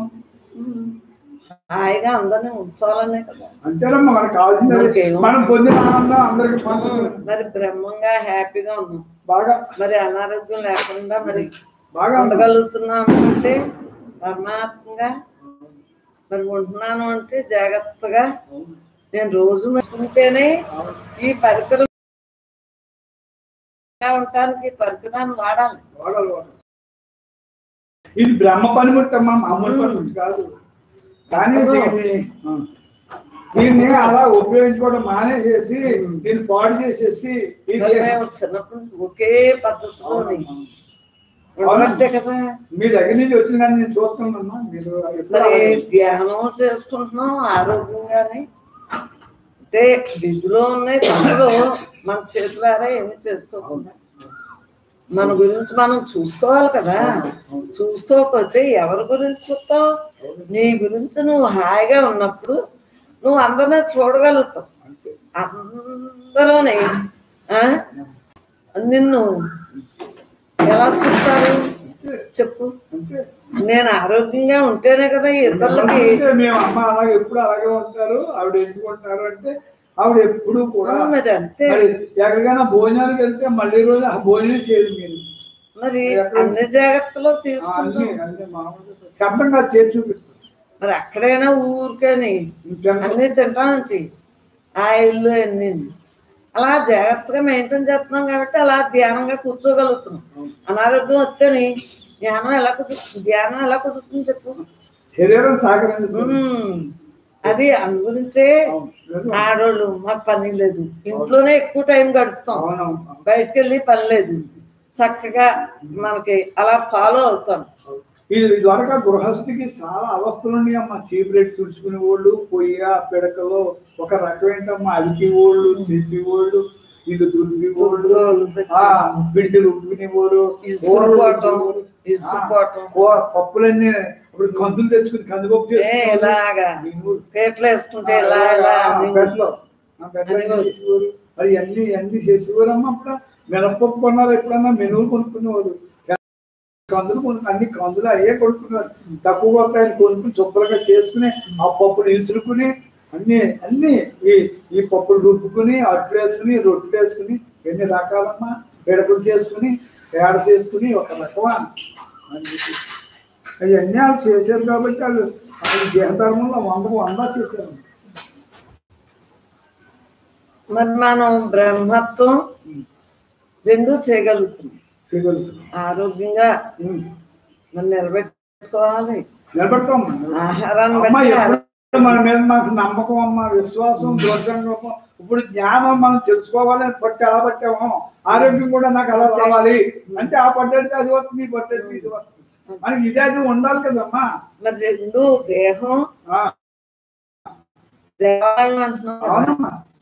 హాయిగా అందరినీ ఉంచాలనే కదా
అంతేనమ్మా మనకు కావాల్సింది అది.
మనకేమో.
మనం పొందిన ఆనందం అందరికి పంచుకోవాలి
మరి బ్రహ్మంగా హ్యాపీగా ఉన్నాం
బాగా
మరి అనారోగ్యం లేకుండా మరి
బాగా ఉండగల
ఉండగలుగుతున్నాము అంటే పరమాత్మగా మరి ఉంటున్నాను అంటే జాగ్రత్తగా నేను రోజు ఉంటేనే ఈ పరికరం ఉండటానికి ఈ పరికరాన్ని వాడాలి
వాడాలి, వాడాలి. ఇది బ్రహ్మ పనిముట్టమ్మా మామూలు పనిముట్టు కాదు కానీ దీన్ని ఆ, దీన్ని అలా ఉపయోగించుకోవడం మానేసేసి దీన్ని పాడు చేసేసి ఈ
మరి
దేహం-
మేము చిన్నప్పటి నుంచి ఒకే పద్ధతిలో ఉండబట్టే కదా
మీ దగ్గర నుంచి వచ్చిందని నేను చూస్తున్నామ్మా మీరు ఎప్పుడు
మరి
అలాగే-
ధ్యానం చేసుకుంటున్నాం ఆరోగ్యంగానే అంటే విధిలో ఉన్నాయి తప్పదు మన చేతులారా ఏమి చేసుకోకుండా మన గురించి మనం చూసుకోవాలి కదా చూసుకోకపోతే ఎవరి గురించి చూస్తావు నీ గురించి నువ్వు హాయిగా ఉన్నప్పుడు నువ్వు అందరినీ చూడగలుగుతావు
అంతే.
అందరూనే ఆ? నిన్ను ఎలా చూస్తారు చెప్పు
అంతే
నేను ఆరోగ్యంగా ఉంటేనే కదా ఇతరులకి
అంతే మేము అమ్మ అలాగే ఎప్పుడు అలాగే ఉంటారు ఆవిడ ఎందుకు ఉంటారు అంటే ఆవిడ ఎప్పుడు కూడా
ఆ, మరి అంతే
మరి ఎక్కడికైనా భోజనానికి వెళ్తే మళ్ళీ రోజు ఆ భోజనం చేయదు మీరు
మరి అన్ని జాగ్రత్తలు
అన్ని
తీసుకుంటాం
అన్ని మామూలుగా శబ్దంగా చేసి చూపిస్తారు
మరి అక్కడైనా ఊరికని
ఇంకెంత-
అన్ని తింటానంటి ఆ ఇల్లు అన్ని అలా జాగ్రత్తగా మెయింటైన్ చేస్తున్నాం కాబట్టి అలా ధ్యానంగా కూర్చోగలుగుతున్నాం అనారోగ్యం వస్తేని ధ్యానం ఎలా కుదురుతుంది ధ్యానం ఎలా కుదురుతుంది చెప్పు
శరీరం సహకరించదు
ఉమ్, అది అందు గురించే ఆడోళ్ళు మాకు పని లేదు ఇంట్లోనే ఎక్కువ టైం గడుపుతాం
అవునవును
బయటకు వెళ్ళి పని లేదు చక్కగా మనకి అలా ఫాలో అవుతాం
ఇది ఇదివరకు గృహస్థికి చాలా అవస్థలు ఉన్నాయి అమ్మ చీపురేట్ తుడుచుకునే వాళ్ళు పొయ్య పిడకలో ఒక రకమేంటమ్మా అలికి వాళ్ళు చేసి వాళ్ళు ఇల్లు దులిపి వాళ్ళు ఆ పిండి రుబ్బుకునే వాళ్ళు
ఇసురుకోవటం ఇసురుకోవటం
పప్పులన్నీ ఇప్పుడు కందులు తెచ్చుకుని కందిపప్పు
ఏ ఇలాగా పేట్లు వేసుకుంటే ఇలా ఇలా అని
పెట్లో చేసేవారు మరి అన్ని అన్ని చేసేవారు అమ్మ అప్పుడు మినపప్పు కొన్నారు ఎప్పుడన్నా మెనువులు కొనుక్కునేవారు కందులు కొనుక్కు అన్ని కందులు అయ్యే కొనుక్కున్నారు తక్కువ ఆయన కొనుక్కుని శుభ్రంగా చేసుకుని ఆ పప్పులు ఇసురుకుని అన్ని అన్ని ఈ ఈ పప్పులు రుబ్బుకుని అట్లు వేసుకుని రొట్టెలు వేసుకుని ఎన్ని రకాలమ్మా పిడకలు చేసుకుని పేడ చేసుకుని ఒక రకమా అవన్నీ వాళ్ళు చేశారు కాబట్టి వాళ్ళు వాళ్ళు దేహధర్మంలో వందకు వంద చేశారు
మరి మనం బ్రహ్మత్వం రెండు చేయగలుగుతున్నాం
చేయగలుగుతున్నాం
ఆరోగ్యంగా
ఉమ్.
మనం నిలబెట్టుకోవాలి
నిలబడతాం
ఆహారాన్ని
అమ్మ
బట్టి
ఎప్పుడు మన మీద మాకు నమ్మకం అమ్మ విశ్వాసం దృఢసంకల్పం ఇప్పుడు జ్ఞానం మనం తెలుసుకోవాలి అని పట్టి ఎలా పట్టామో ఆరోగ్యం కూడా నాకు అలా రావాలి అంటే ఆ పడ్డడితే అది వస్తుంది ఈ పడ్డడితే ఇది వస్తుంది మనకి ఇదే అది ఉండాలి కదమ్మా
మరి రెండు దేహం
ఆ,
దేవాలయం అంటున్నాం కదా.
అవునమ్మా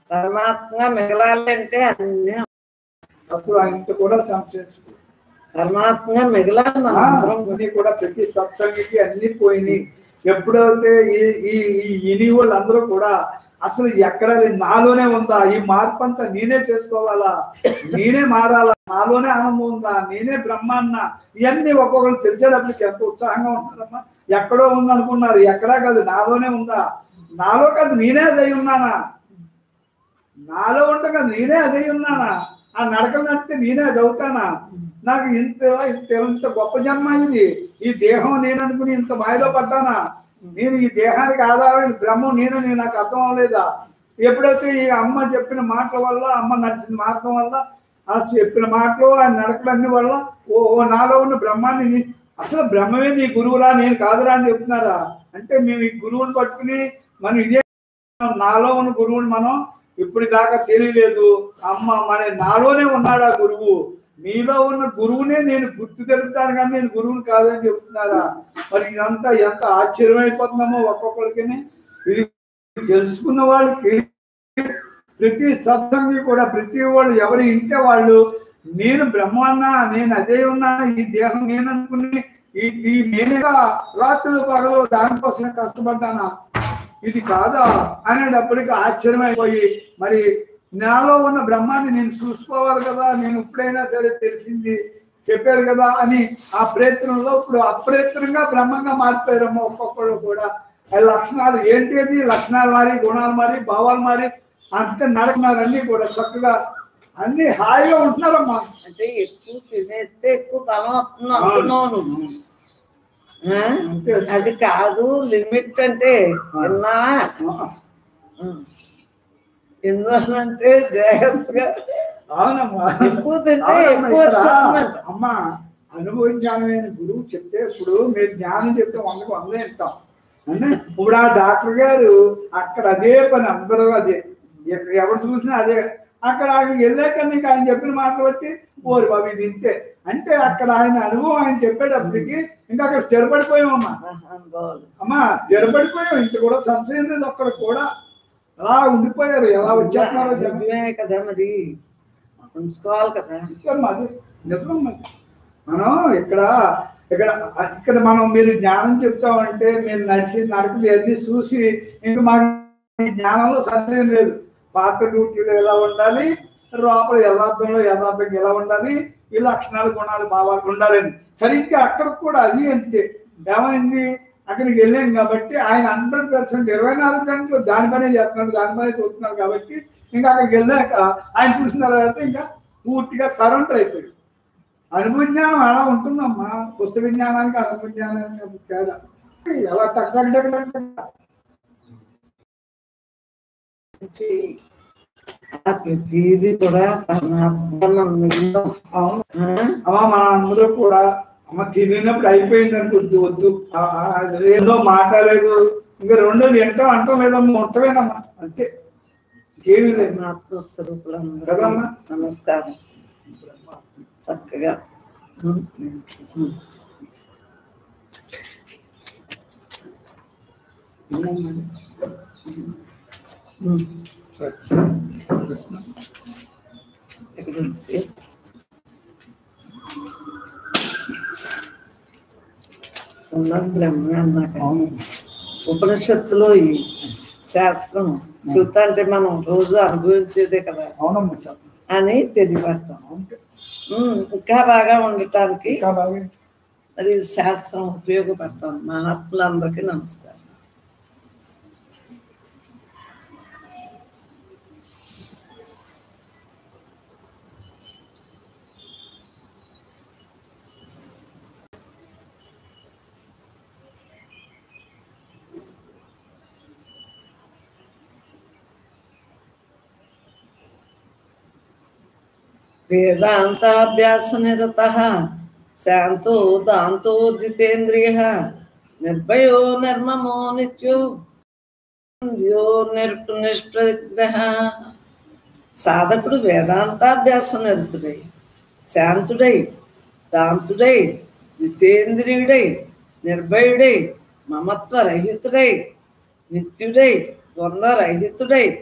పరమాత్మ మిగలాలంటే అన్ని
అసలు ఆయనతో కూడా సంశయించుకో
పరమాత్మగా మిగలాలి మనం అందరం కూడా.
అన్ని కూడా ప్రతి సత్సంగికి అన్ని పోయినాయి ఎప్పుడైతే ఈ ఈ ఈ ఇని వాళ్ళందరూ కూడా అసలు ఎక్కడ లేదు, నాలోనే ఉందా ఈ మార్పు అంతా నేనే చేసుకోవాలా నేనే మారాలా నాలోనే ఆనందం ఉందా నేనే బ్రహ్మాన్న ఇవన్నీ ఒక్కొక్కరు తెలిసేటప్పటికి ఎంత ఉత్సాహంగా ఉంటారమ్మా ఎక్కడో ఉందనుకున్నారు ఎక్కడా కాదు నాలోనే ఉందా నాలో కాదు నేనే అదై ఉన్నానా నాలో ఉండగా నేనే అదై ఉన్నానా ఆ నడకలు నడితే నేనే అది అవుతానా నాకు ఇంత ఇంత ఇంత గొప్ప జన్మ ఇది ఈ దేహం నేను అనుకుని ఇంత మాయలో పడ్డానా నేను ఈ దేహానికి ఆధారమైన బ్రహ్మం నేనని నాకు అర్థం అవ్వలేదా ఎప్పుడైతే ఈ అమ్మ చెప్పిన మాటల వల్ల అమ్మ నడిచిన మార్గం వల్ల ఆ చెప్పిన మాటలు ఆ నడకలన్నీ వల్ల ఓ ఓ నాలో ఉన్న బ్రహ్మాన్ని నీ- అసలు బ్రహ్మమే నీ గురువురా నేను కాదురా అని చెప్తున్నారా అంటే మేము ఈ గురువుని పట్టుకుని మనం ఇదే నాలో ఉన్న గురువుని మనం ఇప్పుడు దాకా తెలియలేదు అమ్మ మన నాలోనే ఉన్నాడు ఆ గురువు నీలో ఉన్న గురువునే నేను గుర్తు తెలుపుతాను కానీ నేను గురువుని కాదని చెప్తున్నారా మరి ఇదంతా ఎంత ఆశ్చర్యమైపోతుందమ్మో ఒక్కొక్కరికి ఇది తెలుసుకున్న వాళ్ళకి ప్రతి సత్సంగి కూడా ప్రతి వాళ్ళు ఎవరి ఇంటే వాళ్ళు నేను బ్రహ్మాన్న నేను అదే ఉన్నా ఈ దేహం నేను అనుకుని ఈ ఈ నేనేగా రాత్రులు పగలు దానికోసమే కష్టపడ్డానా ఇది కాదా అనేటప్పటికి ఆశ్చర్యమైపోయి మరి నాలో ఉన్న బ్రహ్మాన్ని నేను చూసుకోవాలి కదా నేను ఇప్పుడైనా సరే తెలిసింది చెప్పారు కదా అని ఆ ప్రయత్నంలో ఇప్పుడు అప్రయత్నంగా బ్రహ్మంగా మారిపోయారమ్మా ఒక్కొక్కరు కూడా ఆ లక్షణాలు ఏంటి అది లక్షణాలు మారి గుణాలు మారి భావాలు మారి అంతే నడకన్నారు అన్ని కూడా చక్కగా అన్ని హాయిగా ఉంటున్నారమ్మా
అంటే ఎక్కువ తినేస్తే ఎక్కువ బలం వస్తుంది అనుకున్నావు నువ్వు ఆ?
అంతే
అది కాదు లిమిట్ అంటే విన్నా ఎందువల్లంటే జాగ్రత్తగా
అవునమ్మా
ఎక్కువ తింటే
అవునమ్మా,
ఎక్కువ
ఇక్కడ
వస్తుందంట
అమ్మా అనుభవించాలమైన గురువు చెప్తే ఇప్పుడు మీరు జ్ఞానం చెప్తే వందకు వందే ఇస్తాం అంటే ఇప్పుడు ఆ డాక్టర్ గారు అక్కడ అదే పని అందరూ అదే ఎక్కడ ఎవరు చూసినా అదే అక్కడ ఆయన వెళ్ళాక నీకు ఆయన చెప్పిన మాటలు బట్టి ఓరి బాబు ఇది ఇంతే అంటే అక్కడ ఆయన అనుభవం ఆయన చెప్పేటప్పటికి ఇంకా అక్కడ స్థిరపడిపోయామమ్మా
మహానుభావులు.
అమ్మా స్థిరపడిపోయాం ఇంత కూడా సంశయం లేదు అక్కడ కూడా అలా ఉండిపోయారు ఎలా వచ్చేస్తున్నారో జనం
నిజమే కదా మరి ఉంచుకోవాలి కదా
నిజం అది నిజం అది మనం ఇక్కడ ఇక్కడ ఇక్కడ మనం మీరు జ్ఞానం చెప్తామంటే మీరు నడిచి నడకలు అన్ని చూసి ఇంకా మాకు ఈ జ్ఞానంలో సందేహం లేదు పాత డ్యూటీలు ఎలా ఉండాలి లోపల యథార్థంలో యథార్థంగా ఎలా ఉండాలి ఈ లక్షణాలు గుణాలు భావాలు ఉండాలని సరిగ్గా అక్కడ కూడా అది అంతే ఏమైంది అక్కడికి వెళ్ళాం కాబట్టి ఆయన హండ్రెడ్ పర్సెంట్ ఇరవై నాలుగు గంటలు దాని పనే చేస్తున్నాడు దాని పనే చూస్తున్నాడు కాబట్టి ఇంకా అక్కడికి వెళ్ళాక ఆయన చూసిన తర్వాత ఇంకా పూర్తిగా సరెండర్ అయిపోయాడు అనుభవ జ్ఞానం అలా ఉంటుందమ్మా పుస్తక జ్ఞానానికి అనుభవ జ్ఞానానికి అంత తేడా ఎలా టక్ టక్ టక్ టక్ టక్.
నుంచి ఆ ప్రతిదీ కూడా పరమాత్మ మన మిగిలిన,
అవును
ఆ,
అమ్మ మన అందరూ కూడా అమ్మ తిరిగినప్పుడు అయిపోయింది అనుకుంటూ వద్దు ఆ, ఆ, ఏదో మాట లేదు ఇంకా రెండోది ఎంతో అంటాం లేదమ్మా ఉంటవేనమ్మా అంతే ఇంకేమీ లేదు
పరమాత్మ స్వరూపులందరికీ
కదమ్మా?
నమస్కారం చక్కగా ఉమ్, ఉమ్. ఉమ్. ఇక్కడ నుంచి ఉన్నది బ్రహ్మ అన్నాక
అవును
ఉపనిషత్తులో ఈ శాస్త్రం చూస్తా అంటే మనం రోజు అనుభవించేదే కదా
అవునమ్మా చెప్పు.
అని తెలియపడతాం
అవును.
ఉమ్, ఇంకా బాగా ఉండటానికి
ఇంకా బాగా
అది శాస్త్రం ఉపయోగపడతాం మహాత్ములందరికీ నమస్కారం వేదాంతాభ్యాస నిరత శాంతో దాంతో జితేంద్రియ నిర్భయో నిర్మమో నిత్యో యో నిర్ నిష్ప్రగ్రహ సాధకుడు వేదాంతాభ్యాస నిరతుడై శాంతుడై దాంతుడై జితేంద్రియుడై నిర్భయుడై మమత్వ రహితుడై నిత్యుడై ద్వంద్వరహితుడై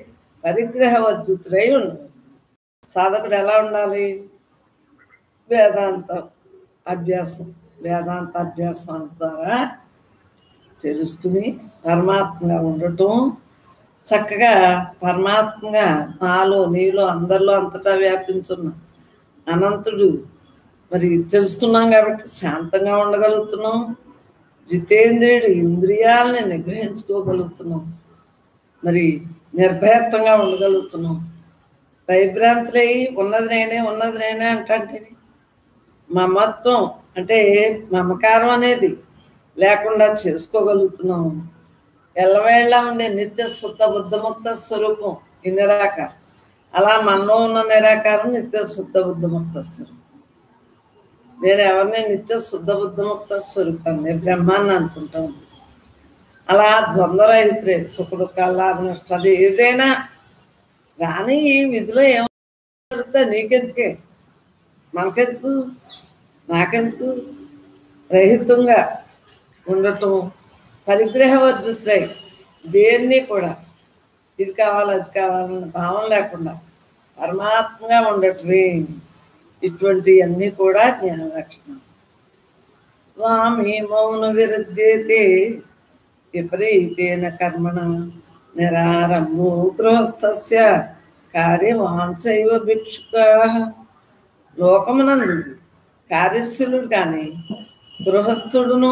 పరిగ్రహ వర్జితుడై ఉండాలి సాధకుడు ఎలా ఉండాలి వేదాంత అభ్యాసం వేదాంత అభ్యాసం ద్వారా తెలుసుకుని పరమాత్మగా ఉండటం చక్కగా పరమాత్మగా నాలో నీలో అందరిలో అంతటా వ్యాపించున్న అనంతుడు మరి తెలుసుకున్నాం కాబట్టి శాంతంగా ఉండగలుగుతున్నాం జితేంద్రియుడు ఇంద్రియాలని నిగ్రహించుకోగలుగుతున్నాం మరి నిర్భయత్వంగా ఉండగలుగుతున్నాం భయభ్రాంతులై ఉన్నది నేనే ఉన్నది నేనే అంటే మమత్వం అంటే మమకారం అనేది లేకుండా చేసుకోగలుగుతున్నాం ఎల్లవేళ్ళ ఉండే నిత్య శుద్ధ బుద్ధముక్త స్వరూపం ఈ నిరాకారం అలా మనలో ఉన్న నిరాకారం నిత్య శుద్ధ బుద్ధముక్త స్వరూపం నేను ఎవరిని నిత్య శుద్ధ బుద్ధముక్త స్వరూపాన్ని బ్రహ్మాన్ని అనుకుంటాను అలా ద్వంద్వరహితులే సుఖ దుఃఖాలు లాభ నష్టాలు ఏదైనా కానీ ఈ విధిలో ఏమవుతా నీకెందుకే మనకెందుకు నాకెందుకు రహితంగా ఉండటం పరిగ్రహ వర్జితులై దేన్ని కూడా ఇది కావాలి అది కావాలన్న భావం లేకుండా పరమాత్మగా ఉండటమే ఇటువంటివన్నీ కూడా జ్ఞాన లక్షణం స్వామి మౌన విరజ్యేతే విపరీతేన కర్మణ నిరారంభో గృహస్థస్య కార్యవాంచైవ భిక్షుక లోకమునందు కార్యశీలుడు కానీ గృహస్థుడును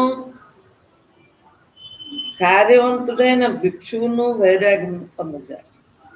కార్యవంతుడైన భిక్షువును వైరాగ్యం పొందజారు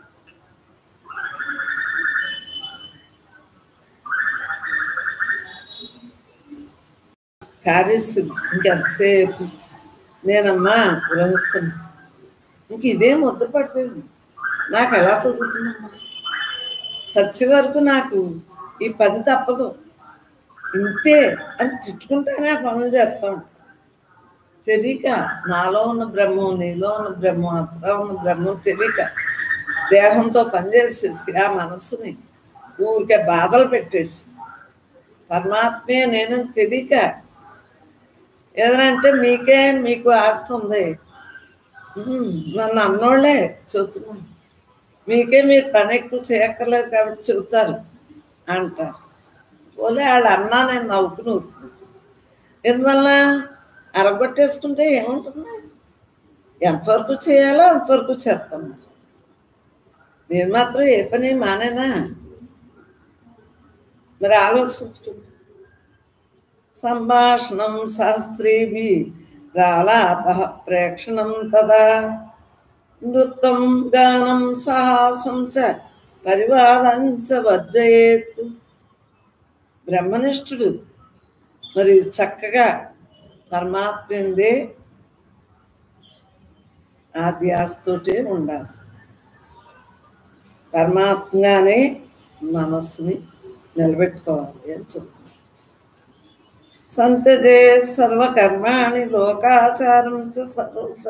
కార్యశీలు ఇంకెంతసేపు నేనమ్మా గృహస్థుని ఇంక ఇదే ముద్ర పడిపోయింది నాకు ఎలా కుదురుతుందమ్మా సత్య వరకు నాకు ఈ పని తప్పదు ఇంతే అని తిట్టుకుంటానే ఆ పనులు చేస్తాం తెలియక నాలో ఉన్న బ్రహ్మం నీలో ఉన్న బ్రహ్మం అంతలో ఉన్న బ్రహ్మం తెలియక దేహంతో పనిచేసేసి ఆ మనస్సుని ఊరికే బాధలు పెట్టేసి పరమాత్మే నేను తెలియక ఏదంటే మీకే మీకు ఆస్తి ఉంది ఉమ్, నన్ను అన్నోళ్ళే చెబుతున్నాను మీకే మీరు పని ఎక్కువ చేయక్కర్లేదు కాబట్టి చెబుతారు అంటారు పోలే వాళ్ళు అన్నా నేను నవ్వుకుని ఊరుకున్నాను ఎందువల్ల అరగొట్టేసుకుంటే ఏముంటుంది ఎంతవరకు చేయాలో అంతవరకు చేస్తాం నేను మాత్రం ఏ పని మానేనా మరి ఆలోచించుకుంటా సంభాషణం శాస్త్రీభి రాలాప ప్రేక్షణం తదా నృత్యం గానం సాహసం చ పరివాదం చ వర్జయేత్ బ్రహ్మనిష్ఠుడు మరి చక్కగా పరమాత్మందే ఆ ధ్యాసతోటే ఉండాలి పరమాత్మగానే మనస్సుని నిలబెట్టుకోవాలి అని చెప్తుంది సంతజే సర్వకర్మాణి లోకాచారం చ సర్వస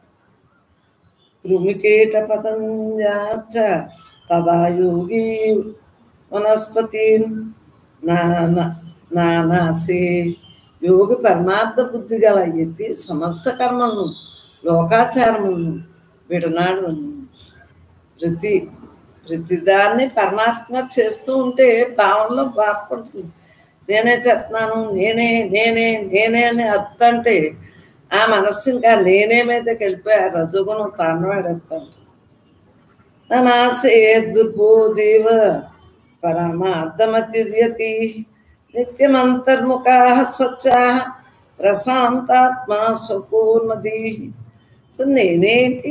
కృమికేట పతంజాచ తదా యోగి వనస్పతి నానాసే యోగి పరమార్థ బుద్ధి గల ఎత్తి సమస్త కర్మలను లోకాచారములను విడనాడు ప్రతి ప్రతిదాన్ని పరమాత్మ చేస్తూ ఉంటే భావనలో బాధపడుతుంది నేనే చేస్తున్నాను నేనే నేనే నేనే అని అర్థంటే ఆ మనస్సు ఇంకా నేనే మీదకి వెళ్ళిపోయి ఆ రజోగుణం తాండవాడేస్తాను నాసేద్భూ జీవ పరమార్థమతిర్యతి నిత్యమంతర్ముఖా స్వచ్ఛా ప్రశాంతాత్మ సుపూర్ణది సో నేనేంటి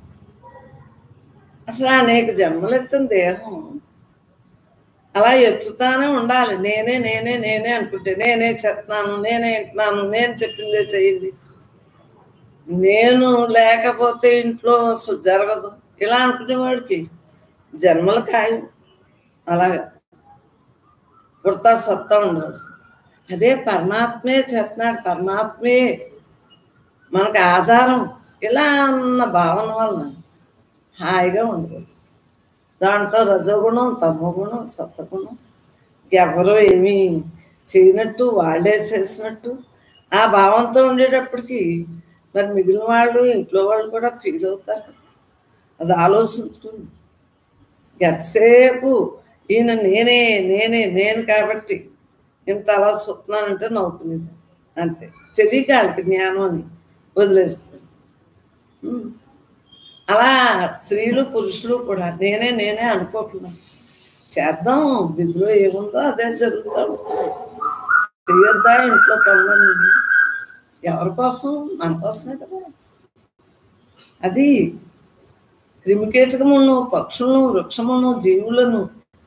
అసలు అనేక జన్మలెత్తిన దేహం అలా ఎత్తుతానే ఉండాలి నేనే నేనే నేనే అనుకుంటే నేనే చెప్తున్నాను నేనే వింటున్నాను నేను చెప్పిందే చెయ్యండి నేను లేకపోతే ఇంట్లో అసలు జరగదు ఇలా అనుకునేవాడికి జన్మల ఖాయం అలాగా పుడతా సత్తా ఉండవలసింది అదే పరమాత్మే చెప్తున్నాడు పరమాత్మే మనకు ఆధారం ఇలా అన్న భావన వలన హాయిగా ఉండదు దాంట్లో రజగుణం తమగుణం సత్వగుణం ఎవరో ఏమీ చేయనట్టు వాళ్ళే చేసినట్టు ఆ భావంతో ఉండేటప్పటికి మరి మిగిలిన వాళ్ళు ఇంట్లో వాళ్ళు కూడా ఫీల్ అవుతారు అది ఆలోచించుకుని ఎంతసేపు ఈయన నేనే నేనే నేను కాబట్టి ఇంత అలా చూస్తున్నానంటే నవ్వుకునేది అంతే తెలియక వాళ్ళకి జ్ఞానం అని వదిలేస్తుంది ఉమ్. అలా స్త్రీలు పురుషులు కూడా నేనే నేనే అనుకోకున్నాను చేద్దాం విధిలో ఏముందో అదే జరుగుతూ ఉంటుంది చేయొద్దా ఇంట్లో పనులన్నీ ఎవరి కోసం మన కోసమే కదా అది క్రిమికీటకములను పక్షులను వృక్షములను జీవులను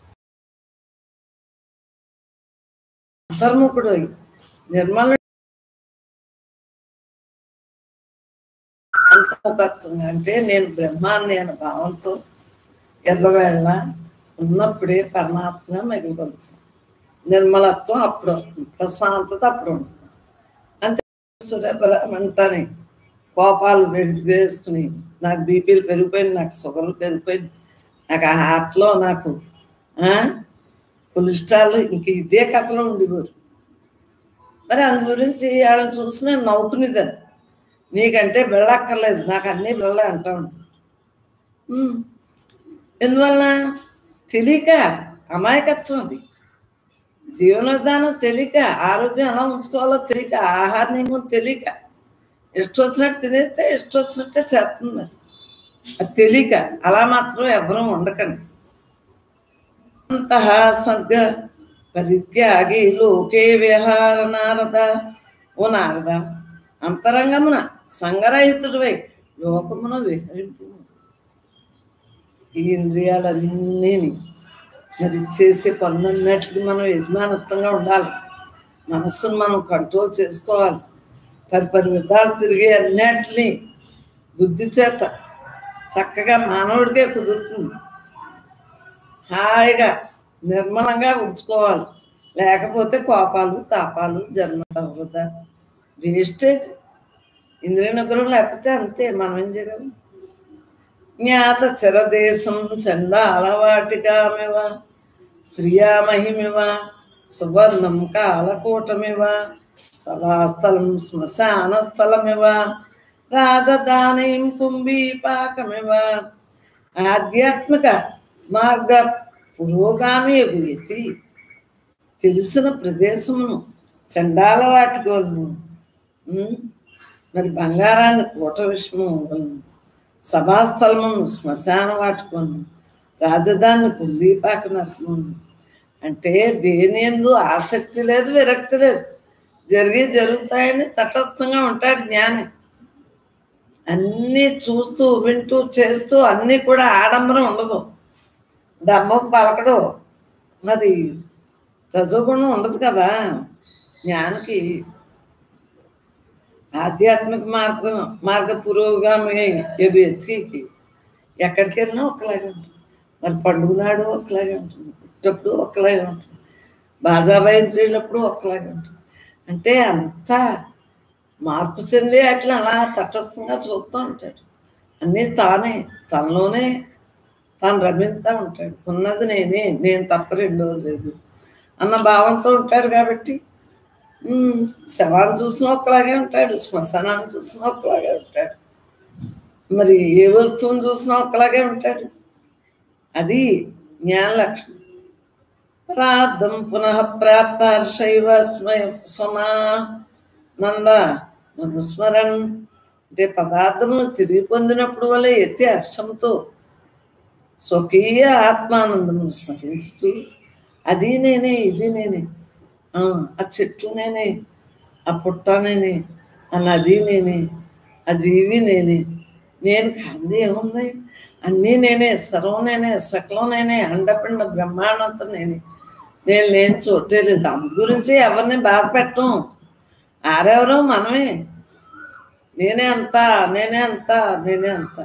అంతర్ముఖుడు నిర్మల అంతర్ముఖత్వం అంటే నేను బ్రహ్మాన్ని అనే భావంతో ఎల్లవేళ ఉన్నప్పుడే పరమాత్మ మిగిలిపోతుంది నిర్మలత్వం అప్పుడు వస్తుంది ప్రశాంతత అప్పుడు ఉంటుంది అంతే సురేపరం అంటానే కోపాలు వెంట వేసుకుని నాకు బీపీలు పెరిగిపోయింది నాకు షుగర్లు పెరిగిపోయింది నాకు ఆ హార్ట్లో నాకు ఆ, కొలెస్ట్రాల్ ఇంక ఇదే కథలో ఉండేవారు మరి అందు గురించి వాళ్ళని చూసి నేను నవ్వుకునేదాన్ని నీకంటే వెళ్ళక్కర్లేదు నాకు అన్నీ వెళ్ళే అంటా ఉంటాను ఉమ్. ఎందువల్ల తెలియక అమాయకత్వం అది జీవన విధానం తెలియక ఆరోగ్యం ఎలా ఉంచుకోవాలో తెలియక ఆహార నియమం తెలియక ఇష్టం వచ్చినట్టు తినేస్తే ఇష్టం వచ్చినట్టే చేస్తుంది మరి అది తెలియక అలా మాత్రం ఎవరూ ఉండకండి అంతః సర్గ పరిత్యాగి లోకే విహార నారద ఓ నారద అంతరంగమున సంగరహితుడివై లోకమున విహరింపు ఈ ఇంద్రియాలన్నీ మరి చేసే పనులన్నిటికీ మనం యజమానత్వంగా ఉండాలి మనస్సును మనం కంట్రోల్ చేసుకోవాలి పది పది విధాలు తిరిగే అన్నిటిని బుద్ధి చేత చక్కగా మానవుడికే కుదురుతుంది హాయిగా నిర్మలంగా ఉంచుకోవాలి లేకపోతే కోపాలు తాపాలు జన్మ వృధా వేస్టేజ్ ఇంద్రియ నిగ్రహం లేకపోతే అంతే మనం ఏం చేయగలం జ్ఞాత చరదేశం చండ అలవాటికామివ స్త్రియా మహిమివ సువర్ణం కాలకూటమివ సభాస్థలం శ్మశానస్థలమివ రాజధానీం కుంభీపాకమివ ఆధ్యాత్మిక మార్గ పురోగామి ఎగుయతి తెలిసిన ప్రదేశమును చండాల వాటికోలను మరి బంగారాన్ని కూట విషము వలను సభాస్థలమును శ్మశాన వాటికోను రాజధాని కుంభీపాక నరకమును అంటే దేని ఎందు ఆసక్తి లేదు విరక్తి లేదు జరిగి జరుగుతాయని తటస్థంగా ఉంటాడు జ్ఞాని అన్నీ చూస్తూ వింటూ చేస్తూ అన్నీ కూడా ఆడంబరం ఉండదు డమ్మం పలకడు మరి రజోగుణం ఉండదు కదా జ్ఞానికి ఆధ్యాత్మిక మార్గం మార్గ పురోగామి ఎగు ఎత్తికి ఎక్కడికి వెళ్ళినా ఒకలాగే ఉంటుంది మరి పండుగ నాడు ఒకలాగే ఉంటుంది పుట్టప్పుడు ఒకలాగే ఉంటుంది బాజాబాయింత్రీలప్పుడు ఒకలాగే ఉంటుంది అంటే అంతా మార్పు చెంది అట్లా అలా తటస్థంగా చూస్తూ ఉంటాడు అన్నీ తానే తనలోనే తాను రమిస్తూ ఉంటాడు ఉన్నది నేనే నేను తప్ప రెండోది లేదు అన్న భావంతో ఉంటాడు కాబట్టి ఉమ్, శవాన్ని చూసిన ఒకలాగే ఉంటాడు శ్మశానాన్ని చూసిన ఒకలాగే ఉంటాడు మరి ఏ వస్తువుని చూసినా ఒకలాగే ఉంటాడు అది జ్ఞాన లక్షణం ప్రార్థం పునః ప్రాప్త హర్షైవ స్వయం స్వమానంద మనుస్మరణ్ అంటే పదార్థమును తిరిగి పొందినప్పుడు వల్ల ఎత్తి హర్షంతో స్వకీయ ఆత్మానందమును స్మరించుతూ అది నేనే ఇది నేనే ఆ, ఆ చెట్టు నేనే ఆ పుట్ట నేనే ఆ నది నేనే ఆ జీవి నేనే నేను కాంది ఏముంది అన్నీ నేనే సర్వం నేనే సకలం నేనే అండపిండ బ్రహ్మాండంతో నేనే నేను లేని చోటే లేదు అందు గురించి ఎవరిని బాధ పెట్టం ఆరెవరో మనమే నేనే అంత నేనే అంత నేనే అంత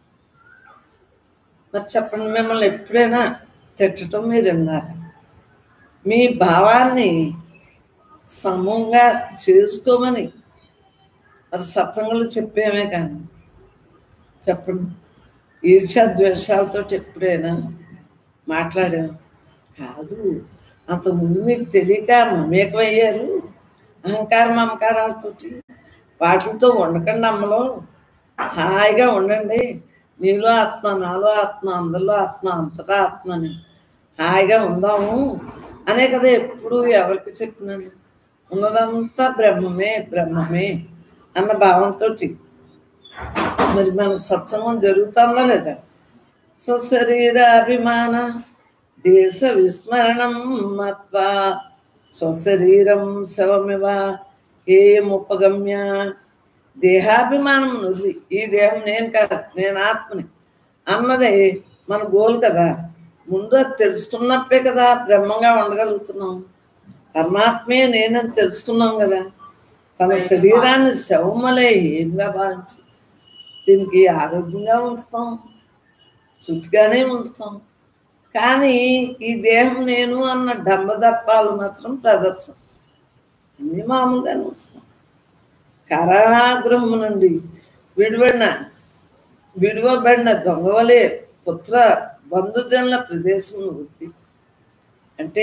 మరి చెప్పండి మిమ్మల్ని ఎప్పుడైనా తిట్టడం మీరు విన్నారా మీ భావాన్ని సమంగా చేసుకోమని మరి సత్సంగులు చెప్పేమే కానీ చెప్పండి ఈర్ష్య ద్వేషాలతో ఎప్పుడైనా మాట్లాడాము కాదు అంతకుముందు మీకు తెలియక మమేకమయ్యారు అహంకార మమకారాలతోటి వాటితో ఉండకండి అమ్మలో హాయిగా ఉండండి నీలో ఆత్మ నాలో ఆత్మ అందరిలో ఆత్మ అంతటా ఆత్మ అని హాయిగా ఉందాము అనే కదా ఎప్పుడు ఎవరికి చెప్పినాను ఉన్నదంతా బ్రహ్మమే బ్రహ్మమే అన్న భావంతో మరి మన సత్సంగం జరుగుతుందా లేదా స్వశరీరాభిమాన దేశ విస్మరణం మత్వా స్వశరీరం శవమివ ఏముపగమ్య దేహాభిమానం నువ్వు ఈ దేహం నేను కాదు నేను ఆత్మని అన్నది మన గోల్ కదా ముందు అది తెలుసుకున్నప్పుడే కదా బ్రహ్మంగా ఉండగలుగుతున్నాం పరమాత్మే నేనని తెలుసుకున్నాం కదా తన శరీరాన్ని శవమలే ఏంగా భావించి దీనికి ఆరోగ్యంగా ఉంచుతాం శుచిగానే ఉంచుతాం కానీ ఈ దేహం నేను అన్న డంబదర్పాలు మాత్రం ప్రదర్శించం అన్ని మామూలుగానే ఉంచుతాం కారాగృహము నుండి విడివడిన విడివబడిన దొంగవలే పుత్ర బంధుజనుల ప్రదేశం వృద్ధి అంటే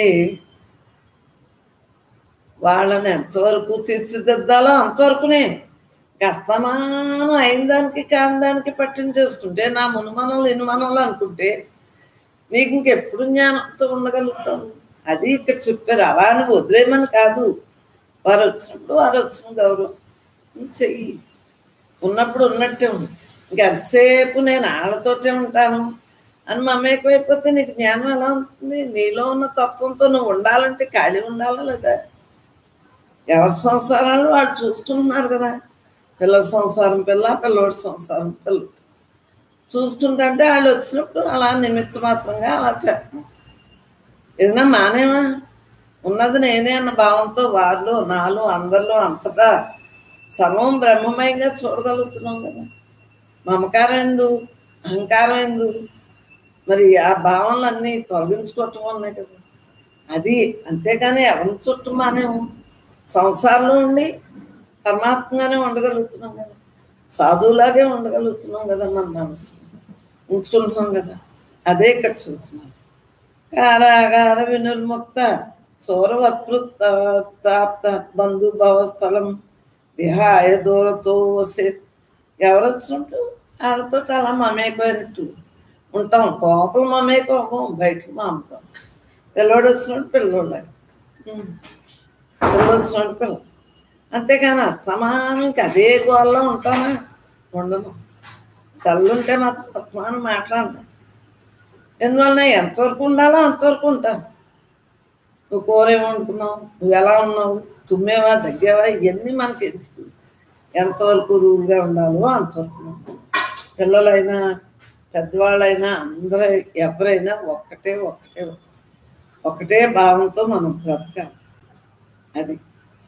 వాళ్ళని ఎంతవరకు తీర్చిదిద్దాలో అంతవరకునే అస్తమానం అయిన దానికి కాని దానికి పట్టించేసుకుంటే నా మునుమనలు ఇనుమనలు అనుకుంటే నీకు ఇంకెప్పుడు జ్ఞానంతో ఉండగలుగుతాను అది ఇక్కడ చెప్పారు అలా అని వదిలేమని కాదు వారు వచ్చినప్పుడు వారు వచ్చిన గౌరవం చెయ్యి ఉన్నప్పుడు ఉన్నట్టే ఉంది ఇంకెంతసేపు నేను వాళ్ళతోటే ఉంటాను అని మమేకమైపోతే నీకు జ్ఞానం ఎలా ఉంటుంది నీలో ఉన్న తత్వంతో నువ్వు ఉండాలంటే ఖాళీ ఉండాలా లేదా ఎవరి సంసారాలు వాళ్ళు చూసుకుంటున్నారు కదా పిల్ల సంసారం పిల్ల పిల్లోడి సంసారం పిల్ల చూసుకుంటుంటే వాళ్ళు వచ్చినప్పుడు అలా నిమిత్త మాత్రంగా అలా చేస్తాం ఏదైనా మానేమా ఉన్నది నేనే అన్న భావంతో వాళ్ళు నాలో అందరిలో అంతటా సర్వం బ్రహ్మమయంగా చూడగలుగుతున్నాం కదా మమకారం ఎందు అహంకారం ఎందు మరి ఆ భావనలన్నీ తొలగించుకోవటం వల్లే కదా అది అంతేగాని ఎవరి చుట్టూ మానేము సంసారంలో ఉండి పరమాత్మగానే ఉండగలుగుతున్నాం కదా సాధువులాగే ఉండగలుగుతున్నాం కదా మన మనసు ఉంచుకుంటున్నాం కదా అదే ఇక్కడ చూస్తున్నాం కారాగార వినుర్ముక్త సౌరవత్పృతాప్త బంధుభవ స్థలం విహాయ దూరతో వసే ఎవరు వచ్చినట్టు వాళ్ళతో అలా మమేకమైనట్టు ఉంటాం కోపం మమేకోపం బయటకు మాముతాం పిల్లోడు వచ్చినట్టు పిల్లోడు పిల్లలు వచ్చినట్టు పిల్ల అంతేగాని అస్తమానం ఇంక అదే గోల్లో ఉంటానా ఉండను చల్లుంటే మాత్రం అస్తమానం మాట్లాడను ఎందువలన ఎంతవరకు ఉండాలో అంతవరకు ఉంటాను నువ్వు కూర ఏమనుకున్నావు నువ్వు ఎలా ఉన్నావు తుమ్మేవా తగ్గావా ఇవన్నీ మనకి ఎందుకు ఎంతవరకు రూల్గా ఉండాలో అంతవరకు పిల్లలైనా పెద్దవాళ్ళైనా అందరూ ఎవరైనా ఒక్కటే ఒక్కటే ఒకటే భావంతో మనం బ్రతకాలి అది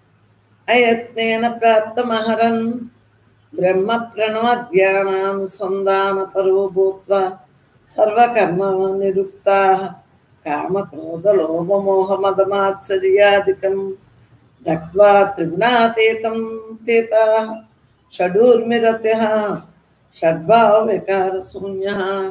అయత్నేన ప్రాప్తమహరన్ బ్రహ్మ ప్రణవ ధ్యానానుసంధాన పరో భూత్వా సర్వకర్మ నిరుక్తా కామ క్రోధ లోభ మోహ మదమాత్సర్యాదికం దక్వా త్రిగుణాతీతం తీత షడూర్మిరత్య షడ్భావ వికార శూన్య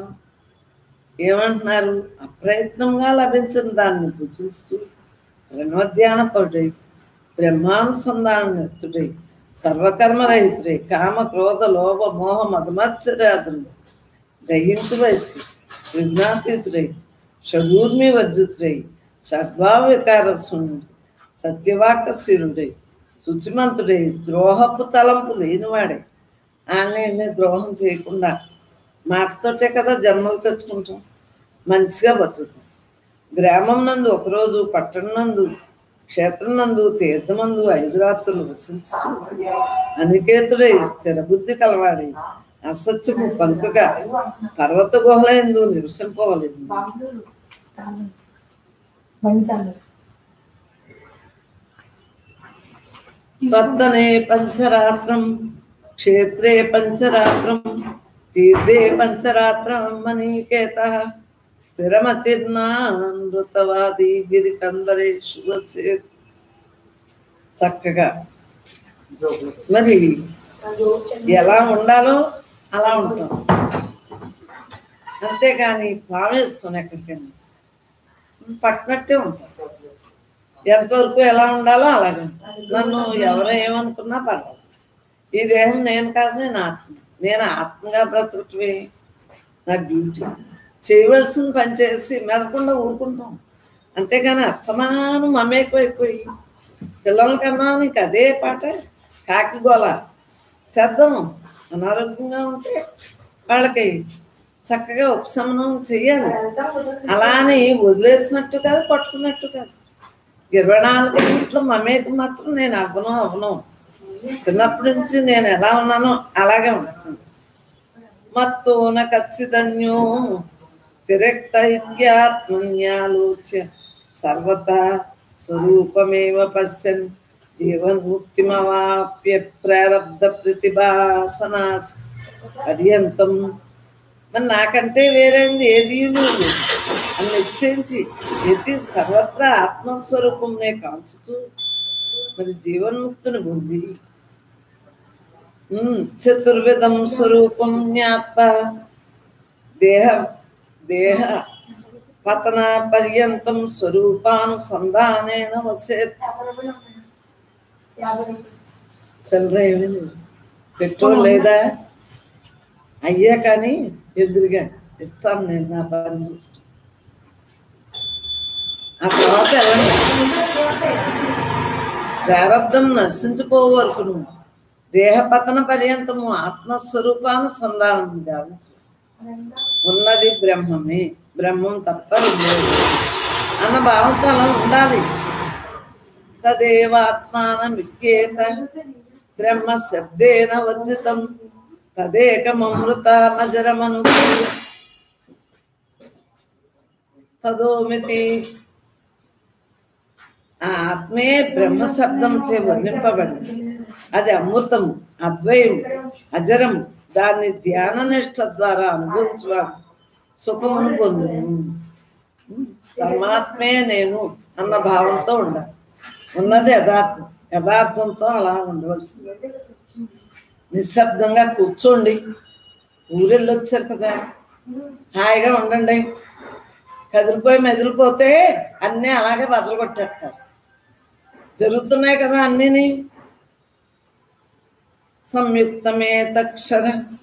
ఏమంటున్నారు అప్రయత్నంగా లభించిన దాన్ని భుజించుతూ ప్రణోద్యాన పరుడై బ్రహ్మానుసంధానతుడై సర్వకర్మరహితుడై కామ క్రోధ లోభ మోహ మదమత్సరాదులు దహించవలసి విజ్ఞాతీతుడై షడూర్మి వర్జితుడై షడ్భావ వికార శూన్యుడు సత్యవాకశీరుడై శుచిమంతుడై ద్రోహపు తలంపు లేనివాడే ఆయన్ని ద్రోహం చేయకుండా మాటతోటే కదా జన్మలు తెచ్చుకుంటాం మంచిగా బతుకుతాం గ్రామం నందు ఒకరోజు పట్టణం నందు క్షేత్రం నందు తీర్థమందు ఐదు రాత్రులు వసించు అనికేతుడై స్థిర బుద్ధి కలవాడి అసత్యము పలుకగా పర్వత గుహలందు నివసింపవలేదు వర్తనే పంచరాత్రం క్షేత్రే పంచరాత్రం తీర్థే పంచరాత్రం మనీకేత స్థిరమతిర్నానృతవాది గిరి కందరే శుభసే చక్కగా మరి ఎలా ఉండాలో అలా ఉంటాం అంతేగాని పావేసుకొని ఎక్కడికైనా పట్టినట్టే ఉంటాం ఎంతవరకు ఎలా ఉండాలో అలాగే నన్ను ఎవరో ఏమనుకున్నా పర్వాలేదు ఈ దేహం నేను కాదు నేను ఆత్మ నేను ఆత్మగా బ్రతుకుటివి నా డ్యూటీ చేయవలసిన పని చేసి మెదకుండా ఊరుకుంటాం అంతేగాని అస్తమానం మమేకమైపోయి పిల్లల కన్నా నీకు అదే పాట కాకి గోల చేద్దాం అనారోగ్యంగా ఉంటే వాళ్ళకి చక్కగా ఉపశమనం చెయ్యాలి అలా అని వదిలేసినట్టు కాదు పట్టుకున్నట్టు కాదు ఇరవై నాలుగు గంటలు మమేకం మాత్రం నేను అవ్వను అవ్వను చిన్నప్పటి నుంచి నేను ఎలా ఉన్నానో అలాగే ఉంటాను మత్తోన ఖచ్చితన్యో తిరక్త ఇత్యాత్మన్యాలోచ్య సర్వదా స్వరూపమేవ పశ్యన్ జీవన్ముక్తిమవాప్య ప్రారబ్ధ ప్రతిభాసనాస్ పర్యంతం మరి నాకంటే వేరేది ఏది లేదు అని నిశ్చయించి ఎతి సర్వత్రా ఆత్మస్వరూపంనే కాంచుతూ మరి జీవన్ముక్తిని పొంది ఉమ్, చతుర్విధం స్వరూపం జ్ఞాత దేహ దేహ పతన పర్యంతం స్వరూపానుసంధానేన వసేత్ చిల్లర ఏమీ లేదు పెట్రోల్ లేదా అయ్యా కానీ ఎదురుగా ఇస్తాను నేను నా పని చూస్తూ ఆ తర్వాత వెళ్ళండి ప్రారంధం నశించిపోవరకు నువ్వు దేహపతన పర్యంతము ఆత్మస్వరూపానుసంధానం గావించు ఉన్నది బ్రహ్మమే బ్రహ్మం తప్ప లేదు అన్న భావంతో అలా ఉండాలి తదేవాత్మానమిత్యేత బ్రహ్మ శబ్దేన వర్జితం తదేకమృతమజరమను తదోమితి ఆ ఆత్మే బ్రహ్మ శబ్దం చే వర్ణింపబడింది అది అమృతం అద్వయం అజరం దాన్ని ధ్యాన నిష్ట ద్వారా అనుభవించువాడు సుఖమును పొందు పరమాత్మే నేను అన్న భావంతో ఉండాలి ఉన్నది యథార్థం యథార్థంతో అలా ఉండవలసింది నిశ్శబ్దంగా కూర్చోండి ఊరెళ్ళి వచ్చారు కదా హాయిగా ఉండండి కదిలిపోయి మెదిలిపోతే అన్నీ అలాగే బదులు కొట్టేస్తారు జరుగుతున్నాయి కదా అన్నీని సంయుక్తమేతక్షర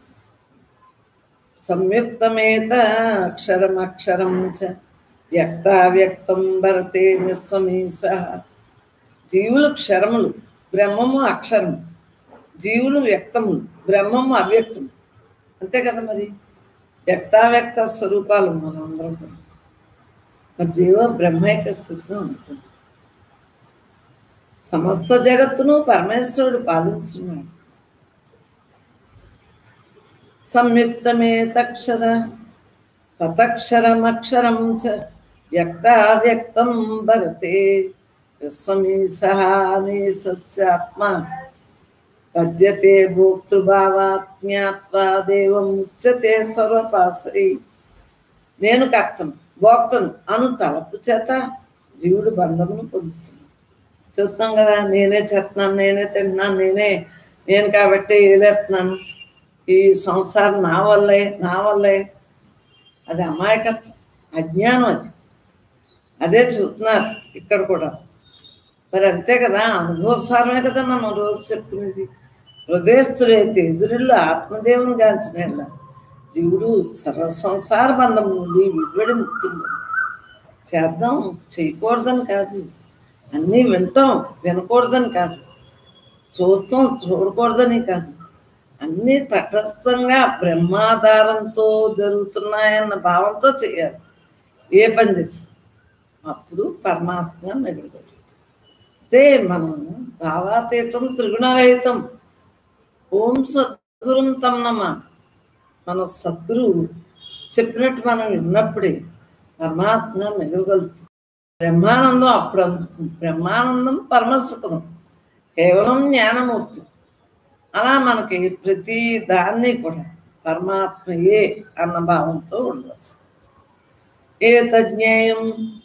సంయుక్తమేత అక్షరం అక్షరం చ వ్యక్తావ్యక్తం భరతే విశ్వమీస జీవులు క్షరములు బ్రహ్మము అక్షరము జీవులు వ్యక్తములు బ్రహ్మము అవ్యక్తం అంతే కదా మరి వ్యక్తావ్యక్త స్వరూపాలు మనందరం కూడా మరి జీవ బ్రహ్మైక స్థితిలో ఉంటుంది సమస్త జగత్తును పరమేశ్వరుడు పాలించున్నాడు సంయుక్తమేతక్షర తతక్షరమక్షరం చ వ్యక్తావ్యక్తం భరతే విశ్వమీసహాని సస్యాత్మ పద్యతే భోక్తృభావాత్ జ్ఞాత్వా దేవం ఉచ్యతే సర్వపాశ్రీ నేను కర్తను భోక్తను అను తలపు చేత జీవుడు బంధమును పొందుతున్నాడు చూస్తున్నాం కదా నేనే చేస్తున్నాను నేనే తింటున్నాను నేనే నేను కాబట్టి ఏలేస్తున్నాను ఈ సంసారం నా వల్లే నా వల్లే అది అమాయకత్వం అజ్ఞానం అది అదే చూస్తున్నారు ఇక్కడ కూడా మరి అంతే కదా అనుభవసారమే కదా మనం రోజు చెప్పుకునేది హృదయస్థులే తేజురిల్లు ఆత్మదేవుని గాంచిన జీవుడు సర్వ సంసార బంధం నుండి విడివడి ముక్తుంది చేద్దాం చేయకూడదని కాదు అన్నీ వింటాం వినకూడదని కాదు చూస్తాం చూడకూడదని కాదు అన్నీ తటస్థంగా బ్రహ్మాధారంతో జరుగుతున్నాయన్న భావంతో చేయాలి ఏ పని చేసి అప్పుడు పరమాత్మ మిగులుతుంది అయితే మనం భావాతీతం త్రిగుణరహితం ఓం సద్గురుం తమ్ నమ మన సద్గురువు చెప్పినట్టు మనం విన్నప్పుడే పరమాత్మ మిగలగలుగుతుంది బ్రహ్మానందం అప్పుడు అందుతుంది బ్రహ్మానందం పరమసుఖం కేవలం జ్ఞానమూర్తి అలా మనకి ప్రతి దాన్ని కూడా పరమాత్మయే అన్న భావంతో ఉండవచ్చు ఏ తజ్ఞేయం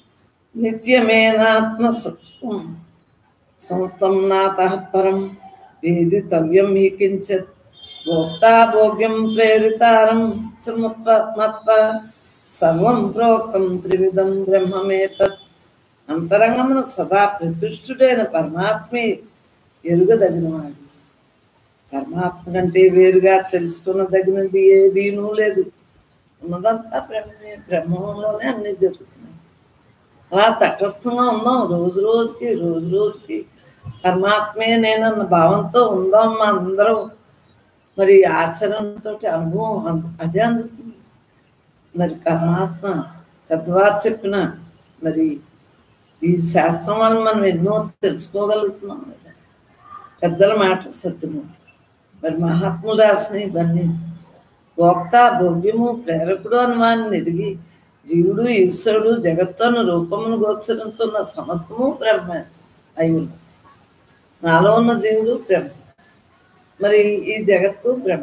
నిత్యమేనాత్మసం సంస్థం నాత పరం వేదితవ్యం ఈ కించిత్ భోక్తా భోగ్యం ప్రేరితారం చ మత్వ మత్వ సర్వం ప్రోక్తం త్రివిధం బ్రహ్మమేతత్ అంతరంగమున సదా ప్రతిష్ఠుడైన పరమాత్మే ఎరుగదగినవాడు పరమాత్మ కంటే వేరుగా తెలుసుకున్న దగినది ఏదీనూ లేదు ఉన్నదంతా బ్రహ్మే బ్రహ్మంలోనే అన్ని జరుగుతున్నాయి అలా తటస్థంగా ఉందాం రోజు రోజుకి రోజు రోజుకి పరమాత్మే నేనన్న భావంతో ఉందాం మా అందరం మరి ఆచరణతో అనుభవం అంద- అదే అందుతుంది మరి పరమాత్మ పెద్దవారు చెప్పిన మరి ఈ శాస్త్రం వల్ల మనం ఎన్నో తెలుసుకోగలుగుతున్నాం కదా పెద్దల మాట సత్యము మరి మహాత్ములు రాసిన ఇవన్నీ భోక్త భోగ్యము ప్రేరకుడు అని వారిని ఎరిగి జీవుడు ఈశ్వరుడు జగత్తు అను రూపమును గోచరించున్న సమస్తము బ్రహ్మ అయ్యుడు నాలో ఉన్న జీవుడు బ్రహ్మ మరి ఈ జగత్తు బ్రహ్మ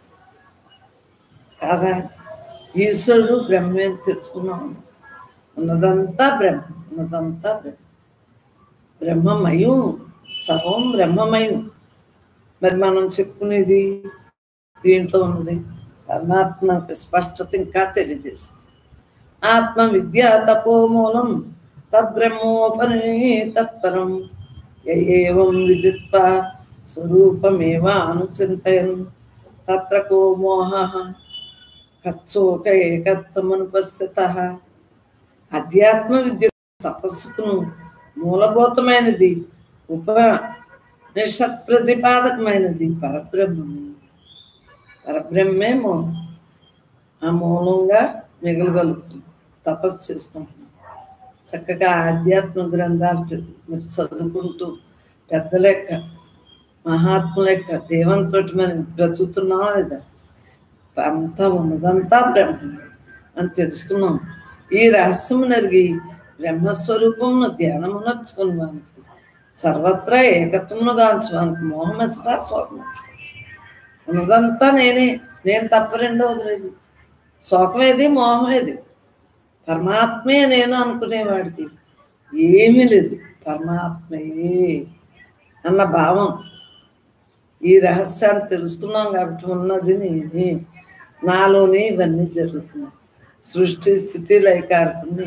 కాదా ఈశ్వరుడు బ్రహ్మే అని తెలుసుకున్నాం ఉన్నదంతా బ్రహ్మ ఉన్నదంతా బ్రహ్మ బ్రహ్మమయం సర్వం బ్రహ్మమయం మరి మనం చెప్పుకునేది దీంట్లో ఉన్నది పరమాత్మకి స్పష్టత ఇంకా తెలియజేస్తుంది ఆత్మ విద్య తపోమూలం తద్బ్రహ్మోపని తత్పరం ఏం విదిత్వ స్వరూపమేవ అనుచింతయన్ తత్ర కో మోహ కచ్చోక ఏకత్వమనుపశ్యత అధ్యాత్మ విద్య తపస్సుకును మూలభూతమైనది ఉప నిషత్ ప్రతిపాదకమైనది పరబ్రహ్మము పరబ్రహ్మే మూలం ఆ మూలంగా మిగలగలుగుతుంది తపస్సు చేసుకుంటున్నాం చక్కగా ఆధ్యాత్మ గ్రంథాలు తె- మరి చదువుకుంటూ పెద్ద లెక్క మహాత్ముల యొక్క దేవంతో మనం బ్రతుకుతున్నాం లేదా అంతా ఉన్నదంతా బ్రహ్మ అని తెలుసుకున్నాం ఈ రహస్యం నరిగి బ్రహ్మస్వరూపమును ధ్యానము నడుచుకుని వానికి సర్వత్రా ఏకత్వమును గాంచువానికి మోహమసరా శోకమసరా ఉన్నదంతా నేనే నేను తప్ప రెండవది లేదు శోకమేది మోహమేది పరమాత్మే నేను అనుకునేవాడికి ఏమీ లేదు పరమాత్మయే అన్న భావం ఈ రహస్యాన్ని తెలుసుకున్నాం కాబట్టి ఉన్నది నేనే నాలోనే ఇవన్నీ జరుగుతున్నాయి సృష్టి స్థితి లైకార్పుని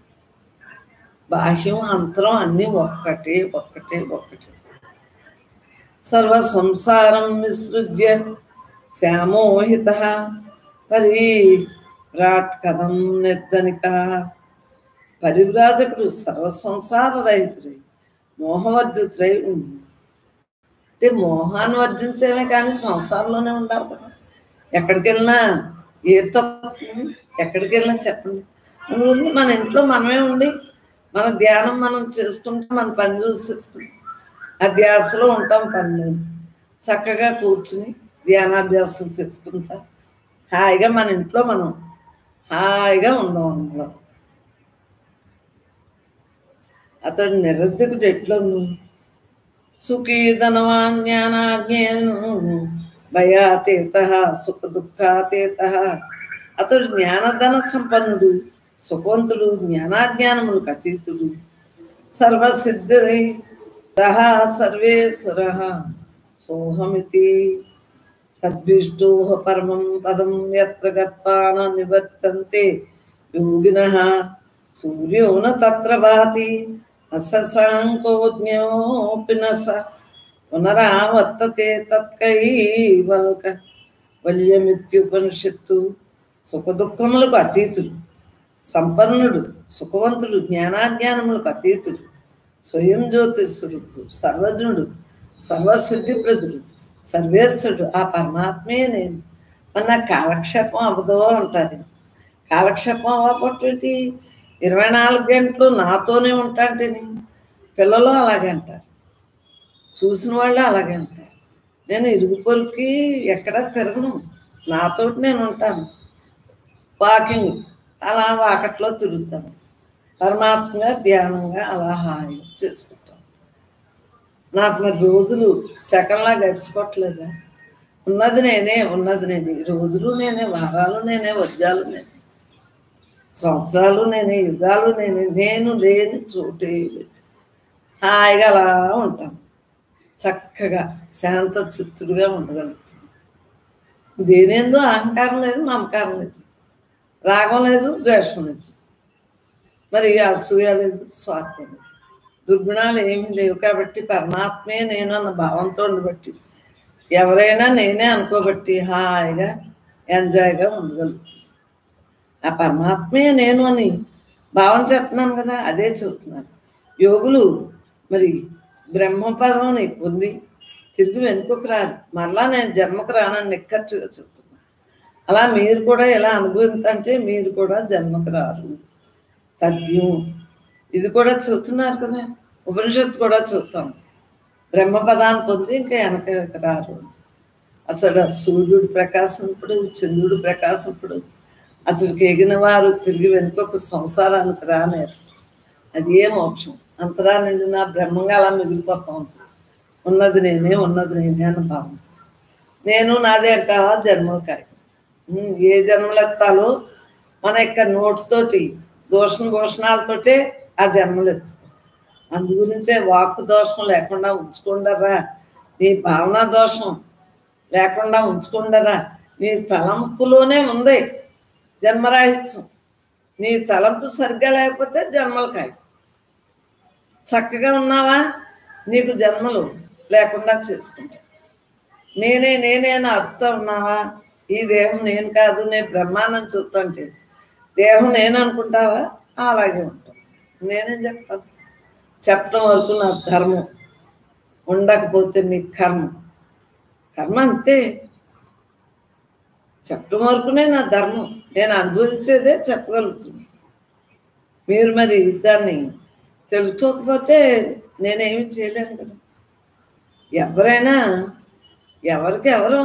బాహ్యం అంతరం అన్నీ ఒక్కటే ఒక్కటే ఒక్కటే సర్వ సంసారం విసృజ్య శ్యామోహిత పరి విరాట్ కథం నిర్ధనిక పరివ్రాజకుడు సర్వ సంసార రహితుడై మోహవర్జితుడై ఉంది అంటే మోహాన్ని వర్జించేమే కానీ సంసారంలోనే ఉండాలి కదా ఎక్కడికి వెళ్ళినా ఏ తప్పు ఎక్కడికి వెళ్ళినా చెప్పండి అందువల్ల మన ఇంట్లో మనమే ఉండి మన ధ్యానం మనం చేసుకుంటాం మన పని చూసేసుకుంటాం ఆ ధ్యాసలో ఉంటాం పని చక్కగా కూర్చుని ధ్యానాభ్యాసం చేసుకుంటాం హాయిగా మన ఇంట్లో మనం హాయిగా ఉందాం అందులో అతడు నిరర్ధకుడు ఎట్లా సుఖీ ధనవాన్ జ్ఞానాజ్ఞేను భయాతీత సుఖ దుఃఖాతీత అతడు జ్ఞానధన సంపన్నుడు సుఖవంతుడు జ్ఞానాజ్ఞానములకు అతీతుడు సర్వసిద్ధి సహ సర్వేశ్వర సోహమితి తద్విష్టోహ పరమం పదం ఎత్ర గత్వాన నివర్తంతే యోగిన సూర్యో న తత్ర భాతి అసశాంకోజ్ఞోపి న స పునరావర్తతే తత్కైవల్క వల్యమిత్యుపనిషత్తు సుఖ దుఃఖములకు అతీతుడు సంపన్నుడు సుఖవంతుడు జ్ఞానాజ్ఞానములకు అతీతుడు స్వయం జ్యోతి స్వరూపుడు సర్వజ్ఞుడు సర్వసిద్ధిప్రదుడు సర్వేశ్వరుడు ఆ పరమాత్మే నేను మరి నాకు కాలక్షేపం అవ్వదో అంటారు కాలక్షేపం అవ్వబట్టి ఇరవై నాలుగు గంటలు నాతోనే ఉంటాంటేని పిల్లలు అలాగే అంటారు చూసిన వాళ్ళు అలాగే అంటారు నేను ఇరుగు పొరుకి ఎక్కడా తిరగను నాతోటి నేను ఉంటాను వాకింగ్ అలా వాకట్లో తిరుగుతాను పరమాత్మగా ధ్యానంగా అలా హాయిగా చేసుకుంటాను నాకు మరి రోజులు సెకండ్లా గడిచిపోవట్లేదా ఉన్నది నేనే ఉన్నది నేనే రోజులు నేనే వారాలు నేనే వజ్రాలు నేనే సంవత్సరాలు నేనే యుగాలు నేనే నేను లేని చోటే లేదు హాయిగా అలా ఉంటాను చక్కగా శాంత చిత్తుడుగా ఉండగలుగుతాను దేనేందో అహంకారం లేదు మమకారం లేదు రాగం లేదు ద్వేషం లేదు మరి అసూయ లేదు స్వార్థం లేదు దుర్గుణాలు ఏమీ లేవు కాబట్టి పరమాత్మే నేను అన్న భావంతో ఉండబట్టి ఎవరైనా నేనే అనుకోబట్టి హాయిగా ఎంజాయ్గా ఉండగలుగుతుంది ఆ పరమాత్మే నేను అని భావం చెప్తున్నాను కదా అదే చెబుతున్నాను యోగులు మరి బ్రహ్మపదం పొంది తిరిగి వెనుకకు రారు మరలా నేను జన్మకు రానని నిక్కచ్చిగా చెప్తున్నాను అలా మీరు కూడా ఎలా అనుభవించంటే మీరు కూడా జన్మకు రారు తథ్యం ఇది కూడా చెబుతున్నారు కదా ఉపనిషత్తు కూడా చూస్తాం బ్రహ్మపదాన్ని పొంది ఇంకా వెనక రారు అసలు సూర్యుడు ప్రకాశం ఇప్పుడు చంద్రుడు ప్రకాశం ఇప్పుడు అసలుకి ఎగిన వారు తిరిగి వెనుకొక సంసారానికి రానేరు అది ఏ మోక్షం అంతరా నిండిన బ్రహ్మంగా అలా మిగిలిపోతా ఉంటుంది ఉన్నది నేనే ఉన్నది నేనే అని భావం నేను నాదే అంటావా జన్మలు కాయ ఉమ్, ఏ జన్మలు ఎత్తాలో మన యొక్క నోటితోటి దోషణ భూషణాలతోటే ఆ జన్మలు ఎత్తుతాం అందు గురించే వాక్కు దోషం లేకుండా ఉంచుకుండరా నీ భావన దోషం లేకుండా ఉంచుకుండరా నీ తలంపులోనే ఉంది జన్మరాహిత్యం నీ తలంపు సరిగ్గా లేకపోతే జన్మలు కాయ చక్కగా ఉన్నావా నీకు జన్మలు లేకుండా చేసుకుంటా నేనే నేనే అని అర్థం ఉన్నావా ఈ దేహం నేను కాదు నేను బ్రహ్మాండం చూస్తుంటే దేహం నేను అనుకుంటావా అలాగే ఉంటాం నేనేం చెప్తాను చెప్పడం వరకు నా ధర్మం ఉండకపోతే మీ కర్మ కర్మ అంతే చెప్పడం వరకునే నా ధర్మం నేను అనుభవించేదే చెప్పగలుగుతుంది మీరు మరి దాన్ని తెలుసుకోకపోతే నేనేమి చేయలేను కదా ఎవరైనా ఎవరికి ఎవరు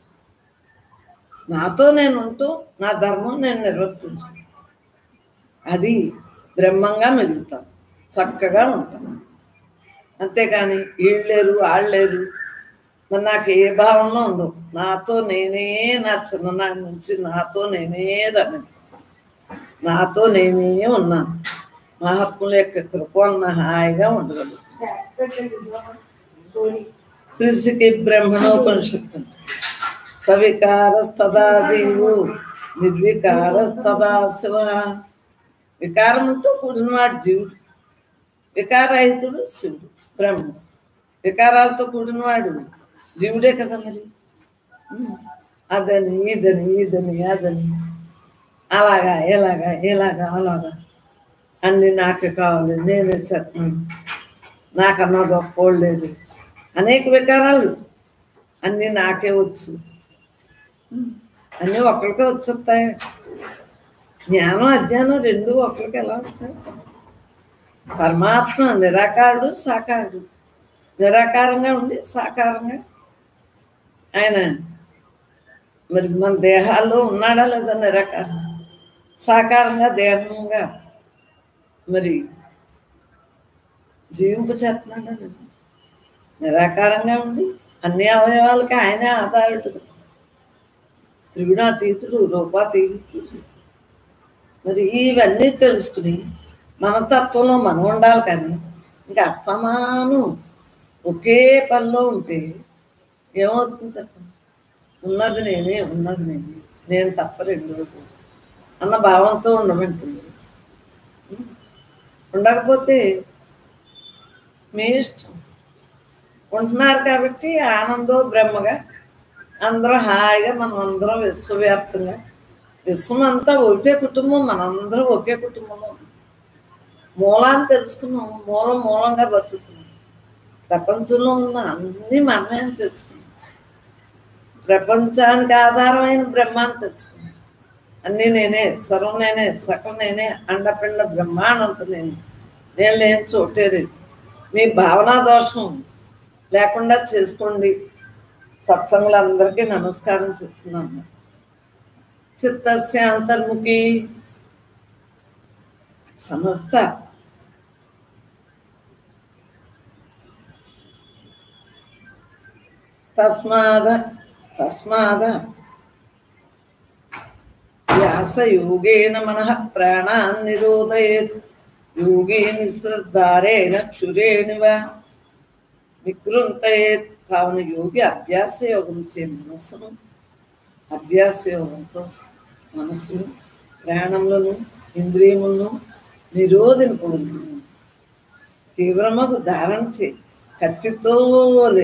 నాతో నేను ఉంటూ నా ధర్మం నేను నిర్వర్తించు అది బ్రహ్మంగా మిగులుతాను చక్కగా ఉంటాను అంతేగాని వీళ్ళు లేరు వాళ్ళు లేరు మరి నాకు ఏ భావంలో ఉందో నాతో నేనే నా చిన్ననాటి నుంచి నాతో నేనే రమి నాతో నేనే ఉన్నాను మహాత్ముల యొక్క కృప ఉన్న హాయిగా ఉండగలుగుతాను త్రిశికి బ్రహ్మణోపనిషత్తు అంట. సవికారస్తదా జీవు నిర్వికారస్తదా శివ వికారములతో కూడినవాడు జీవుడు వికారహితుడు శివుడు బ్రహ్మ వికారాలతో కూడినవాడు జీవుడే కదా మరి ఉమ్. అదని ఇదని ఇదని అదని అలాగా ఇలాగా ఇలాగా అలాగా అన్ని నాకే కావాలి నేనే చెప్తాను నాకన్నా గొప్పోడు లేదు అనేక వికారాలు అన్నీ నాకే వచ్చు ఉమ్. అన్నీ ఒకరికే వచ్చేస్తాయి జ్ఞానం అజ్ఞానం రెండు ఒకరికి ఎలా ఉంటాయి చెప్పండి. పరమాత్మ నిరాకారుడు సాకారుడు నిరాకారంగా ఉండి సాకారంగా ఆయన మరి మన దేహాల్లో ఉన్నాడా లేదా నిరాకారం సాకారంగా దేహంగా మరి జీవింపు చేస్తున్నాడా లేదా? నిరాకారంగా ఉండి అన్ని అవయవాలకి ఆయనే ఆధారుడు త్రిగుణాతీతుడు రూపాతీతుడు మరి ఇవన్నీ తెలుసుకుని మన తత్వంలో మనం ఉండాలి కానీ ఇంకా అస్తమాను ఒకే పనిలో ఉంటే ఏమవుతుంది చెప్పండి ఉన్నది నేనే ఉన్నది నేనే నేను తప్ప రెండు అన్న భావంతో ఉండమంటుంది ఉండకపోతే మీ ఇష్టం ఉంటున్నారు కాబట్టి ఆనందో బ్రహ్మగా అందరూ హాయిగా మనం అందరం విశ్వవ్యాప్తంగా విశ్వం అంతా ఒకటే కుటుంబం మనందరం ఒకే కుటుంబంలో ఉన్నాం. మూలాన్ని తెలుసుకున్నాం మూలం మూలంగా బతుకుతున్నాం ప్రపంచంలో ఉన్న అన్ని మనమే అని తెలుసుకున్నాం ప్రపంచానికి ఆధారమైన బ్రహ్మాన్ని తెలుసుకున్నాం అన్నీ నేనే సర్వం నేనే సకలం నేనే అండపిండ బ్రహ్మాండంతో నేను నేను లేని చోటే లేదు మీ భావనా దోషం లేకుండా చేసుకోండి సత్సంగులందరికీ నమస్కారం చెప్తున్నాను చిత్తస్య అంతర్ముఖి సమస్త తస్మాద తస్మాద వ్యాసయోగేన మనః ప్రాణాన్ నిరోధయేత్ యోగే నిశ్రద్ధారేణ క్షురేణివ వికృంతయేత్ కావున యోగి అభ్యాస యోగం చే మనస్సును అభ్యాస యోగంతో మనస్సును ప్రాణములను ఇంద్రియములను నిరోధింపవలను తీవ్రమగు ధారణ చే కత్తితో లే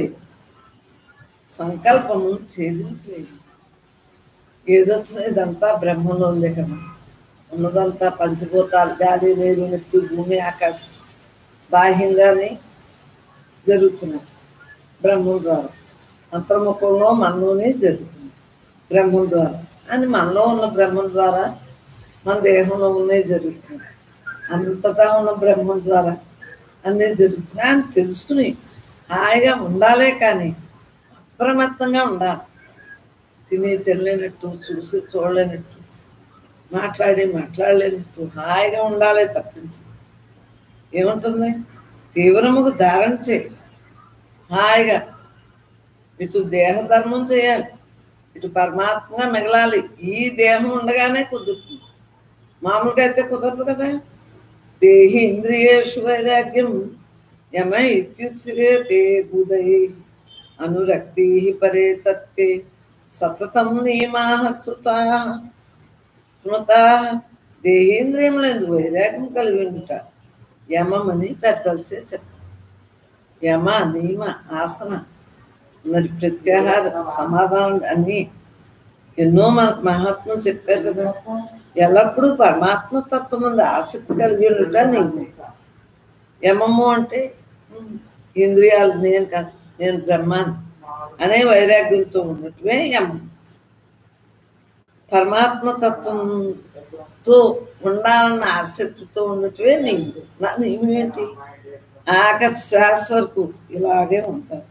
సంకల్పము ఛేదించలేదు ఏదొచ్చినా ఇదంతా బ్రహ్మంలో ఉంది కదా ఉన్నదంతా పంచభూతాలు గాలి నీరు నిప్పు భూమి ఆకాశం బాహ్యంగానే జరుగుతున్నాయి బ్రహ్మం ద్వారా అంతర్ముఖంలో మనలోనే జరుగుతుంది బ్రహ్మం ద్వారా అని మనలో ఉన్న బ్రహ్మం ద్వారా మన దేహంలో ఉన్నవి జరుగుతున్నాయి అంతటా ఉన్న బ్రహ్మం ద్వారా అన్నీ జరుగుతున్నాయి అని తెలుసుకుని హాయిగా ఉండాలే కానీ అప్రమత్తంగా ఉండాలి తిని తెలియనట్టు చూసి చూడలేనట్టు మాట్లాడి మాట్లాడలేనట్టు హాయిగా ఉండాలి తప్పించి ఏముంటుంది తీవ్రముకు ధారణ చేయి హాయిగా ఇటు దేహధర్మం చేయాలి ఇటు పరమాత్మగా మిగలాలి ఈ దేహం ఉండగానే కుదురుతుంది మామూలుగా అయితే కుదరదు కదా దేహి ఇంద్రియేషు వైరాగ్యం యమ ఇత్యుచ్యతే బుధై అనురక్తి పరే తత్వే సతతం నియమాః శ్రుతాః స్మృతాః దేహేంద్రియములందు వైరాగ్యం కలిగి ఉండుట యమమని పెద్దలచే చెప్ప యమ నియమ ఆసన మరి ప్రత్యాహార సమాధానం అన్నీ ఎన్నో మన మహాత్ములు చెప్పారు కదా ఎల్లప్పుడూ పరమాత్మ తత్వం మీద ఆసక్తి కలిగి ఉండుట నీకు యమము అంటే ఉమ్, ఇంద్రియాలు నేను కాదు నేను బ్రహ్మాన్ని అనే వైరాగ్యంతో ఉన్నట్టువే యమం పరమాత్మ తత్వంతో ఉండాలన్న ఆసక్తితో ఉన్నట్టువే నీవు నా నీవు ఏంటి ఆఖరి శ్వాస వరకు ఇలాగే ఉంటాను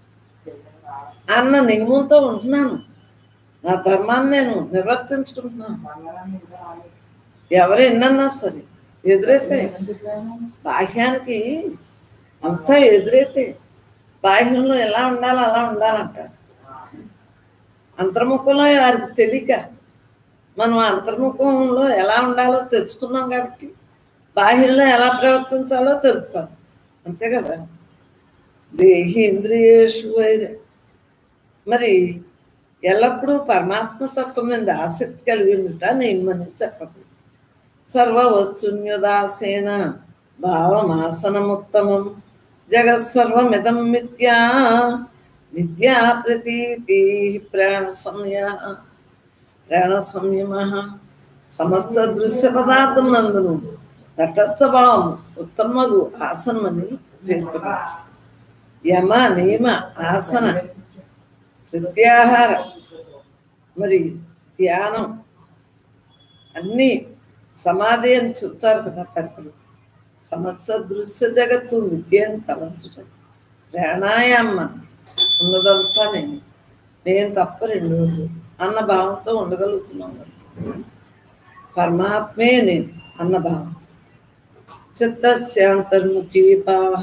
అన్న నియమంతో ఉంటున్నాను నా ధర్మాన్ని నేను నిర్వర్తించుకుంటున్నాను ఎవరు ఎన్నన్నా సరే ఎదురైతే బాహ్యానికి అంతా ఎదురైతే బాహ్యంలో ఎలా ఉండాలో అలా ఉండాలంటారు అంతర్ముఖంలో వారికి తెలియక మనం అంతర్ముఖంలో ఎలా ఉండాలో తెలుసుకున్నాం కాబట్టి బాహ్యంలో ఎలా ప్రవర్తించాలో తెలుపుతాం అంతే కదా దేహి ఇంద్రియేషు వైరే మరి ఎల్లప్పుడూ పరమాత్మ తత్వం మీద ఆసక్తి కలిగి ఉంటా నేమని చెప్పదు సర్వ వస్తున్యుదాసేన భావమాసనముత్తమం జగత్సర్వమిదం మిథ్యా మిథ్యా ప్రతీతి ప్రాణ సంయ ప్రాణ సంయమ సమస్త దృశ్య పదార్థం నందును తటస్థ భావం ఉత్తమగు ఆసనమని పేర్కొన్నారు యమ నియమ ఆసన ప్రత్యాహార మరి ధ్యానం అన్నీ సమాధి అని చెప్తారు కదా పెద్దలు సమస్త దృశ్య జగత్తు మిథ్య అని తలంచుట ప్రాణాయామం ఉన్నదంతా నేను నేను తప్ప రెండు రోజులు అన్న భావంతో ఉండగలుగుతున్నాం కదా. పరమాత్మే నేను అన్న భావం చిత్తస్యాంతర్ముఖీ భావ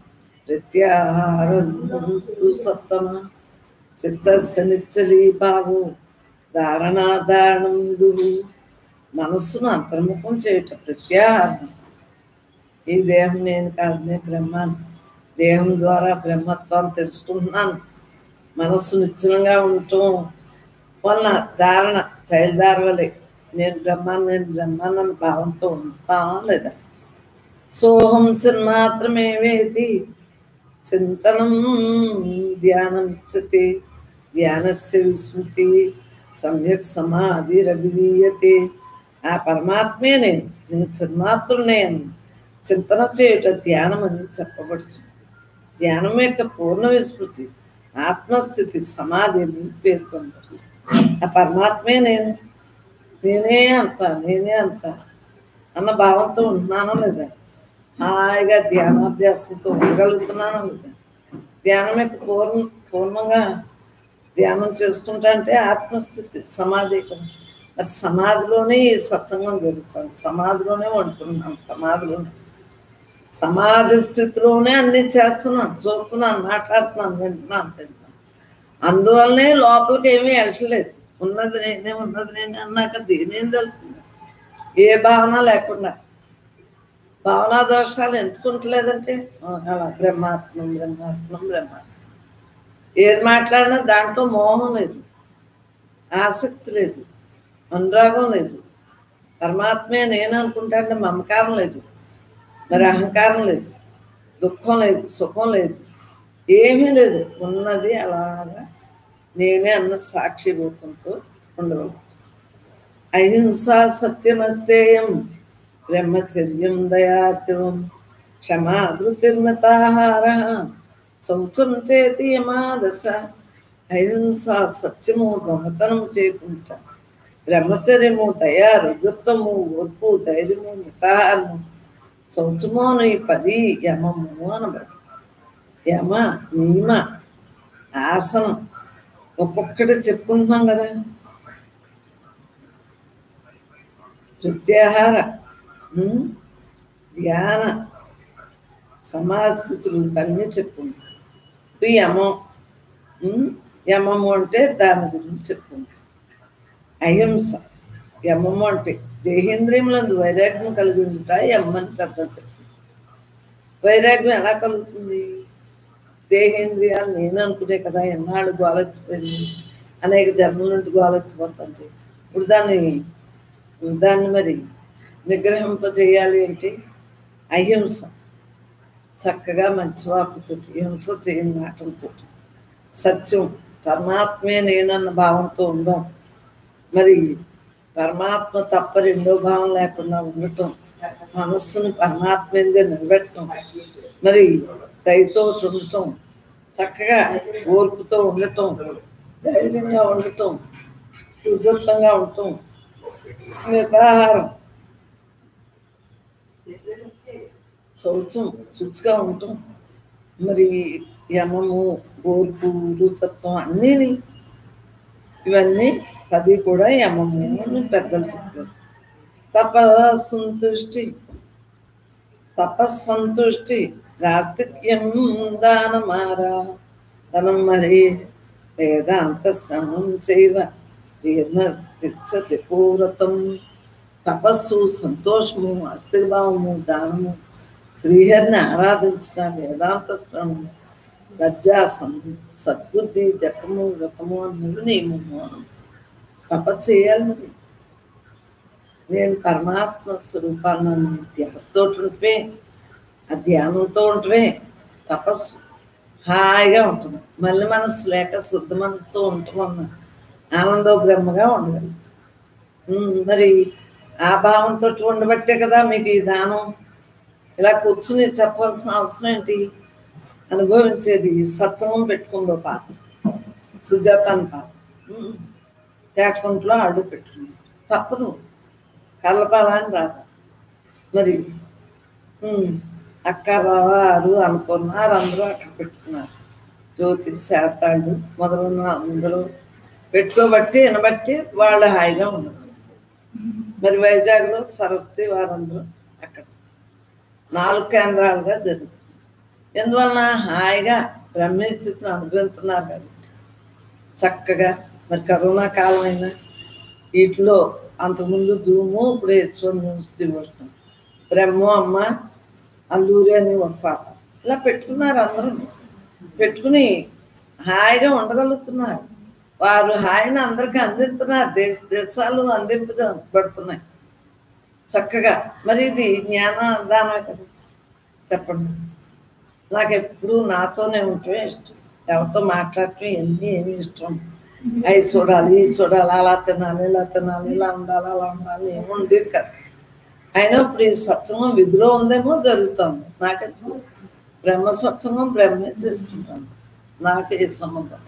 ప్రత్యాహారం సత్తమ చిత్తస్య నిచ్చలీ భావం ధారణాధారణం విదురు మనస్సును అంతర్ముఖం చేయటం ప్రత్యాహారం ఈ దేహం నేను కాదు నేను బ్రహ్మాన్ని దేహం ద్వారా బ్రహ్మత్వాన్ని తెలుసుకుంటున్నాను మనస్సు నిశ్చలంగా ఉండటం వలన ధారణ తైలదారవలే నేను బ్రహ్మాన్ని నేను బ్రహ్మాన్ని అన్న భావంతో ఉంటా లేదా సోహం చిన్మాత్రమే వేది చింతనం ధ్యానమిచ్చతి ధ్యానస్య విస్మృతి సమ్యక్ సమాధిరభిధీయతే ఆ పరమాత్మే నేను నేను చిన్మాత్రునే అని చింతన చేయుట ధ్యానం అని చెప్పబడుతుంది ధ్యానం యొక్క పూర్ణ విస్మృతి ఆత్మస్థితి సమాధి అని పేర్కొనబడుతుంది ఆ పరమాత్మే నేను నేనే అంత నేనే అంత అన్న భావంతో ఉంటున్నానో లేదా హాయిగా ధ్యానాభ్యాసంతో ఉండగలుగుతున్నానో లేదా ధ్యానం యొక్క పూర్ణ పూర్ణంగా ధ్యానం చేసుకుంటా అంటే ఆత్మస్థితి సమాధి కదా మరి సమాధిలోనే ఈ సత్సంగం జరుగుతుంది సమాధిలోనే వండుకున్నాను సమాధిలోనే సమాధి స్థితిలోనే అన్ని చేస్తున్నాను చూస్తున్నాను మాట్లాడుతున్నాను వింటున్నాను తింటున్నాను అందువల్లనే లోపలికి ఏమీ వెళ్ళట్లేదు ఉన్నది నేనే ఉన్నది నేనే అన్నాక దీనేం జరుగుతుంది ఏ భావన లేకుండా భావనా దోషాలు ఎంచుకుంటలేదంటే ఆ, అలా బ్రహ్మాత్మం బ్రహ్మాత్మం బ్రహ్మాత్మం ఏది మాట్లాడినా దాంట్లో మోహం లేదు ఆసక్తి లేదు అనురాగం లేదు పరమాత్మే నేను అనుకుంటాంటే మమకారం లేదు మరి అహంకారం లేదు దుఃఖం లేదు సుఖం లేదు ఏమీ లేదు ఉన్నది అలాగా నేనే అన్న సాక్షిభూతంతో ఉండగలుగుతాను అహింసా సత్యమస్తేయం బ్రహ్మచర్యం దయాచవం క్షమా ధృతిర్మతాహార శౌచం చేతి యమాదశ అహింస సత్యము దొంగతనం చేయకుండా బ్రహ్మచర్యము దయా రుజుత్వము ఓర్పు ధైర్యము మితాహారము శౌచము అను ఈ పది యమము అనబడి యమ నియమ ఆసనం ఒక్కొక్కటి చెప్పుకుంటున్నాం కదా ప్రత్యాహార ఉమ్, ధ్యాన సమాస్థితులు అన్నీ చెప్పుకుంటాం ఇప్పుడు యమం ఉమ్, యమము అంటే దాని గురించి చెప్పుకుంటాం అహింస యమము అంటే దేహేంద్రియములందు వైరాగ్యం కలిగి ఉంటాయి యమ్మని పెద్ద చెప్పు వైరాగ్యం ఎలా కలుగుతుంది దేహేంద్రియాలు నేను అనుకునే కదా ఎన్నాళ్ళు గోలెత్తిపోయింది అనేక జన్మల నుండి గోలెత్తిపోతుంది ఇప్పుడు దాన్ని దాన్ని మరి నిగ్రహింప చేయాలి అంటే అహింస చక్కగా మంచి వాకుతోటి హింస చేయని మాటలతోటి సత్యం పరమాత్మే నేనన్న భావంతో ఉందాం మరి పరమాత్మ తప్ప రెండో భావం లేకుండా ఉండటం మనస్సును పరమాత్మ మీద నిలబెట్టడం మరి దయతో ఉండటం చక్కగా ఓర్పుతో ఉండటం ధైర్యంగా ఉండటం సుజత్వంగా ఉండటం మితాహారం శౌచం శుచిగా ఉండటం మరి యమము ఓర్పు రుచత్వం అన్నీని ఇవన్నీ పది కూడా యమము అని పెద్దలు చెప్పారు తపస్సంతుష్టి తపస్సంతుష్టి రాస్తిక్యం దానమారా ధనం మరి వేదాంత శ్రవణం చేయవ తిచ్చతి పూరతం తపస్సు సంతోషము అస్థిభావము దానము శ్రీహరిని ఆరాధించిన వేదాంత శ్రవణము లజ్జా సం సద్బుద్ధి జపము వ్రతము అన్నది నియమము అను తపస్సు చేయాలి మరి నేను పరమాత్మ స్వరూపాన్ని ధ్యాసతో ఉంటే ఆ ధ్యానంతో ఉంటే తపస్సు హాయిగా ఉంటుంది మళ్ళీ మనసు లేక శుద్ధ మనసుతో ఉంటామన్న ఆనందో బ్రహ్మగా ఉండగలుగుతాం ఉమ్, మరి ఆ భావంతో ఉండబట్టే కదా మీకు ఈ దానం ఇలా కూర్చుని చెప్పాల్సిన అవసరం ఏంటి అనుభవించేది సత్సంగం పెట్టుకుందో పాత సుజాత అని పాత ఉమ్, తేటకుంట్లో అడుగు పెట్టుకుంది తప్పదు కలపాలని రాదు మరి ఉమ్, అక్క బావ అరు అనుకున్నారు అందరూ అక్కడ పెట్టుకున్నారు జ్యోతి శాతాళ్ళు మొదలున్న అందరూ పెట్టుకోబట్టి వినబట్టి వాళ్ళు హాయిగా ఉన్నారు మరి వైజాగ్లో సరస్వతి వారందరూ అక్కడ నాలుగు కేంద్రాలుగా జరుగుతుంది ఎందువలన హాయిగా బ్రహ్మ స్థితిని అనుభవిస్తున్నారు కాబట్టి చక్కగా మరి కరోనా కాలం అయినా వీటిలో అంతకుముందు జూము ఇప్పుడు హెచ్వన్ న్యూస్ డివోషన్ బ్రహ్మ అమ్మ అల్లూరి అని ఒక పాప ఇలా పెట్టుకున్నారు అందరూ పెట్టుకుని హాయిగా ఉండగలుగుతున్నారు వారు హాయిని అందరికీ అందిస్తున్నారు దేశ దేశాలు అందింపబడుతున్నాయి చక్కగా మరి ఇది జ్ఞానదానమే కదా చెప్పండి నాకు ఎప్పుడు నాతోనే ఉంటే ఇష్టం ఎవరితో మాట్లాడటం ఎన్ని ఏమి ఇష్టం అవి చూడాలి ఇది చూడాలి అలా తినాలి ఇలా తినాలి ఇలా ఉండాలి అలా ఉండాలి ఏమి ఉండేది కదా అయినా ఇప్పుడు ఈ సత్సంగం విధిలో ఉందేమో జరుగుతుంది నాకైతే బ్రహ్మ సత్సంగం బ్రహ్మే చేసుకుంటాను నాకే ఈ సంబంధం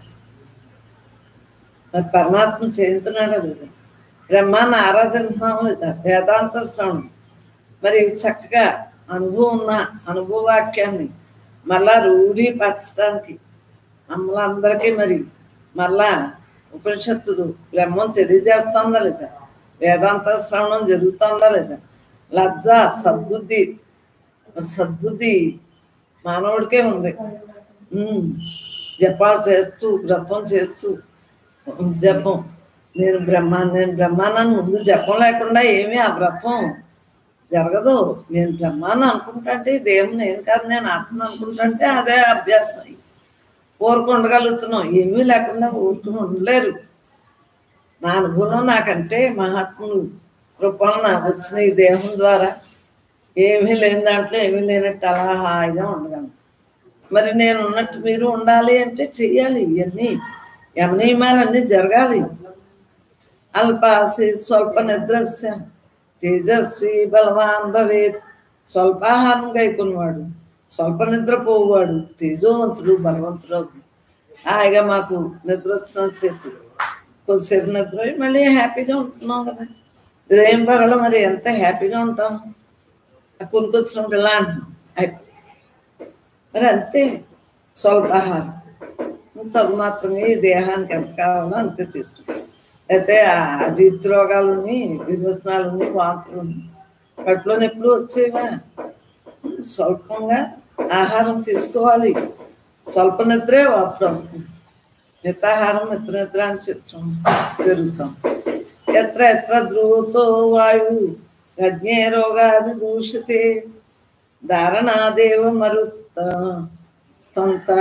మరి పరమాత్మ చేస్తున్నాడా లేదా బ్రహ్మాన్ని ఆరాధిస్తున్నామా లేదా వేదాంత శ్రవణం మరి చక్కగా అనుభవం ఉన్న అనుభవవాక్యాన్ని మళ్ళా రూఢీపరచడానికి మమ్మల్ందరికీ మరి మళ్ళా ఉపనిషత్తులు బ్రహ్మం తెలియజేస్తుందా లేదా వేదాంత శ్రవణం జరుగుతుందా లేదా లజ్జ సద్బుద్ధి సద్బుద్ధి మానవుడికే ఉంది ఉమ్, జపాలు చేస్తూ వ్రతం చేస్తూ జపం నేను బ్రహ్మాన్ని నేను బ్రహ్మాన్ని ముందు జపం లేకుండా ఏమీ ఆ వ్రతం జరగదు నేను బ్రహ్మాన్ని అనుకుంటాంటే దేహం నేను కాదు నేను ఆత్మ అనుకుంటాంటే అదే అభ్యాసం ఊరుకు ఉండగలుగుతున్నాం ఏమీ లేకుండా ఊరుకుని ఉండలేరు నా అనుభవం నాకంటే మహాత్ములు రూపాలు నాకు వచ్చిన ఈ దేహం ద్వారా ఏమీ లేని దాంట్లో ఏమీ లేనట్టు అలా హాయిగా ఉండగలను మరి నేను ఉన్నట్టు మీరు ఉండాలి అంటే చెయ్యాలి ఇవన్నీ యమనియమాలన్నీ జరగాలి అల్పాసి స్వల్ప నిద్రస్య తేజస్వి బలవాన్ భవేత్ స్వల్పాహారం గైకున్నవాడు స్వల్ప నిద్రపోవాడు తేజోవంతుడు బలవంతుడు అవుతాడు. హాయిగా మాకు నిద్ర వచ్చినంతసేపు కొద్దిసేపు నిద్ర పోయి మళ్ళీ హ్యాపీగా ఉంటున్నాం కదా ఉదయం పగల మరి ఎంత హ్యాపీగా ఉంటాం ఆ కొనుక్కొచ్చినప్పుడు ఇలా అంటున్నాం అయిపోయి. మరి అంతే స్వల్పాహారం తగు మాత్రమే ఈ దేహానికి ఎంత కావాలో అంతే తీసుకుంటాం అయితే ఆ అజీత్ రోగాలుని విరోచనాలుని వాంతులుని కట్లో నొప్పులు వచ్చేవా స్వల్పంగా ఆహారం తీసుకోవాలి స్వల్ప నిద్రే అప్పుడు వస్తుంది మితాహారం మిత్ర నిద్ర అని చెప్తాం తిరుగుతాం ఎత్ర ఎత్ర ధ్రువతో వాయు యజ్ఞే రోగాది దూషితే ధారణాదేవ మరుత స్తంత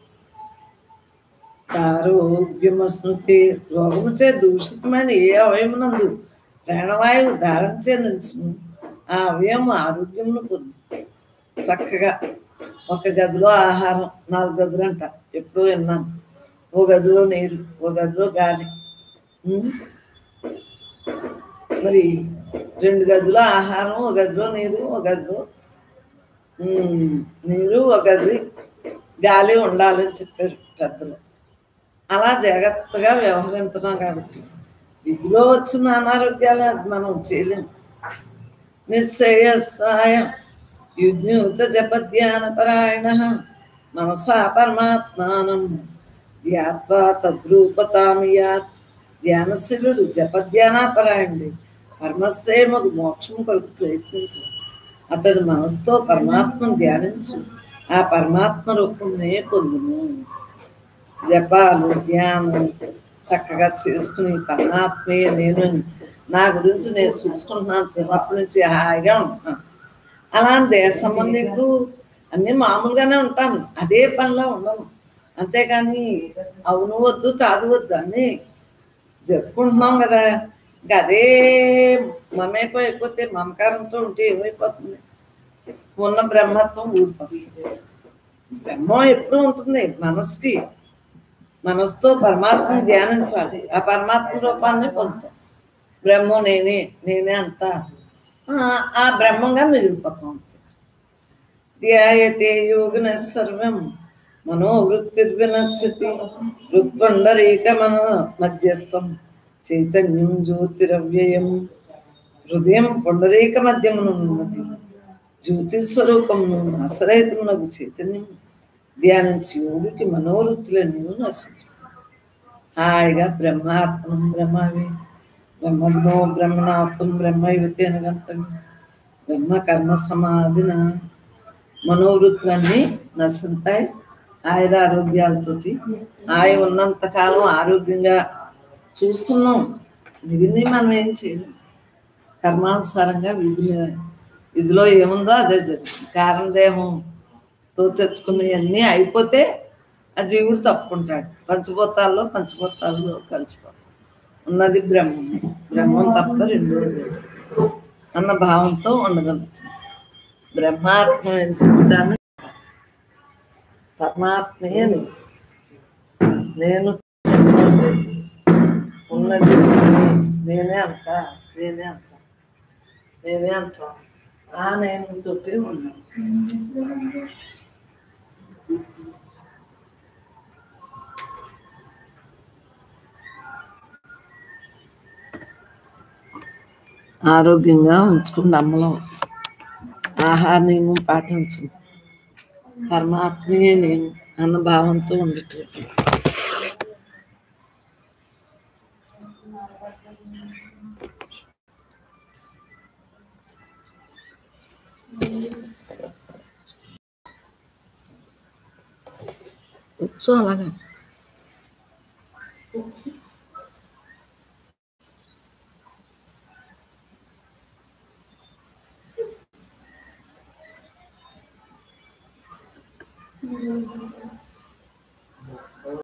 ఆరోగ్యమస్మృతి రోగముచే దూషితమైన ఏ అవయమునందు ప్రాణవాయువు ధారణచే నిలుచును ఆ అవయవం ఆరోగ్యమును పొందు చక్కగా ఒక గదిలో ఆహారం నాలుగు గదులు అంట ఎప్పుడో విన్నాను ఓ గదిలో నీరు ఓ గదిలో గాలి ఉమ్. మరి రెండు గదుల ఆహారం ఒక గదిలో నీరు ఒక గదిలో ఉమ్, నీరు ఒక గది గాలి ఉండాలని చెప్పారు పెద్దలు అలా జాగ్రత్తగా వ్యవహరించున్నాం కాబట్టి విధిలో వచ్చిన అనారోగ్యాలు అది మనం చేయలేము నిశ్చయసాయ యుజ్ఞూత జపధ్యాన పరాయణ మనసా పరమాత్మానం ధ్యాత్వా తద్రూపతామియాత్ ధ్యానశీలుడు జపధ్యానాపరాయణుడు పరమశ్రేయముకు మోక్షం కొరకు ప్రయత్నించు అతడు మనసుతో పరమాత్మను ధ్యానించు ఆ పరమాత్మ రూపంనే పొందును జపాలు ధ్యానం చక్కగా చేసుకుని పరమాత్మయే నేను నా గురించి నేను చూసుకుంటున్నాను చిన్నప్పటి నుంచి హాయిగా ఉంటున్నాను అలా దేశ సంబంధికులు అన్నీ మామూలుగానే ఉంటాను అదే పనిలో ఉండను అంతేకాని అవును వద్దు కాదు వద్దు అని జరుపుకుంటున్నాం కదా ఇంకా అదే మమేకం అయిపోతే మమకారంతో ఉంటే ఏమైపోతుంది ఉన్న బ్రహ్మత్వం ఊడిపోతుంది బ్రహ్మం ఎప్పుడు ఉంటుంది మనసుకి మనసుతో పరమాత్మని ధ్యానించాలి ఆ పరమాత్మ రూపాన్ని పొందుతాం బ్రహ్మం నేనే నేనే అంతా ఆ, ఆ బ్రహ్మంగా మిగిలిపోతాం అంతే ధ్యాయతే యోగిన సర్వం మనోవృత్తిర్వినశ్యతి రుక్పండరీక మన మధ్యస్థం చైతన్యం జ్యోతిరవ్యయం హృదయం పుండరీక మధ్యమునున్నది జ్యోతి స్వరూపమును ఆశ్రయితమునకు చైతన్యం ధ్యానించి యోగికి మనోవృత్తులన్నీ నశించు హాయిగా బ్రహ్మార్పణం బ్రహ్మవి బ్రహ్మణో బ్రహ్మణాప్తం బ్రహ్మైవతి అనగంతమి బ్రహ్మ కర్మ సమాధిన మనోవృత్తులన్నీ నశింతాయి ఆయుర ఆరోగ్యాలతోటి ఆయ ఉన్నంత కాలం ఆరోగ్యంగా చూస్తున్నాం మిగిలిన మనం ఏం చేయలేం కర్మానుసారంగా విధి విధిలో ఏముందో అదే జరుగుతుంది కారణదేహంతో తెచ్చుకున్నవన్నీ అయిపోతే ఆ జీవుడు తప్పుకుంటాడు పంచభూతాల్లో పంచభూతాల్లో కలిసిపోతాడు ఉన్నది బ్రహ్మం బ్రహ్మం తప్ప రెండోది లేదు అన్న భావంతో ఉండగలుగుతుంది బ్రహ్మాత్మైన జీవితాన్ని పరమాత్మయే నేను. నేను ఉన్నది నేనే. నేనే అంత నేనే అంత నేనే అంత ఆ నేను తోటి ఉన్నాను ఆరోగ్యంగా ఉంచుకున్న అమ్మలో ఆహార నియమం పాటించు పరమాత్మయే నేను అన్న భావంతో ఉండటం కూర్చో అలాగా